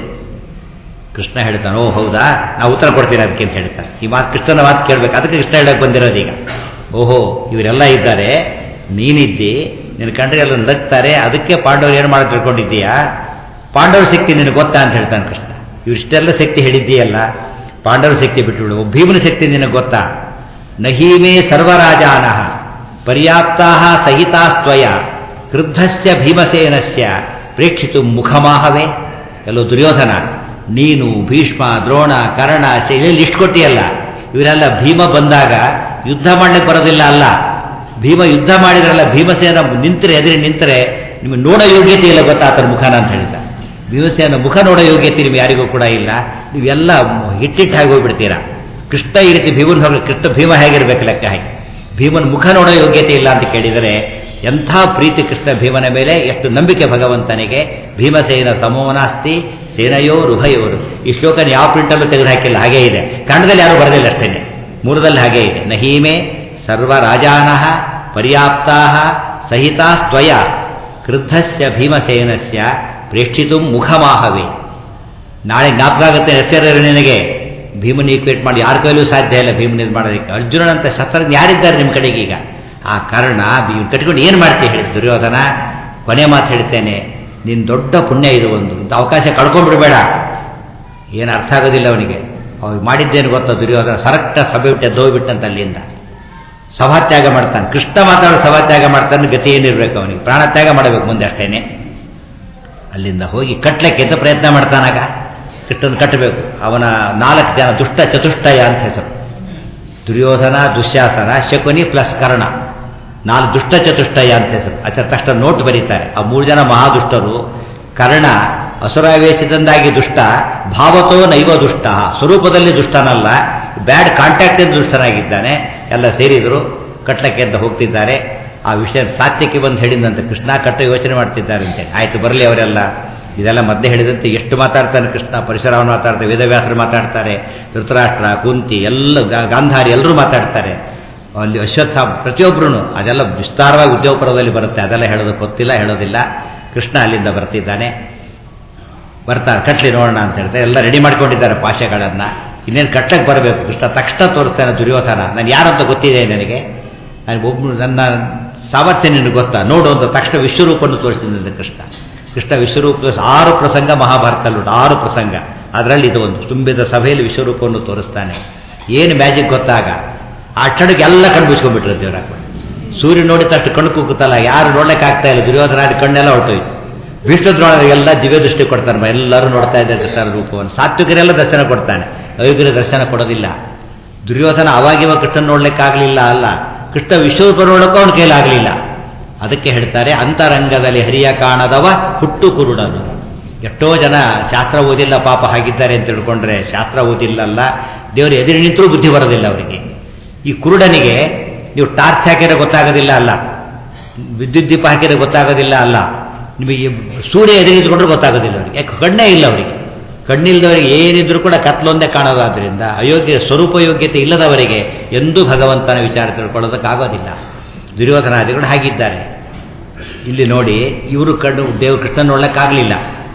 S1: ಕೃಷ್ಣ ಹೇಳ್ತಾನೆ ಓ ಹೌದಾ ನಾವು ಉತ್ತರ ಕೊಡ್ತೀನಿ ಅದಕ್ಕೆ ಅಂತ ಹೇಳ್ತಾನೆ ಈ ಮಾತು ಕೃಷ್ಣನ ಮಾತು ಕೇಳಬೇಕು ಅದಕ್ಕೆ ಕೃಷ್ಣ ಹೇಳಕ್ಕೆ ಬಂದಿರೋದು ಈಗ ಓಹೋ ಇವರೆಲ್ಲ ಇದ್ದಾರೆ ನೀನಿದ್ದಿ ನಿನ್ನ ಕಂಡ್ರೆ ಎಲ್ಲ ನಗ್ತಾರೆ ಅದಕ್ಕೆ ಪಾಂಡವರು ಏನು ಮಾಡಿ ತಿಳ್ಕೊಂಡಿದ್ದೀಯಾ ಪಾಂಡವರ ಶಕ್ತಿ ನಿನಗೆ ಗೊತ್ತಾ ಅಂತ ಹೇಳ್ತಾನೆ ಕೃಷ್ಣ ಇವಿಷ್ಟೆಲ್ಲ ಶಕ್ತಿ ಹೇಳಿದ್ದೀಯಲ್ಲ ಪಾಂಡವರ ಶಕ್ತಿ ಬಿಟ್ಟುಬಿಡು ಭೀಮನ ಶಕ್ತಿ ನಿನಗೆ ಗೊತ್ತಾ ನಹೀಮೇ ಸರ್ವರಾಜಾನಃ ಪರ್ಯಾಪ್ತಾ ಸಹಿತಾಸ್ತ್ವಯ ಕ್ರುದ್ಧಸ್ಯ ಭೀಮಸೇನಸ್ಯ ಪ್ರೇಕ್ಷಿತು ಮುಖಮಾಹವೇ ಎಲ್ಲೋ ದುರ್ಯೋಧನ ನೀನು ಭೀಷ್ಮ ದ್ರೋಣ ಕರ್ಣ ಶೈಲಿ ಲಿಸ್ಟ್ ಕೊಟ್ಟಿಯಲ್ಲ ಇವರೆಲ್ಲ ಭೀಮ ಬಂದಾಗ ಯುದ್ಧ ಮಾಡಲಿಕ್ಕೆ ಬರೋದಿಲ್ಲ ಅಲ್ಲ ಭೀಮ ಯುದ್ಧ ಮಾಡಿದ್ರಲ್ಲ ಭೀಮಸೇನ ನಿಂತರೆ ಎದುರಿ ನಿಂತರೆ ನಿಮಗೆ ನೋಡೋ ಯೋಗ್ಯತೆ ಇಲ್ಲ ಗೊತ್ತಾ ಆತನ ಮುಖನ ಅಂತ ಹೇಳಿದ ಭೀಮಸೇನ ಮುಖ ನೋಡೋ ಯೋಗ್ಯತೆ ನಿಮ್ಗೆ ಯಾರಿಗೂ ಕೂಡ ಇಲ್ಲ ನೀವೆಲ್ಲ ಹಿಟ್ಟಿಟ್ಟಾಗಿ ಹೋಗ್ಬಿಡ್ತೀರಾ ಕೃಷ್ಣ ಈ ರೀತಿ ಭೀಮನ್ ಹೋಗಿ ಕೃಷ್ಣ ಭೀಮ ಹೇಗಿರ್ಬೇಕು ಲೆಕ್ಕ ಹಾಗೆ ಭೀಮನ ಮುಖ ನೋಡೋ ಯೋಗ್ಯತೆ ಇಲ್ಲ ಅಂತ ಕೇಳಿದರೆ ಎಂಥ ಪ್ರೀತಿ ಕೃಷ್ಣ ಭೀಮನ ಮೇಲೆ ಎಷ್ಟು ನಂಬಿಕೆ ಭಗವಂತನಿಗೆ ಭೀಮಸೇನ ಸಮೋನಾಸ್ತಿ ಸೇನೆಯೋರು ಉಭಯೋರು ಈ ಶ್ಲೋಕನ ಯಾವ ಪ್ರಿಂಟಲ್ಲೂ ತೆಗೆದು ಹಾಕಿಲ್ಲ ಹಾಗೇ ಇದೆ ಕನ್ನಡದಲ್ಲಿ ಯಾರು ಬರದಿಲ್ಲ ಅಷ್ಟೇನೆ ಮೂರದಲ್ಲಿ ಹಾಗೇ ಇದೆ ನಹೀಮೆ ಸರ್ವರಾಜಾನಃ ಪರ್ಯಾಪ್ತಾ ಸಹಿತಾಸ್ತ್ವಯ ಕ್ರುದ್ಧಸ್ಯ ಭೀಮಸೇನಸ್ಯ ಪ್ರೇಕ್ಷಿತು ಮುಖಮಾಹವೇ ನಾಳೆ ಜ್ಞಾಪಕ ಆಗುತ್ತೆ ಹೆಸರು ನಿನಗೆ ಭೀಮನ ಈಕ್ವೇಟ್ ಮಾಡಿ ಯಾರ ಕೈಲೂ ಸಾಧ್ಯ ಇಲ್ಲ ಭೀಮನ ಇದು ಮಾಡೋದಕ್ಕೆ ಅರ್ಜುನನಂತ ಶಸ್ತ್ರಜ್ಞ ಯಾರಿದ್ದಾರೆ ನಿಮ್ಮ ಕಡೆಗೆ ಈಗ ಆ ಕಾರಣ ಭೀಮ್ ಕಟ್ಕೊಂಡು ಏನು ಮಾಡ್ತೀವಿ ಹೇಳಿ ದುರ್ಯೋಧನ ಕೊನೆ ಮಾತು ಹೇಳ್ತೇನೆ ನಿನ್ನ ದೊಡ್ಡ ಪುಣ್ಯ ಇದು ಒಂದು ಇಂಥ ಅವಕಾಶ ಕಳ್ಕೊಂಡ್ಬಿಡ್ಬೇಡ ಏನು ಅರ್ಥ ಆಗೋದಿಲ್ಲ ಅವನಿಗೆ ಅವಾಗ ಮಾಡಿದ್ದೇನು ಗೊತ್ತಾ ದುರ್ಯೋಧನ ಸರಕ್ಟ ಸಭೆ ಬಿಟ್ಟೆ ದೋಗ್ಬಿಟ್ಟಂತ ಅಲ್ಲಿಂದ ಸಭಾತ್ಯಾಗ ಮಾಡ್ತಾನೆ ಕೃಷ್ಣ ಮಾತಾಡೋ ಸಭಾತ್ಯಾಗ ಮಾಡ್ತಾನೆ ಗತಿ ಏನಿರ್ಬೇಕು ಅವನಿಗೆ ಪ್ರಾಣತ್ಯಾಗ ಮಾಡಬೇಕು ಮುಂದೆ ಅಷ್ಟೇನೆ ಅಲ್ಲಿಂದ ಹೋಗಿ ಕಟ್ಲಿಕ್ಕೆ ಅಂತ ಪ್ರಯತ್ನ ಮಾಡ್ತಾನಾಗ ಕೃಷ್ಣನ ಕಟ್ಟಬೇಕು ಅವನ ನಾಲ್ಕು ಜನ ದುಷ್ಟ ಚತುಷ್ಟಯ ಅಂತ ಹೆಸರು ದುರ್ಯೋಧನ ದುಶ್ಯಾಸನ ಶಕುನಿ ಪ್ಲಸ್ ಕರ್ಣ ನಾಲ್ಕು ದುಷ್ಟ ಚತುಷ್ಟಯ ಅಂತ ಹೆಸರು ಅದರ ತಕ್ಷಣ ನೋಟ್ ಬರೀತಾರೆ ಆ ಮೂರು ಜನ ಮಹಾದುಷ್ಟರು ಕರ್ಣ ಅಸುರಾವೇಶದಿಂದಾಗಿ ದುಷ್ಟ ಭಾವತೋ ನೈವ ದುಷ್ಟ ಸ್ವರೂಪದಲ್ಲಿ ದುಷ್ಟನಲ್ಲ ಬ್ಯಾಡ್ ಕಾಂಟ್ಯಾಕ್ಟ್ ದುಷ್ಟನಾಗಿದ್ದಾನೆ ಎಲ್ಲ ಸೇರಿದರು ಕಟ್ಲಕ್ಕೆ ಅಂತ ಹೋಗ್ತಿದ್ದಾರೆ ಆ ವಿಷಯ ಸಾತ್ಯಕ್ಕೆ ಬಂದು ಹೇಳಿದಂತೆ ಕೃಷ್ಣ ಕಟ್ಟ ಯೋಚನೆ ಮಾಡ್ತಿದ್ದಾರೆ ಅಂತೇಳಿ ಆಯ್ತು ಬರಲಿ ಅವರೆಲ್ಲ ಇದೆಲ್ಲ ಮಧ್ಯೆ ಹೇಳಿದಂತೆ ಎಷ್ಟು ಮಾತಾಡ್ತಾನೆ ಕೃಷ್ಣ ಪರಿಸರವನ್ನು ಮಾತಾಡ್ತಾರೆ ವೇದವ್ಯಾಸರು ಮಾತಾಡ್ತಾರೆ ಧೃತರಾಷ್ಟ್ರ ಕುಂತಿ ಎಲ್ಲ ಗಾಂಧಾರಿ ಎಲ್ಲರೂ ಮಾತಾಡ್ತಾರೆ ಅಲ್ಲಿ ಅಶ್ವತ್ಥ ಪ್ರತಿಯೊಬ್ಬರೂ ಅದೆಲ್ಲ ವಿಸ್ತಾರವಾಗಿ ಉದ್ಯೋಗಪುರದಲ್ಲಿ ಬರುತ್ತೆ ಅದೆಲ್ಲ ಹೇಳೋದಕ್ಕೆ ಗೊತ್ತಿಲ್ಲ ಹೇಳೋದಿಲ್ಲ ಕೃಷ್ಣ ಅಲ್ಲಿಂದ ಬರ್ತಿದ್ದಾನೆ ಬರ್ತಾರೆ ಕಟ್ಲಿ ನೋಡೋಣ ಅಂತ ಹೇಳ್ತಾರೆ ಎಲ್ಲ ರೆಡಿ ಮಾಡ್ಕೊಂಡಿದ್ದಾರೆ ಪಾಶೆಗಳನ್ನು ಇನ್ನೇನು ಕಟ್ಲಕ್ಕೆ ಬರಬೇಕು ಕೃಷ್ಣ ತಕ್ಷಣ ತೋರಿಸ್ತಾನೆ ದುರ್ಯೋಧನ ನಾನು ಯಾರಂತ ಗೊತ್ತಿದೆ ನನಗೆ ನನಗೆ ಒಬ್ಬನು ನನ್ನ ಸಾಮರ್ಥ್ಯ ನಿನಗೆ ಗೊತ್ತಾ ನೋಡು ಅಂತ ತಕ್ಷಣ ವಿಶ್ವರೂಪವನ್ನು ತೋರಿಸಿದಂತೆ ಕೃಷ್ಣ ಕೃಷ್ಣ ವಿಶ್ವರೂಪ ಆರು ಪ್ರಸಂಗ ಮಹಾಭಾರತದಲ್ಲಿ ಆರು ಪ್ರಸಂಗ ಅದರಲ್ಲಿ ಇದು ಒಂದು ತುಂಬಿದ ಸಭೆಯಲ್ಲಿ ವಿಶ್ವರೂಪವನ್ನು ತೋರಿಸ್ತಾನೆ ಏನು ಮ್ಯಾಜಿಕ್ ಗೊತ್ತಾಗ ಆ ಕ್ಷಣಕ್ಕೆ ಎಲ್ಲ ಕಣ್ಣು ಬಿಚ್ಕೊಂಡ್ಬಿಟ್ರು ದೇವರ ಸೂರ್ಯ ನೋಡಿದ ತಕ್ಷಣ ಕಣ್ಣು ಕುಕ್ಕುತ್ತಲ್ಲ ಯಾರು ನೋಡ್ಲಿಕ್ಕೆ ಆಗ್ತಾ ಇಲ್ಲ ದುರ್ಯೋಧನ ಕಣ್ಣೆಲ್ಲ ಹೊರಟೋಯ್ತು ವಿಷ್ಣುದ್ರೋಣರಿಗೆಲ್ಲ ದಿವ್ಯ ದೃಷ್ಟಿ ಕೊಡ್ತಾನೆ ಎಲ್ಲರೂ ನೋಡ್ತಾ ಇದ್ದಾರೆ ಕೃಷ್ಣನ ರೂಪವನ್ನು ಸಾತ್ವಿಕರೆಲ್ಲ ದರ್ಶನ ಕೊಡ್ತಾನೆ ಅಯೋಗ್ಯರ ದರ್ಶನ ಕೊಡೋದಿಲ್ಲ ದುರ್ಯೋಧನ ಅವಾಗಿವ ಕೃಷ್ಣ ನೋಡ್ಲಿಕ್ಕಾಗಲಿಲ್ಲ ಅಲ್ಲ ಕೃಷ್ಣ ವಿಶ್ವರೂಪ ನೋಡೋಕ್ಕೂ ಅವನ ಕೈಲಾಗಲಿಲ್ಲ ಅದಕ್ಕೆ ಹೇಳ್ತಾರೆ ಅಂತರಂಗದಲ್ಲಿ ಹರಿಯ ಕಾಣದವ ಹುಟ್ಟು ಕುರುಡನು ಎಷ್ಟೋ ಜನ ಶಾಸ್ತ್ರ ಓದಿಲ್ಲ ಪಾಪ ಹಾಗಿದ್ದಾರೆ ಅಂತ ತಿಳ್ಕೊಂಡ್ರೆ ಶಾಸ್ತ್ರ ಓದಿಲ್ಲಲ್ಲ ದೇವರು ಎದುರು ನಿಂತರೂ ಬುದ್ಧಿ ಬರೋದಿಲ್ಲ ಅವರಿಗೆ ಈ ಕುರುಡನಿಗೆ ನೀವು ಟಾರ್ಚ್ ಹಾಕಿದ್ರೆ ಗೊತ್ತಾಗೋದಿಲ್ಲ ಅಲ್ಲ ವಿದ್ಯುತ್ ದೀಪ ಹಾಕಿದ್ರೆ ಗೊತ್ತಾಗೋದಿಲ್ಲ ಅಲ್ಲ ನಿಮಗೆ ಸೂರ್ಯ ಎದುರಿದ್ಕೊಂಡ್ರೆ ಗೊತ್ತಾಗೋದಿಲ್ಲ ಅವರಿಗೆ ಯಾಕೆ ಕಣ್ಣೇ ಇಲ್ಲ ಅವರಿಗೆ ಕಣ್ಣಿಲ್ಲದವರಿಗೆ ಏನಿದ್ರು ಕೂಡ ಕತ್ಲೊಂದೇ ಕಾಣೋದಾದ್ರಿಂದ ಅಯೋಗ್ಯ ಸ್ವರೂಪ ಯೋಗ್ಯತೆ ಇಲ್ಲದವರಿಗೆ ಎಂದೂ ಭಗವಂತನ ವಿಚಾರ ತಿಳ್ಕೊಳ್ಳೋದಕ್ಕಾಗೋದಿಲ್ಲ ದುರ್ಯೋಧನಾದಿಗಳು ಹಾಗಿದ್ದಾರೆ ಇಲ್ಲಿ ನೋಡಿ ಇವರು ಕಣ್ಣು ದೇವರು ಕೃಷ್ಣ ನೋಡ್ಲಿಕ್ಕಾಗಲಿಲ್ಲ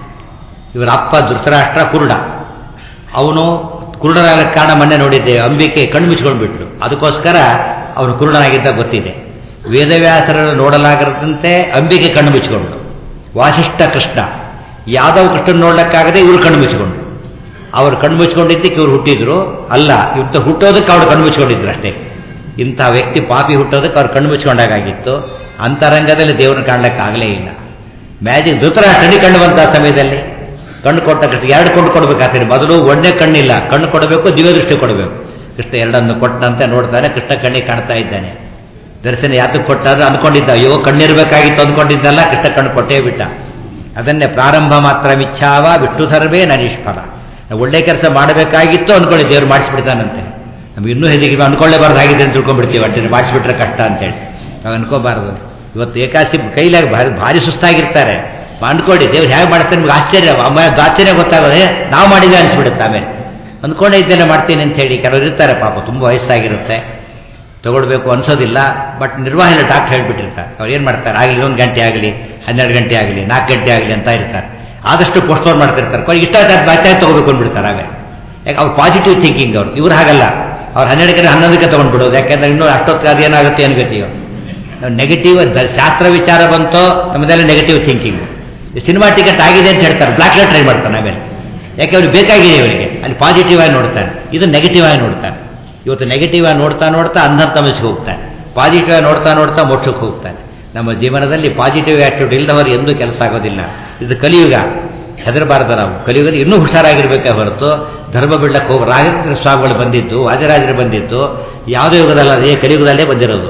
S1: ಇವರ ಅಪ್ಪ ಧೃತರಾಷ್ಟ್ರ ಕುರುಡ ಅವನು ಕುರುಡನಾಗಲಿಕ್ಕೆ ಕಾರಣ ಮೊನ್ನೆ ನೋಡಿದ್ದೆ ಅಂಬಿಕೆ ಕಣ್ಣು ಮುಚ್ಕೊಂಡ್ಬಿಟ್ಲು ಅದಕ್ಕೋಸ್ಕರ ಅವನು ಕುರುಡನಾಗಿದ್ದ ಗೊತ್ತಿದೆ ವೇದವ್ಯಾಸರನ್ನು ನೋಡಲಾಗದಂತೆ ಅಂಬಿಕೆ ಕಣ್ಣು ಮುಚ್ಚಿಕೊಂಡು ವಾಸಿಷ್ಠ ಕೃಷ್ಣ ಯಾದವ್ ಕೃಷ್ಣನ್ ನೋಡ್ಲಿಕ್ಕಾಗದೆ ಇವರು ಕಣ್ಣು ಮುಚ್ಚಿಕೊಂಡ್ರು ಅವರು ಕಣ್ಣು ಮುಚ್ಕೊಂಡಿದ್ದಕ್ಕೆ ಇವ್ರು ಹುಟ್ಟಿದ್ರು ಅಲ್ಲ ಇವ್ರ ಹುಟ್ಟೋದಕ್ಕೆ ಅವ್ರು ಕಣ್ಣು ಮುಚ್ಕೊಂಡಿದ್ರು ಅಷ್ಟೇ ಇಂಥ ವ್ಯಕ್ತಿ ಪಾಪಿ ಹುಟ್ಟೋದಕ್ಕೆ ಅವ್ರು ಕಣ್ಣು ಮುಚ್ಕೊಂಡಾಗಿತ್ತು ಅಂತರಂಗದಲ್ಲಿ ದೇವರನ್ನು ಕಾಣಲಿಕ್ಕಾಗಲೇ ಇಲ್ಲ ಮ್ಯಾಜಿಕ್ ಧೃತರಾಷ್ಟ್ರನಿ ಕಣ್ಣು ಬಂತ ಸಮಯದಲ್ಲಿ ಕಣ್ಣು ಕೊಟ್ಟ ಕೃಷ್ಣ ಎರಡು ಕೊಂಡು ಕೊಡ್ಬೇಕಾಗ್ತದೆ ಮೊದಲು ಒಳ್ಳೆ ಕಣ್ಣಿಲ್ಲ ಕಣ್ಣು ಕೊಡಬೇಕು ದಿವ್ಯ ದೃಷ್ಟಿ ಕೊಡಬೇಕು ಕೃಷ್ಣ ಎರಡನ್ನು ಕೊಟ್ಟಂತೆ ನೋಡ್ತಾನೆ ಕೃಷ್ಣ ಕಣ್ಣಿಗೆ ಕಾಣ್ತಾ ಇದ್ದಾನೆ ದರ್ಶನ ಯಾತಕ್ಕೆ ಕೊಟ್ಟಾದ್ರೆ ಅನ್ಕೊಂಡಿದ್ದ ಅಯ್ಯೋ ಕಣ್ಣಿರ್ಬೇಕಾಗಿತ್ತು ಅಂದ್ಕೊಂಡಿದ್ದಲ್ಲ ಕೃಷ್ಣ ಕಣ್ಣು ಕೊಟ್ಟೇ ಬಿಟ್ಟ ಅದನ್ನೇ ಪ್ರಾರಂಭ ಮಾತ್ರ ಮಿಚ್ಛಾವ ಬಿಟ್ಟು ಸರ್ವೇ ನನಿಷ್ಫಲ ಒಳ್ಳೆ ಕೆಲಸ ಮಾಡಬೇಕಾಗಿತ್ತು ಅನ್ಕೊಳ್ಳಿ ದೇವ್ರು ಮಾಡಿಸ್ಬಿಡ್ತಾನಂತೆ ನಮ್ಗೆ ಇನ್ನೂ ಹೆದರಿಗೆ ಅನ್ಕೊಳ್ಳೇಬಾರ್ದಾಗಿದೆ ಅಂತ ತಿಳ್ಕೊಂಡ್ಬಿಡ್ತೀವಿ ಅಟ್ಟಿನ ಮಾಡಿಸ್ಬಿಟ್ರೆ ಕಷ್ಟ ಅಂತೇಳಿ ನಾವು ಅನ್ಕೋಬಾರ್ದು ಇವತ್ತು ಏಕಾಸಿ ಕೈಲಾಗ ಭಾರಿ ಭಾರಿ ಸುಸ್ತಾಗಿರ್ತಾರೆ ಅನ್ಕೊಳ್ಳಿ ದೇವ್ರು ಹೇಗೆ ಮಾಡ್ತಾರೆ ನಿಮ್ಗೆ ಆಶ್ಚರ್ಯ ಅಮ್ಮ ಆಶ್ಚರ್ಯ ಗೊತ್ತಾಗೋದೆ ನಾವು ಮಾಡಿದ್ರೆ ಅನಿಸ್ಬಿಡುತ್ತೆ ಆಮೇಲೆ ಅಂದ್ಕೊಂಡೇ ಇದ್ದೇನೆ ಮಾಡ್ತೀನಿ ಅಂತ ಹೇಳಿ ಕೆಲವರು ಇರ್ತಾರೆ ಪಾಪ ತುಂಬ ವಯಸ್ಸಾಗಿರುತ್ತೆ ತಗೊಳ್ಬೇಕು ಅನ್ಸೋದಿಲ್ಲ ಬಟ್ ನಿರ್ವಹಣೆ ಡಾಕ್ಟರ್ ಹೇಳ್ಬಿಟ್ಟಿರ್ತಾರೆ ಅವ್ರು ಏನು ಮಾಡ್ತಾರೆ ಆಗಲಿ ಒಂದು ಗಂಟೆ ಆಗಲಿ ಹನ್ನೆರಡು ಗಂಟೆ ಆಗಲಿ ನಾಲ್ಕು ಗಂಟೆ ಆಗಲಿ ಅಂತ ಇರ್ತಾರೆ ಆದಷ್ಟು ಪೋಸ್ಟ್ಪೋನ್ ಮಾಡ್ತಿರ್ತಾರೆ ಕೊನೆಗೆ ಇಷ್ಟ ಆಯ್ತು ಬಾಯ್ತಾಯಿ ತಗೋಬೇಕು ಅಂದ್ಬಿಡ್ತಾರೆ ಆಮೇಲೆ ಯಾಕೆ ಅವ್ರು ಪಾಸಿಟಿವ್ ಥಿಂಕಿಂಗ್ ಅವ್ರು ಇವ್ರು ಹಾಗಲ್ಲ ಅವ್ರು ಹನ್ನೆರಡಕ್ಕೆ ಹನ್ನೊಂದಕ್ಕೆ ತೊಗೊಂಡ್ಬಿಡೋದು ಯಾಕೆಂದ್ರೆ ಇನ್ನೂ ಅಷ್ಟೊತ್ತಿಗೆ ಅದೇನಾಗುತ್ತೆ ಏನು ಗತಿಯೋ ನೆಗೆಟಿವ್ ಶಾಸ್ತ್ರ ವಿಚಾರ ಬಂತೋ ನಮ್ಮದೆಲ್ಲ ನೆಗೆಟಿವ್ ಥಿಂಕಿಂಗ್ ಸಿನಿಮಾ ಟಿಕೆಟ್ ಆಗಿದೆ ಅಂತ ಹೇಳ್ತಾರೆ ಬ್ಲಾಕ್ ಟ್ರೈ ಮಾಡ್ತಾನೆ ಆಮೇಲೆ ಯಾಕೆ ಅವ್ರಿಗೆ ಬೇಕಾಗಿದೆ ಅವರಿಗೆ ಅಲ್ಲಿ ಪಾಸಿಟಿವ್ ಆಗಿ ನೋಡ್ತಾನೆ ಇದು ನೆಗೆಟಿವ್ ಆಗಿ ನೋಡ್ತಾನೆ ಇವತ್ತು ನೆಗೆಟಿವ್ ಆಗಿ ನೋಡ್ತಾ ನೋಡ್ತಾ ಅಂಧತಮಸ್ಗೆ ಹೋಗ್ತಾನೆ ಪಾಸಿಟಿವ್ ಆಗಿ ನೋಡ್ತಾ ನೋಡ್ತಾ ಮೋಕ್ಷಕ್ಕೆ ಹೋಗ್ತಾನೆ ನಮ್ಮ ಜೀವನದಲ್ಲಿ ಪಾಸಿಟಿವ್ ಆ್ಯಟಿಟ್ಯೂಡ್ ಇಲ್ಲದವರು ಎಂದೂ ಕೆಲಸ ಆಗೋದಿಲ್ಲ ಇದು ಕಲಿಯುಗ ಹೆದರಬಾರ್ದು ನಾವು ಕಲಿಯುಗದಲ್ಲಿ ಇನ್ನೂ ಹುಷಾರಾಗಿರ್ಬೇಕೇ ಹೊರತು ಧರ್ಮ ಬಿಡ್ಲಕ್ಕೆ ಹೋಗಿ ರಾಘವೇಂದ್ರ ಸ್ವಾಮಿಗಳು ಬಂದಿದ್ದು ವಾದಿರಾಜರು ಬಂದಿದ್ದು ಯಾವುದೇ ಯುಗದಲ್ಲ ಅದೇ ಕಲಿಯುಗದಲ್ಲೇ ಬಂದಿರೋದು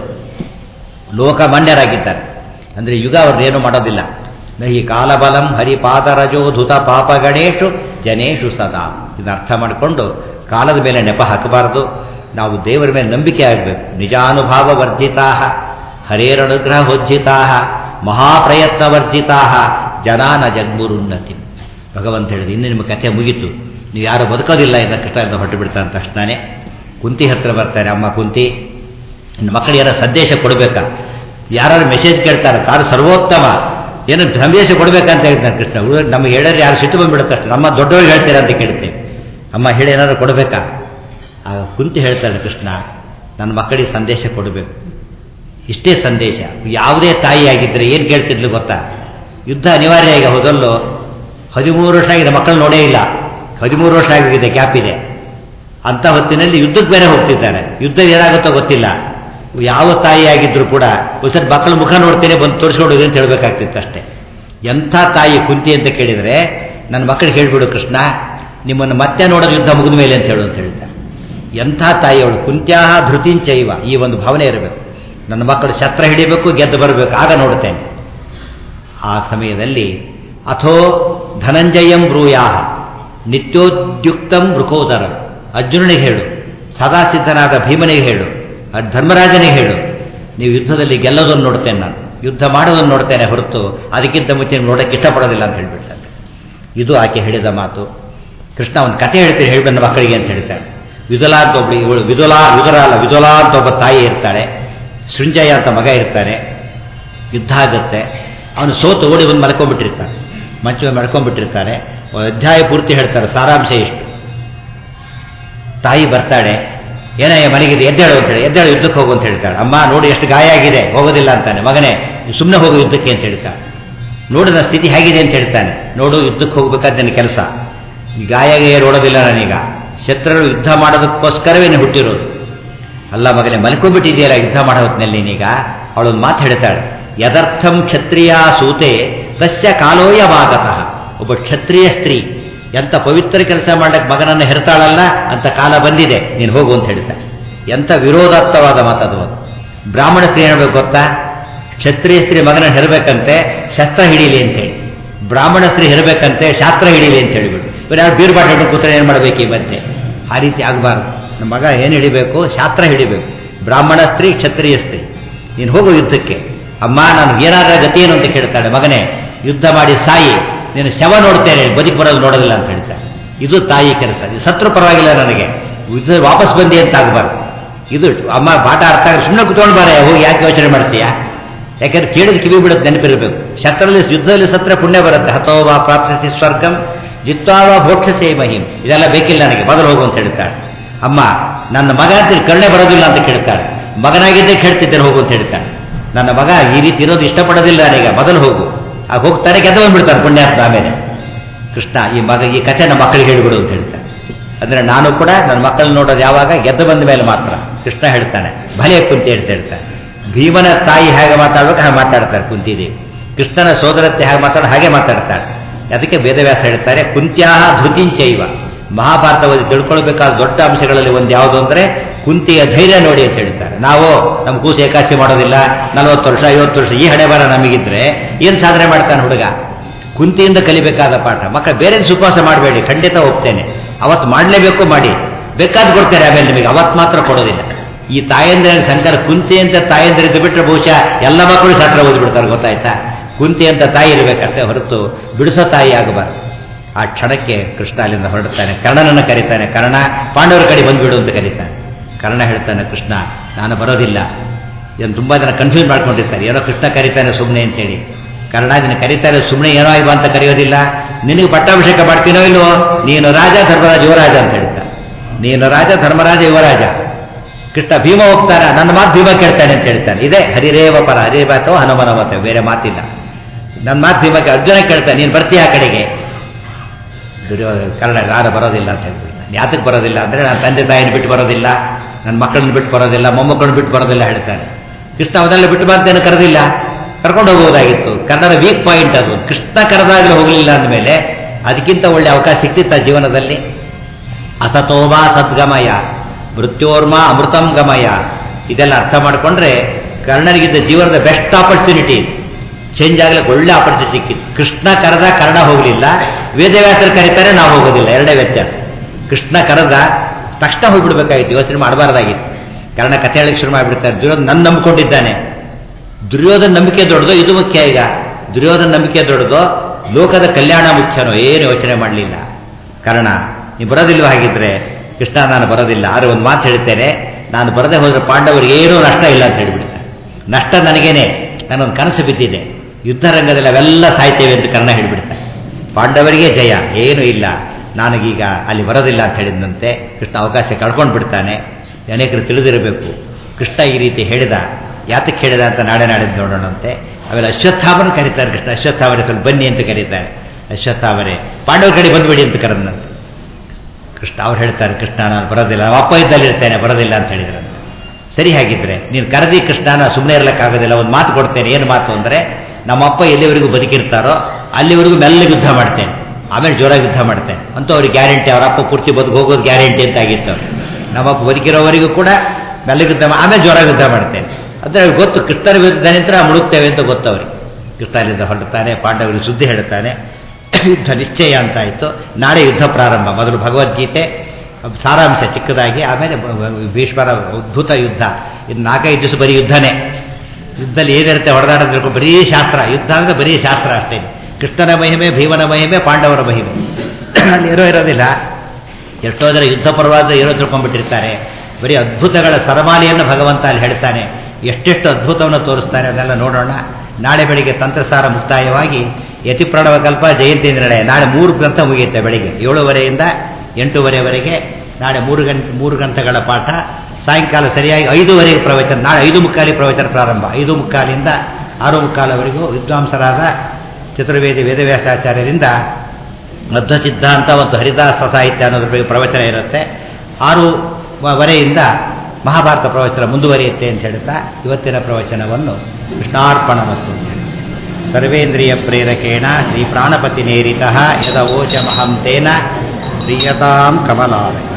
S1: ಲೋಕಮಾನ್ಯರಾಗಿದ್ದಾರೆ ಅಂದರೆ ಯುಗ ಅವ್ರನ್ನೇನು ಮಾಡೋದಿಲ್ಲ ನಹಿ ಕಾಲಬಲಂ ಹರಿಪಾದರಜೋ ಧುತ ಪಾಪ ಗಣೇಶು ಜನೇಶು ಸದಾ ಇದನ್ನ ಅರ್ಥ ಮಾಡಿಕೊಂಡು ಕಾಲದ ಮೇಲೆ ನೆಪ ಹಾಕಬಾರದು ನಾವು ದೇವರ ಮೇಲೆ ನಂಬಿಕೆ ಆಗಬೇಕು ನಿಜಾನುಭಾವ ವರ್ಜಿತಾ ಹರೇರನುಗ್ರಹ ಹೊಜ್ಜಿತಾ ಮಹಾಪ್ರಯತ್ನ ವರ್ಜಿತಾ ಜನಾನ ಜಗ್ಮುರುನ್ನತಿ ಭಗವಂತ ಹೇಳಿದ ಇನ್ನು ನಿಮ್ಮ ಕಥೆ ಮುಗೀತು ನೀವು ಯಾರು ಬದುಕೋದಿಲ್ಲ ಇನ್ನು ಕೃಷ್ಣ ಹೊಟ್ಟು ಬಿಡ್ತಾನೆ ತಕ್ಷಣನೇ ಕುಂತಿ ಹತ್ರ ಬರ್ತಾರೆ ಅಮ್ಮ ಕುಂತಿ ಇನ್ನು ಮಕ್ಕಳಿಗೆ ಯಾರೋ ಸಂದೇಶ ಕೊಡಬೇಕಾ ಯಾರು ಮೆಸೇಜ್ ಕೇಳ್ತಾರೆ ತಾನು ಸರ್ವೋತ್ತಮ ಏನು ಸಂದೇಶ ಕೊಡಬೇಕಂತ ಹೇಳ್ತಾರೆ ಕೃಷ್ಣ ಇವ್ರು ನಮಗೆ ಹೇಳಿದ್ರೆ ಯಾರು ಸಿಟ್ಟು ಬಂದ್ಬಿಡುತ್ತೆ ಅಷ್ಟೇ ನಮ್ಮ ದೊಡ್ಡವ್ರಿಗೆ ಹೇಳ್ತೀರಾ ಅಂತ ಕೇಳ್ತೇವೆ ಅಮ್ಮ ಹೇಳಿ ಏನಾದ್ರು ಕೊಡಬೇಕಾ ಆಗ ಕುಂತಿ ಹೇಳ್ತಾಳೆ ಕೃಷ್ಣ ನನ್ನ ಮಕ್ಕಳಿಗೆ ಸಂದೇಶ ಕೊಡಬೇಕು ಇಷ್ಟೇ ಸಂದೇಶ ಯಾವುದೇ ತಾಯಿ ಆಗಿದ್ದರೆ ಏನು ಕೇಳ್ತಿದ್ಲು ಗೊತ್ತಾ ಯುದ್ಧ ಅನಿವಾರ್ಯ ಈಗ ಹೋದಲ್ಲೋ ಹದಿಮೂರು ವರ್ಷ ಆಗಿದೆ ಮಕ್ಕಳು ನೋಡೇ ಇಲ್ಲ ಹದಿಮೂರು ವರ್ಷ ಆಗಿದೆ ಗ್ಯಾಪ್ ಇದೆ ಅಂಥ ಹೊತ್ತಿನಲ್ಲಿ ಯುದ್ಧಕ್ಕೆ ಬೇರೆ ಹೋಗ್ತಿದ್ದಾನೆ ಯುದ್ಧ ಏನಾಗುತ್ತೋ ಗೊತ್ತಿಲ್ಲ ಯಾವ ತಾಯಿ ಆಗಿದ್ರು ಕೂಡ ಒಂದ್ಸರಿ ಮಕ್ಕಳ ಮುಖ ನೋಡ್ತೇನೆ ಬಂದು ತೋರಿಸ್ಕೊಂಡು ಅಂತ ಹೇಳಬೇಕಾಗ್ತಿತ್ತು ಅಷ್ಟೇ ಎಂಥ ತಾಯಿ ಕುಂತಿ ಅಂತ ಕೇಳಿದರೆ ನನ್ನ ಮಕ್ಕಳಿಗೆ ಹೇಳ್ಬಿಡು ಕೃಷ್ಣ ನಿಮ್ಮನ್ನು ಮತ್ತೆ ನೋಡೋದು ಯುದ್ಧ ಮುಗಿದ ಮೇಲೆ ಅಂತ ಹೇಳು ಅಂತ ಹೇಳ್ತಾರೆ ಎಂಥ ತಾಯಿ ಅವಳು ಕುಂತ್ಯಾಹ ಧೃತಿಂಚೈವ ಈ ಒಂದು ಭಾವನೆ ಇರಬೇಕು ನನ್ನ ಮಕ್ಕಳು ಶಸ್ತ್ರ ಹಿಡಿಬೇಕು ಗೆದ್ದು ಬರಬೇಕು ಆಗ ನೋಡ್ತೇನೆ ಆ ಸಮಯದಲ್ಲಿ ಅಥೋ ಧನಂಜಯಂ ಬ್ರೂಯಾಹ ನಿತ್ಯೋದ್ಯುಕ್ತಂ ಮೃಕೋದರ ಅರ್ಜುನನಿಗೆ ಹೇಳು ಸದಾ ಸಿದ್ಧನಾದ ಭೀಮನಿಗೆ ಹೇಳು ಧರ್ಮರಾಜನಿಗೆ ಹೇಳು ನೀವು ಯುದ್ಧದಲ್ಲಿ ಗೆಲ್ಲೋದನ್ನು ನೋಡ್ತೇನೆ ನಾನು ಯುದ್ಧ ಮಾಡೋದನ್ನು ನೋಡ್ತೇನೆ ಹೊರತು ಅದಕ್ಕಿಂತ ಮುಂಚೆ ನೋಡೋಕ್ಕೆ ಇಷ್ಟಪಡೋದಿಲ್ಲ ಅಂತ ಹೇಳ್ಬಿಡ್ತಾನೆ ಇದು ಆಕೆ ಹೇಳಿದ ಮಾತು ಕೃಷ್ಣ ಒಂದು ಕಥೆ ಹೇಳ್ತೀನಿ ಹೇಳಿ ನನ್ನ ಮಕ್ಕಳಿಗೆ ಅಂತ ಹೇಳ್ತಾಳೆ ವಿದುಲಾ ಅಂತ ಒಬ್ಬಳು ಇವಳು ವಿದುಲಾ ವಿದುರ ಅಲ್ಲ ವಿದುಲಾ ಅಂತ ಒಬ್ಬ ತಾಯಿ ಇರ್ತಾಳೆ ಸೃಂಜಯ ಅಂತ ಮಗ ಇರ್ತಾನೆ ಯುದ್ಧ ಆಗುತ್ತೆ ಅವನು ಸೋತು ಓಡಿ ಬಂದು ಮಲ್ಕೊಂಡ್ಬಿಟ್ಟಿರ್ತಾನೆ ಮಂಚ ಮೇಲೆ ಮಲ್ಕೊಂಡ್ಬಿಟ್ಟಿರ್ತಾನೆ ಅಧ್ಯಾಯ ಪೂರ್ತಿ ಹೇಳ್ತಾರೆ ಸಾರಾಂಶ ಇಷ್ಟು ತಾಯಿ ಬರ್ತಾಳೆ ಏನಯ್ಯ ಮನೆಗಿದೆ ಎದ್ದೇಳು ಅಂತ ಹೇಳಿ ಎದ್ದೇಳು ಯುದ್ಧಕ್ಕೆ ಹೋಗು ಅಂತ ಹೇಳ್ತಾಳೆ ಅಮ್ಮ ನೋಡಿ ಎಷ್ಟು ಗಾಯ ಆಗಿದೆ ಹೋಗೋದಿಲ್ಲ ಅಂತಾನೆ ಮಗನೇ ಸುಮ್ಮನೆ ಹೋಗು ಯುದ್ಧಕ್ಕೆ ಅಂತ ಹೇಳ್ತಾಳೆ ನೋಡಿದ ಸ್ಥಿತಿ ಹೇಗಿದೆ ಅಂತ ಹೇಳ್ತಾನೆ ನೋಡು ಯುದ್ಧಕ್ಕೆ ಹೋಗ್ಬೇಕಾದ ನನ್ನ ಕೆಲಸ ಗಾಯಗೆ ನೋಡೋದಿಲ್ಲ ನಾನೀಗ ಶತ್ರುಗಳು ಯುದ್ಧ ಮಾಡೋದಕ್ಕೋಸ್ಕರವೇ ನೀನು ಹುಟ್ಟಿರೋದು ಅಲ್ಲ ಮಗನೇ ಮಲ್ಕೊಂಡ್ಬಿಟ್ಟಿದ್ದೀರಾ ಯುದ್ಧ ಮಾಡೋ ಹೊತ್ತಿನಲ್ಲಿ ನೀನೀಗ ಅವಳೊಂದು ಮಾತು ಹೇಳ್ತಾಳೆ ಯದರ್ಥಂ ಕ್ಷತ್ರಿಯ ಸೂತೆ ತಸ್ಯ ಕಾಲೋಯವಾಗತಃ ಒಬ್ಬ ಕ್ಷತ್ರಿಯ ಸ್ತ್ರೀ ಎಂಥ ಪವಿತ್ರ ಕೆಲಸ ಮಾಡಕ್ಕೆ ಮಗನನ್ನು ಹೆರ್ತಾಳಲ್ಲ ಅಂತ ಕಾಲ ಬಂದಿದೆ ನೀನು ಹೋಗು ಅಂತ ಹೇಳ್ತಾಳೆ ಎಂಥ ವಿರೋಧಾರ್ಥವಾದ ಮಾತದು ಅದು ಬ್ರಾಹ್ಮಣ ಸ್ತ್ರೀ ಹೇಳ್ಬೇಕು ಗೊತ್ತಾ ಕ್ಷತ್ರಿಯ ಸ್ತ್ರೀ ಮಗನ ಹೆರಬೇಕಂತೆ ಶಸ್ತ್ರ ಹಿಡೀಲಿ ಅಂತೇಳಿ ಬ್ರಾಹ್ಮಣ ಸ್ತ್ರೀ ಹೆರಬೇಕಂತೆ ಶಾಸ್ತ್ರ ಹಿಡೀಲಿ ಅಂತ ಹೇಳಿಬಿಟ್ಟು ಇವ್ರು ಯಾರು ಬೀರ್ ಬಾಟ್ ಹಿಡಿದು ಕೂತ್ರೆ ಏನು ಮಾಡಬೇಕು ಈ ಮಧ್ಯೆ ಆ ರೀತಿ ಆಗಬಾರ್ದು ನಮ್ಮ ಮಗ ಏನು ಹಿಡಿಬೇಕು ಶಾಸ್ತ್ರ ಹಿಡಿಬೇಕು ಬ್ರಾಹ್ಮಣ ಸ್ತ್ರೀ ಕ್ಷತ್ರಿಯ ಸ್ತ್ರೀ ನೀನು ಹೋಗು ಯುದ್ಧಕ್ಕೆ ಅಮ್ಮ ನಾನು ಏನಾದ್ರ ಗತಿ ಏನು ಅಂತ ಕೇಳ್ತಾಳೆ ಮಗನೇ ಯುದ್ಧ ಮಾಡಿ ಸಾಯಿ ನೀನು ಶವ ನೋಡ್ತೇನೆ ಬದುಕಿ ಬರೋದು ನೋಡೋದಿಲ್ಲ ಅಂತ ಹೇಳ್ತಾಳೆ ಇದು ತಾಯಿ ಕೆಲಸ ಇದು ಸತ್ರು ಪರವಾಗಿಲ್ಲ ನನಗೆ ಯುದ್ಧ ವಾಪಸ್ ಬಂದಿ ಅಂತ ಆಗಬಾರ್ದು ಇದು ಅಮ್ಮ ಪಾಠ ಅರ್ಥ ಆಗ ಸುಮ್ಮನೆ ಕುತ್ಕೊಂಡು ಬಾರೆ ಹೋಗಿ ಯಾಕೆ ಯೋಚನೆ ಮಾಡ್ತೀಯಾ ಯಾಕಂದ್ರೆ ಕೇಳಿದ ಕಿವಿ ಬಿಡುತ್ತೆ ನೆನಪಿರಬೇಕು ಶಸ್ತ್ರದಲ್ಲಿ ಯುದ್ಧದಲ್ಲಿ ಸತ್ರ ಪುಣ್ಯ ಬರುತ್ತೆ ಹತೋವಾ ಪ್ರಾಪ್ತಿಸಿ ಸ್ವರ್ಗಂ ಜಿತ್ವಾವ ಭೋಕ್ಷಸೇ ಮಹಿಂ ಇದೆಲ್ಲ ಬೇಕಿಲ್ಲ ನನಗೆ ಬದಲು ಹೋಗು ಅಂತ ಹೇಳ್ತಾಳೆ ಅಮ್ಮ ನನ್ನ ಮಗ ಅಂತ ಕರುಣೆ ಬರೋದಿಲ್ಲ ಅಂತ ಕೇಳ್ತಾಳೆ ಮಗನಾಗಿದ್ದೇ ಕೇಳ್ತಿದ್ದೇನೆ ಹೋಗು ಅಂತ ಹೇಳ್ತಾಳೆ ನನ್ನ ಮಗ ಈ ರೀತಿ ಇರೋದು ಇಷ್ಟಪಡೋದಿಲ್ಲ ನನಗೆ ಮೊದಲು ಹೋಗು ಆಗ ಹೋಗ್ತಾರೆ ಗೆದ್ದು ಬಂದ್ಬಿಡ್ತಾರೆ ಪುಣ್ಯಾತ್ಮ ಆಮೇಲೆ ಕೃಷ್ಣ ಈ ಮಗ ಈ ಕಥೆ ನಮ್ಮ ಮಕ್ಕಳಿಗೆ ಹೇಳಿಬಿಡು ಅಂತ ಹೇಳ್ತಾರೆ ಅಂದ್ರೆ ನಾನು ಕೂಡ ನನ್ನ ಮಕ್ಕಳನ್ನ ನೋಡೋದು ಯಾವಾಗ ಗೆದ್ದು ಬಂದ ಮೇಲೆ ಮಾತ್ರ ಕೃಷ್ಣ ಹೇಳ್ತಾನೆ ಭಲೆ ಕುಂತಿ ಅಂತ ಹೇಳ್ತಾನೆ ಭೀಮನ ತಾಯಿ ಹೇಗೆ ಮಾತಾಡ್ಬೇಕು ಹಾಗೆ ಮಾತಾಡ್ತಾರೆ ಕುಂತಿದೇವಿ ಕೃಷ್ಣನ ಸೋದರತ್ತೆ ಹೇಗೆ ಮಾತಾಡ ಹಾಗೆ ಮಾತಾಡ್ತಾಳೆ ಅದಕ್ಕೆ ವೇದವ್ಯಾಸ ಹೇಳ್ತಾರೆ ಕುಂತ್ಯಾಹ ಧೃತಿಂಚೈವ ಮಹಾಭಾರತ ಓದಿ ತಿಳ್ಕೊಳ್ಬೇಕಾದ ದೊಡ್ಡ ಅಂಶಗಳಲ್ಲಿ ಒಂದು ಯಾವುದು ಅಂದರೆ ಕುಂತಿಯ ಧೈರ್ಯ ನೋಡಿ ಅಂತ ಹೇಳ್ತಾರೆ ನಾವು ನಮ್ಮ ಕೂಸು ಏಕಾಸಿ ಮಾಡೋದಿಲ್ಲ ನಲವತ್ತು ವರ್ಷ ಐವತ್ತು ವರ್ಷ ಈ ಹಣೆ ಬರ ನಮಗಿದ್ರೆ ಏನು ಸಾಧನೆ ಮಾಡ್ತಾನೆ ಹುಡುಗ ಕುಂತಿಯಿಂದ ಕಲಿಬೇಕಾದ ಪಾಠ ಮಕ್ಕಳು ಬೇರೆ ಸುಪವಾಸ ಮಾಡಬೇಡಿ ಖಂಡಿತ ಹೋಗ್ತೇನೆ ಅವತ್ತು ಮಾಡಲೇಬೇಕು ಮಾಡಿ ಬೇಕಾದ್ ಕೊಡ್ತಾರೆ ಆಮೇಲೆ ನಿಮಗೆ ಅವತ್ತು ಮಾತ್ರ ಕೊಡೋದಿಲ್ಲ ಈ ತಾಯಂದ್ರ ಶಂಕರ ಕುಂತಿ ಅಂತ ತಾಯಂದ್ರಿದ್ದು ಬಿಟ್ಟರೆ ಬಹುಶಃ ಎಲ್ಲ ಮಕ್ಕಳು ಶಾಸ್ತ್ರ ಓದಿಬಿಡ್ತಾರೆ ಗೊತ್ತಾಯ್ತಾ ಕುಂತಿ ಅಂತ ತಾಯಿ ಇರಬೇಕಂತೆ ಹೊರತು ಬಿಡಿಸೋ ತಾಯಿ ಆಗಬಾರ್ದು ಆ ಕ್ಷಣಕ್ಕೆ ಕೃಷ್ಣ ಅಲ್ಲಿಂದ ಹೊರಡ್ತಾನೆ ಕರ್ಣನನ್ನು ಕರೀತಾನೆ ಕರ್ಣ ಪಾಂಡವರ ಕಡೆ ಬಂದ್ಬಿಡು ಅಂತ ಕರೀತಾನೆ ಕರ್ಣ ಹೇಳ್ತಾನೆ ಕೃಷ್ಣ ನಾನು ಬರೋದಿಲ್ಲ ಇದನ್ನು ತುಂಬ ಜನ ಕನ್ಫ್ಯೂಸ್ ಮಾಡ್ಕೊಂಡಿರ್ತಾರೆ ಏನೋ ಕೃಷ್ಣ ಕರೀತಾನೆ ಸುಮ್ಮನೆ ಅಂತೇಳಿ ಕರ್ಣ ನಿನ್ನ ಕರೀತಾರೆ ಸುಮ್ಮನೆ ಏನೋ ಇವ ಅಂತ ಕರೆಯೋದಿಲ್ಲ ನಿನಗೆ ಪಟ್ಟಾಭಿಷೇಕ ಮಾಡ್ತೀನೋ ಇಲ್ವೋ ನೀನು ರಾಜ ಧರ್ಮರಾಜ ಯುವರಾಜ ಅಂತ ಹೇಳ್ತಾನೆ ನೀನು ರಾಜ ಧರ್ಮರಾಜ ಯುವರಾಜ ಕೃಷ್ಣ ಭೀಮ ಹೋಗ್ತಾನೆ ನನ್ನ ಮಾತು ಭೀಮ ಕೇಳ್ತಾನೆ ಅಂತ ಹೇಳ್ತಾನೆ ಇದೇ ಹರಿರೇವ ಪರ ಹರಿರೇವತೋ ಹನುಮನ ಮತ ಬೇರೆ ಮಾತಿಲ್ಲ ನನ್ನ ಮಾತು ಭೀಮಕ್ಕೆ ಅರ್ಜುನ ಕೇಳ್ತಾನೆ ನೀನು ಬರ್ತೀಯ ಆ ಕಡೆಗೆ ದುರ್ಯೋಧನ ಕರ್ಣ ನಾನು ಬರೋದಿಲ್ಲ ಅಂತ ಹೇಳ್ಬಿಡ್ತಾನೆ ಯಾತಕ್ಕೆ ಬರೋದಿಲ್ಲ ಅಂದರೆ ನಾನು ತಂದೆ ತಾಯಿನ ಬಿಟ್ಟು ಬರೋದಿಲ್ಲ ನನ್ನ ಮಕ್ಕಳನ್ನ ಬಿಟ್ಟು ಬರೋದಿಲ್ಲ ಮೊಮ್ಮಕ್ಕಳನ್ನ ಬಿಟ್ಟು ಬರೋದಿಲ್ಲ ಹೇಳ್ತಾನೆ ಕೃಷ್ಣ ಅವನ್ನೆಲ್ಲ ಬಿಟ್ಟು ಬರ್ತೇನೆ ಕರೆದಿಲ್ಲ ಕರ್ಕೊಂಡು ಹೋಗೋದಾಗಿತ್ತು ಕನ್ನಡ ವೀಕ್ ಪಾಯಿಂಟ್ ಅದು ಕೃಷ್ಣ ಕರೆದಾಗಲೂ ಹೋಗಲಿಲ್ಲ ಅಂದಮೇಲೆ ಅದಕ್ಕಿಂತ ಒಳ್ಳೆ ಅವಕಾಶ ಸಿಕ್ತಿತ್ತ ಜೀವನದಲ್ಲಿ ಅಸತೋಮಾ ಸದ್ಗಮಯ ಮೃತ್ಯೋರ್ಮ ಅಮೃತಂ ಗಮಯ ಇದೆಲ್ಲ ಅರ್ಥ ಮಾಡಿಕೊಂಡ್ರೆ ಕರ್ಣನಿಗಿದ್ದ ಜೀವನದ ಬೆಸ್ಟ್ ಆಪರ್ಚುನಿಟಿ ಚೇಂಜ್ ಆಗ್ಲಿಕ್ಕೆ ಒಳ್ಳೆ ಆಪರ್ಚುನಿಟಿ ಸಿಕ್ಕಿತ್ತು ಕೃಷ್ಣ ಕರೆದ ಕರ್ಣ ಹೋಗಲಿಲ್ಲ ವೇದವ್ಯಾಸರು ಕರೀತಾರೆ ನಾವು ಹೋಗೋದಿಲ್ಲ ಎರಡೇ ವ್ಯತ್ಯಾಸ ಕೃಷ್ಣ ಕರೆದ ತಕ್ಷಣ ಹೋಗ್ಬಿಡ್ಬೇಕಾಗಿತ್ತು ಯೋಚನೆ ಮಾಡಬಾರ್ದಾಗಿತ್ತು ಕರ್ಣ ಕಥೆ ಹೇಳಕ್ಕೆ ಶುರು ಮಾಡಿಬಿಡ್ತಾರೆ ದುರ್ಯೋಧನ ನನ್ನ ನಂಬಿಕೊಂಡಿದ್ದಾನೆ ದುರ್ಯೋಧನ ನಂಬಿಕೆ ದೊಡ್ಡದು ಇದು ಮುಖ್ಯ ಈಗ ದುರ್ಯೋಧನ ನಂಬಿಕೆ ದೊಡ್ಡದು ಲೋಕದ ಕಲ್ಯಾಣ ಮುಖ್ಯನೋ ಏನು ಯೋಚನೆ ಮಾಡಲಿಲ್ಲ ಕಾರಣ ನೀವು ಬರೋದಿಲ್ವ ಹಾಗಿದ್ರೆ ಕೃಷ್ಣ ನಾನು ಬರೋದಿಲ್ಲ ಆದರೆ ಒಂದು ಮಾತು ಹೇಳ್ತೇನೆ ನಾನು ಬರದೆ ಹೋದ್ರೆ ಪಾಂಡವರಿಗೆ ಏನೂ ನಷ್ಟ ಇಲ್ಲ ಅಂತ ಹೇಳಿಬಿಡ್ತಾರೆ ನಷ್ಟ ನನಗೇನೆ ನಾನೊಂದು ಕನಸು ಬಿದ್ದಿದೆ ಯುದ್ಧ ರಂಗದಲ್ಲಿ ಅವೆಲ್ಲ ಸಾಯ್ತೇವೆ ಅಂತ ಕರ್ಣ ಹೇಳಿಬಿಡ್ತಾರೆ ಪಾಂಡವರಿಗೆ ಜಯ ಏನೂ ಇಲ್ಲ ನನಗೀಗ ಅಲ್ಲಿ ಬರೋದಿಲ್ಲ ಅಂತ ಹೇಳಿದಂತೆ ಕೃಷ್ಣ ಅವಕಾಶ ಕಳ್ಕೊಂಡು ಬಿಡ್ತಾನೆ ಅನೇಕರು ತಿಳಿದಿರಬೇಕು ಕೃಷ್ಣ ಈ ರೀತಿ ಹೇಳಿದ ಯಾತಕ್ಕೆ ಹೇಳಿದ ಅಂತ ನಾಳೆ ನಾಡಿದ್ದು ನೋಡೋಣಂತೆ ಆಮೇಲೆ ಅಶ್ವತ್ಥಾಮನ ಕರೀತಾರೆ ಕೃಷ್ಣ ಅಶ್ವತ್ಥಾಮರೆ ಸ್ವಲ್ಪ ಬನ್ನಿ ಅಂತ ಕರೀತಾರೆ ಅಶ್ವತ್ಥಾಮರೆ ಪಾಂಡವರ ಕಡೆ ಬಂದ್ಬಿಡಿ ಅಂತ ಕರೆದಂತೆ ಕೃಷ್ಣ ಅವ್ರು ಹೇಳ್ತಾರೆ ಕೃಷ್ಣ ನಾನು ಬರೋದಿಲ್ಲ ನಮ್ಮ ಅಪ್ಪ ಇದ್ದಲ್ಲಿ ಇರ್ತೇನೆ ಬರೋದಿಲ್ಲ ಅಂತ ಹೇಳಿದ್ರಂತೆ ಸರಿ ಹಾಗಿದ್ರೆ ನೀನು ಕರೆದಿ ಕೃಷ್ಣನ ಸುಮ್ಮನೆ ಇರಲಿಕ್ಕಾಗೋದಿಲ್ಲ ಒಂದು ಮಾತು ಕೊಡ್ತೇನೆ ಏನು ಮಾತು ಅಂದರೆ ನಮ್ಮಪ್ಪ ಎಲ್ಲಿವರೆಗೂ ಬದುಕಿರ್ತಾರೋ ಅಲ್ಲಿವರೆಗೂ ಮೆಲ್ಲಗೆ ಯುದ್ಧ ಮಾಡ್ತೇನೆ ಆಮೇಲೆ ಜೋರಾಗಿ ಯುದ್ಧ ಮಾಡ್ತೇನೆ ಅಂತೂ ಅವ್ರಿಗೆ ಗ್ಯಾರಂಟಿ ಅವರ ಅಪ್ಪ ಪೂರ್ತಿ ಬದುಕು ಹೋಗೋದು ಗ್ಯಾರಂಟಿ ಅಂತ ಆಗಿತ್ತು ಅವ್ರು ನಮ್ಮಪ್ಪ ಬದುಕಿರೋವರೆಗೂ ಕೂಡ ಮೆಲ್ಲಗೆ ಯುದ್ಧ ಮಾ- ಆಮೇಲೆ ಜೋರಾಗಿ ಯುದ್ಧ ಮಾಡ್ತೇನೆ ಅಂದರೆ ಅವ್ರಿಗೆ ಗೊತ್ತು ಕೃಷ್ಣನ ವಿರುದ್ಧ ನಿಂತರ ಮುಳುಗ್ತೇವೆ ಅಂತ ಗೊತ್ತು ಅವ್ರಿಗೆ ಕೃಷ್ಣನಿಂದ ಹೊರಡ್ತಾನೆ ಪಾಂಡವರಿಗೆ ಸುದ್ದಿ ಹೇಳ್ತಾನೆ ಯುದ್ಧ ನಿಶ್ಚಯ ಅಂತ ಆಯಿತು ನಾಳೆ ಯುದ್ಧ ಪ್ರಾರಂಭ ಮೊದಲು ಭಗವದ್ಗೀತೆ ಸಾರಾಂಶ ಚಿಕ್ಕದಾಗಿ ಆಮೇಲೆ ಬ- ಬ- ಭೀಷ್ಮರ ಅದ್ಭುತ ಯುದ್ಧ ಇನ್ನು ನಾಲ್ಕೈದು ದಿವಸ ಬರೀ ಯುದ್ಧನೇ ಯುದ್ಧದಲ್ಲಿ ಏನಿರುತ್ತೆ ಹೊಡೆದಾಡೋದು ಬರೀ ಶಾಸ್ತ್ರ ಯುದ್ಧ ಅಂದರೆ ಬರೀ ಶಾಸ್ತ್ರ ಅಷ್ಟೇ ಕೃಷ್ಣನ ಮಹಿಮೆ ಭೀಮನ ಮಹಿಮೆ ಪಾಂಡವರ ಮಹಿಮೆ ಅಲ್ಲಿ ಇರೋ ಇರೋದಿಲ್ಲ ಎಷ್ಟೋ ಜನ ಯುದ್ಧ ಪರ್ವಾದ ಏನೋ ತಿಳ್ಕೊಂಡ್ಬಿಟ್ಟಿರ್ತಾರೆ ಬರೀ ಅದ್ಭುತಗಳ ಸರಮಾಲೆಯನ್ನು ಭಗವಂತ ಅಲ್ಲಿ ಹೇಳ್ತಾನೆ ಎಷ್ಟೆಷ್ಟು ಅದ್ಭುತವನ್ನು ತೋರಿಸ್ತಾನೆ ಅದನ್ನೆಲ್ಲ ನೋಡೋಣ ನಾಳೆ ಬೆಳಿಗ್ಗೆ ತಂತ್ರಸಾರ ಮುಕ್ತಾಯವಾಗಿ ಯತಿ ಪ್ರಣವ ಕಲ್ಪ ಜಯಂತಿ ನಿರ್ಣಯ ನಾಳೆ ಮೂರು ಗ್ರಂಥ ಮುಗಿಯುತ್ತೆ ಬೆಳಿಗ್ಗೆ ಏಳುವರೆಯಿಂದ ಎಂಟೂವರೆವರೆಗೆ ನಾಳೆ ಮೂರು ಗಂಟೆ ಮೂರು ಗಂಟೆಗಳ ಪಾಠ ಸಾಯಂಕಾಲ ಸರಿಯಾಗಿ ಐದೂವರೆಗೆ ಪ್ರವಚನ ನಾಳೆ ಐದು ಮುಕ್ಕಾಲಿ ಪ್ರವಚನ ಪ್ರಾರಂಭ ಐದು ಮುಕ್ಕಾಲಿಂದ ಆರು ಮುಕ್ಕಾಲವರೆಗೂ ವಿದ್ವಾಂಸರಾದ ಚತುರ್ವೇದಿ ವೇದವ್ಯಾಸಾಚಾರ್ಯರಿಂದ ಮಧ್ವ ಸಿದ್ಧಾಂತ ಮತ್ತು ಹರಿದಾಸ ಸಾಹಿತ್ಯ ಅನ್ನೋದ್ರ ಬಗ್ಗೆ ಪ್ರವಚನ ಇರುತ್ತೆ ಆರು ವ- ವರೆಯಿಂದ ಮಹಾಭಾರತ ಪ್ರವಚನ ಮುಂದುವರಿಯುತ್ತೆ ಅಂತ ಹೇಳ್ತಾ ಇವತ್ತಿನ ಪ್ರವಚನವನ್ನು ಕೃಷ್ಣಾರ್ಪಣ ವಸ್ತು ಸರ್ವೇಂದ್ರಿಯ ಪ್ರೇರಕೇಣ ಶ್ರೀ ಪ್ರಾಣಪತಿ ನೇರಿತ ಯದವೋಚಮಹಂ ತೇನ ಪ್ರಿಯತಾಂ ಕಮಲಾಲಯ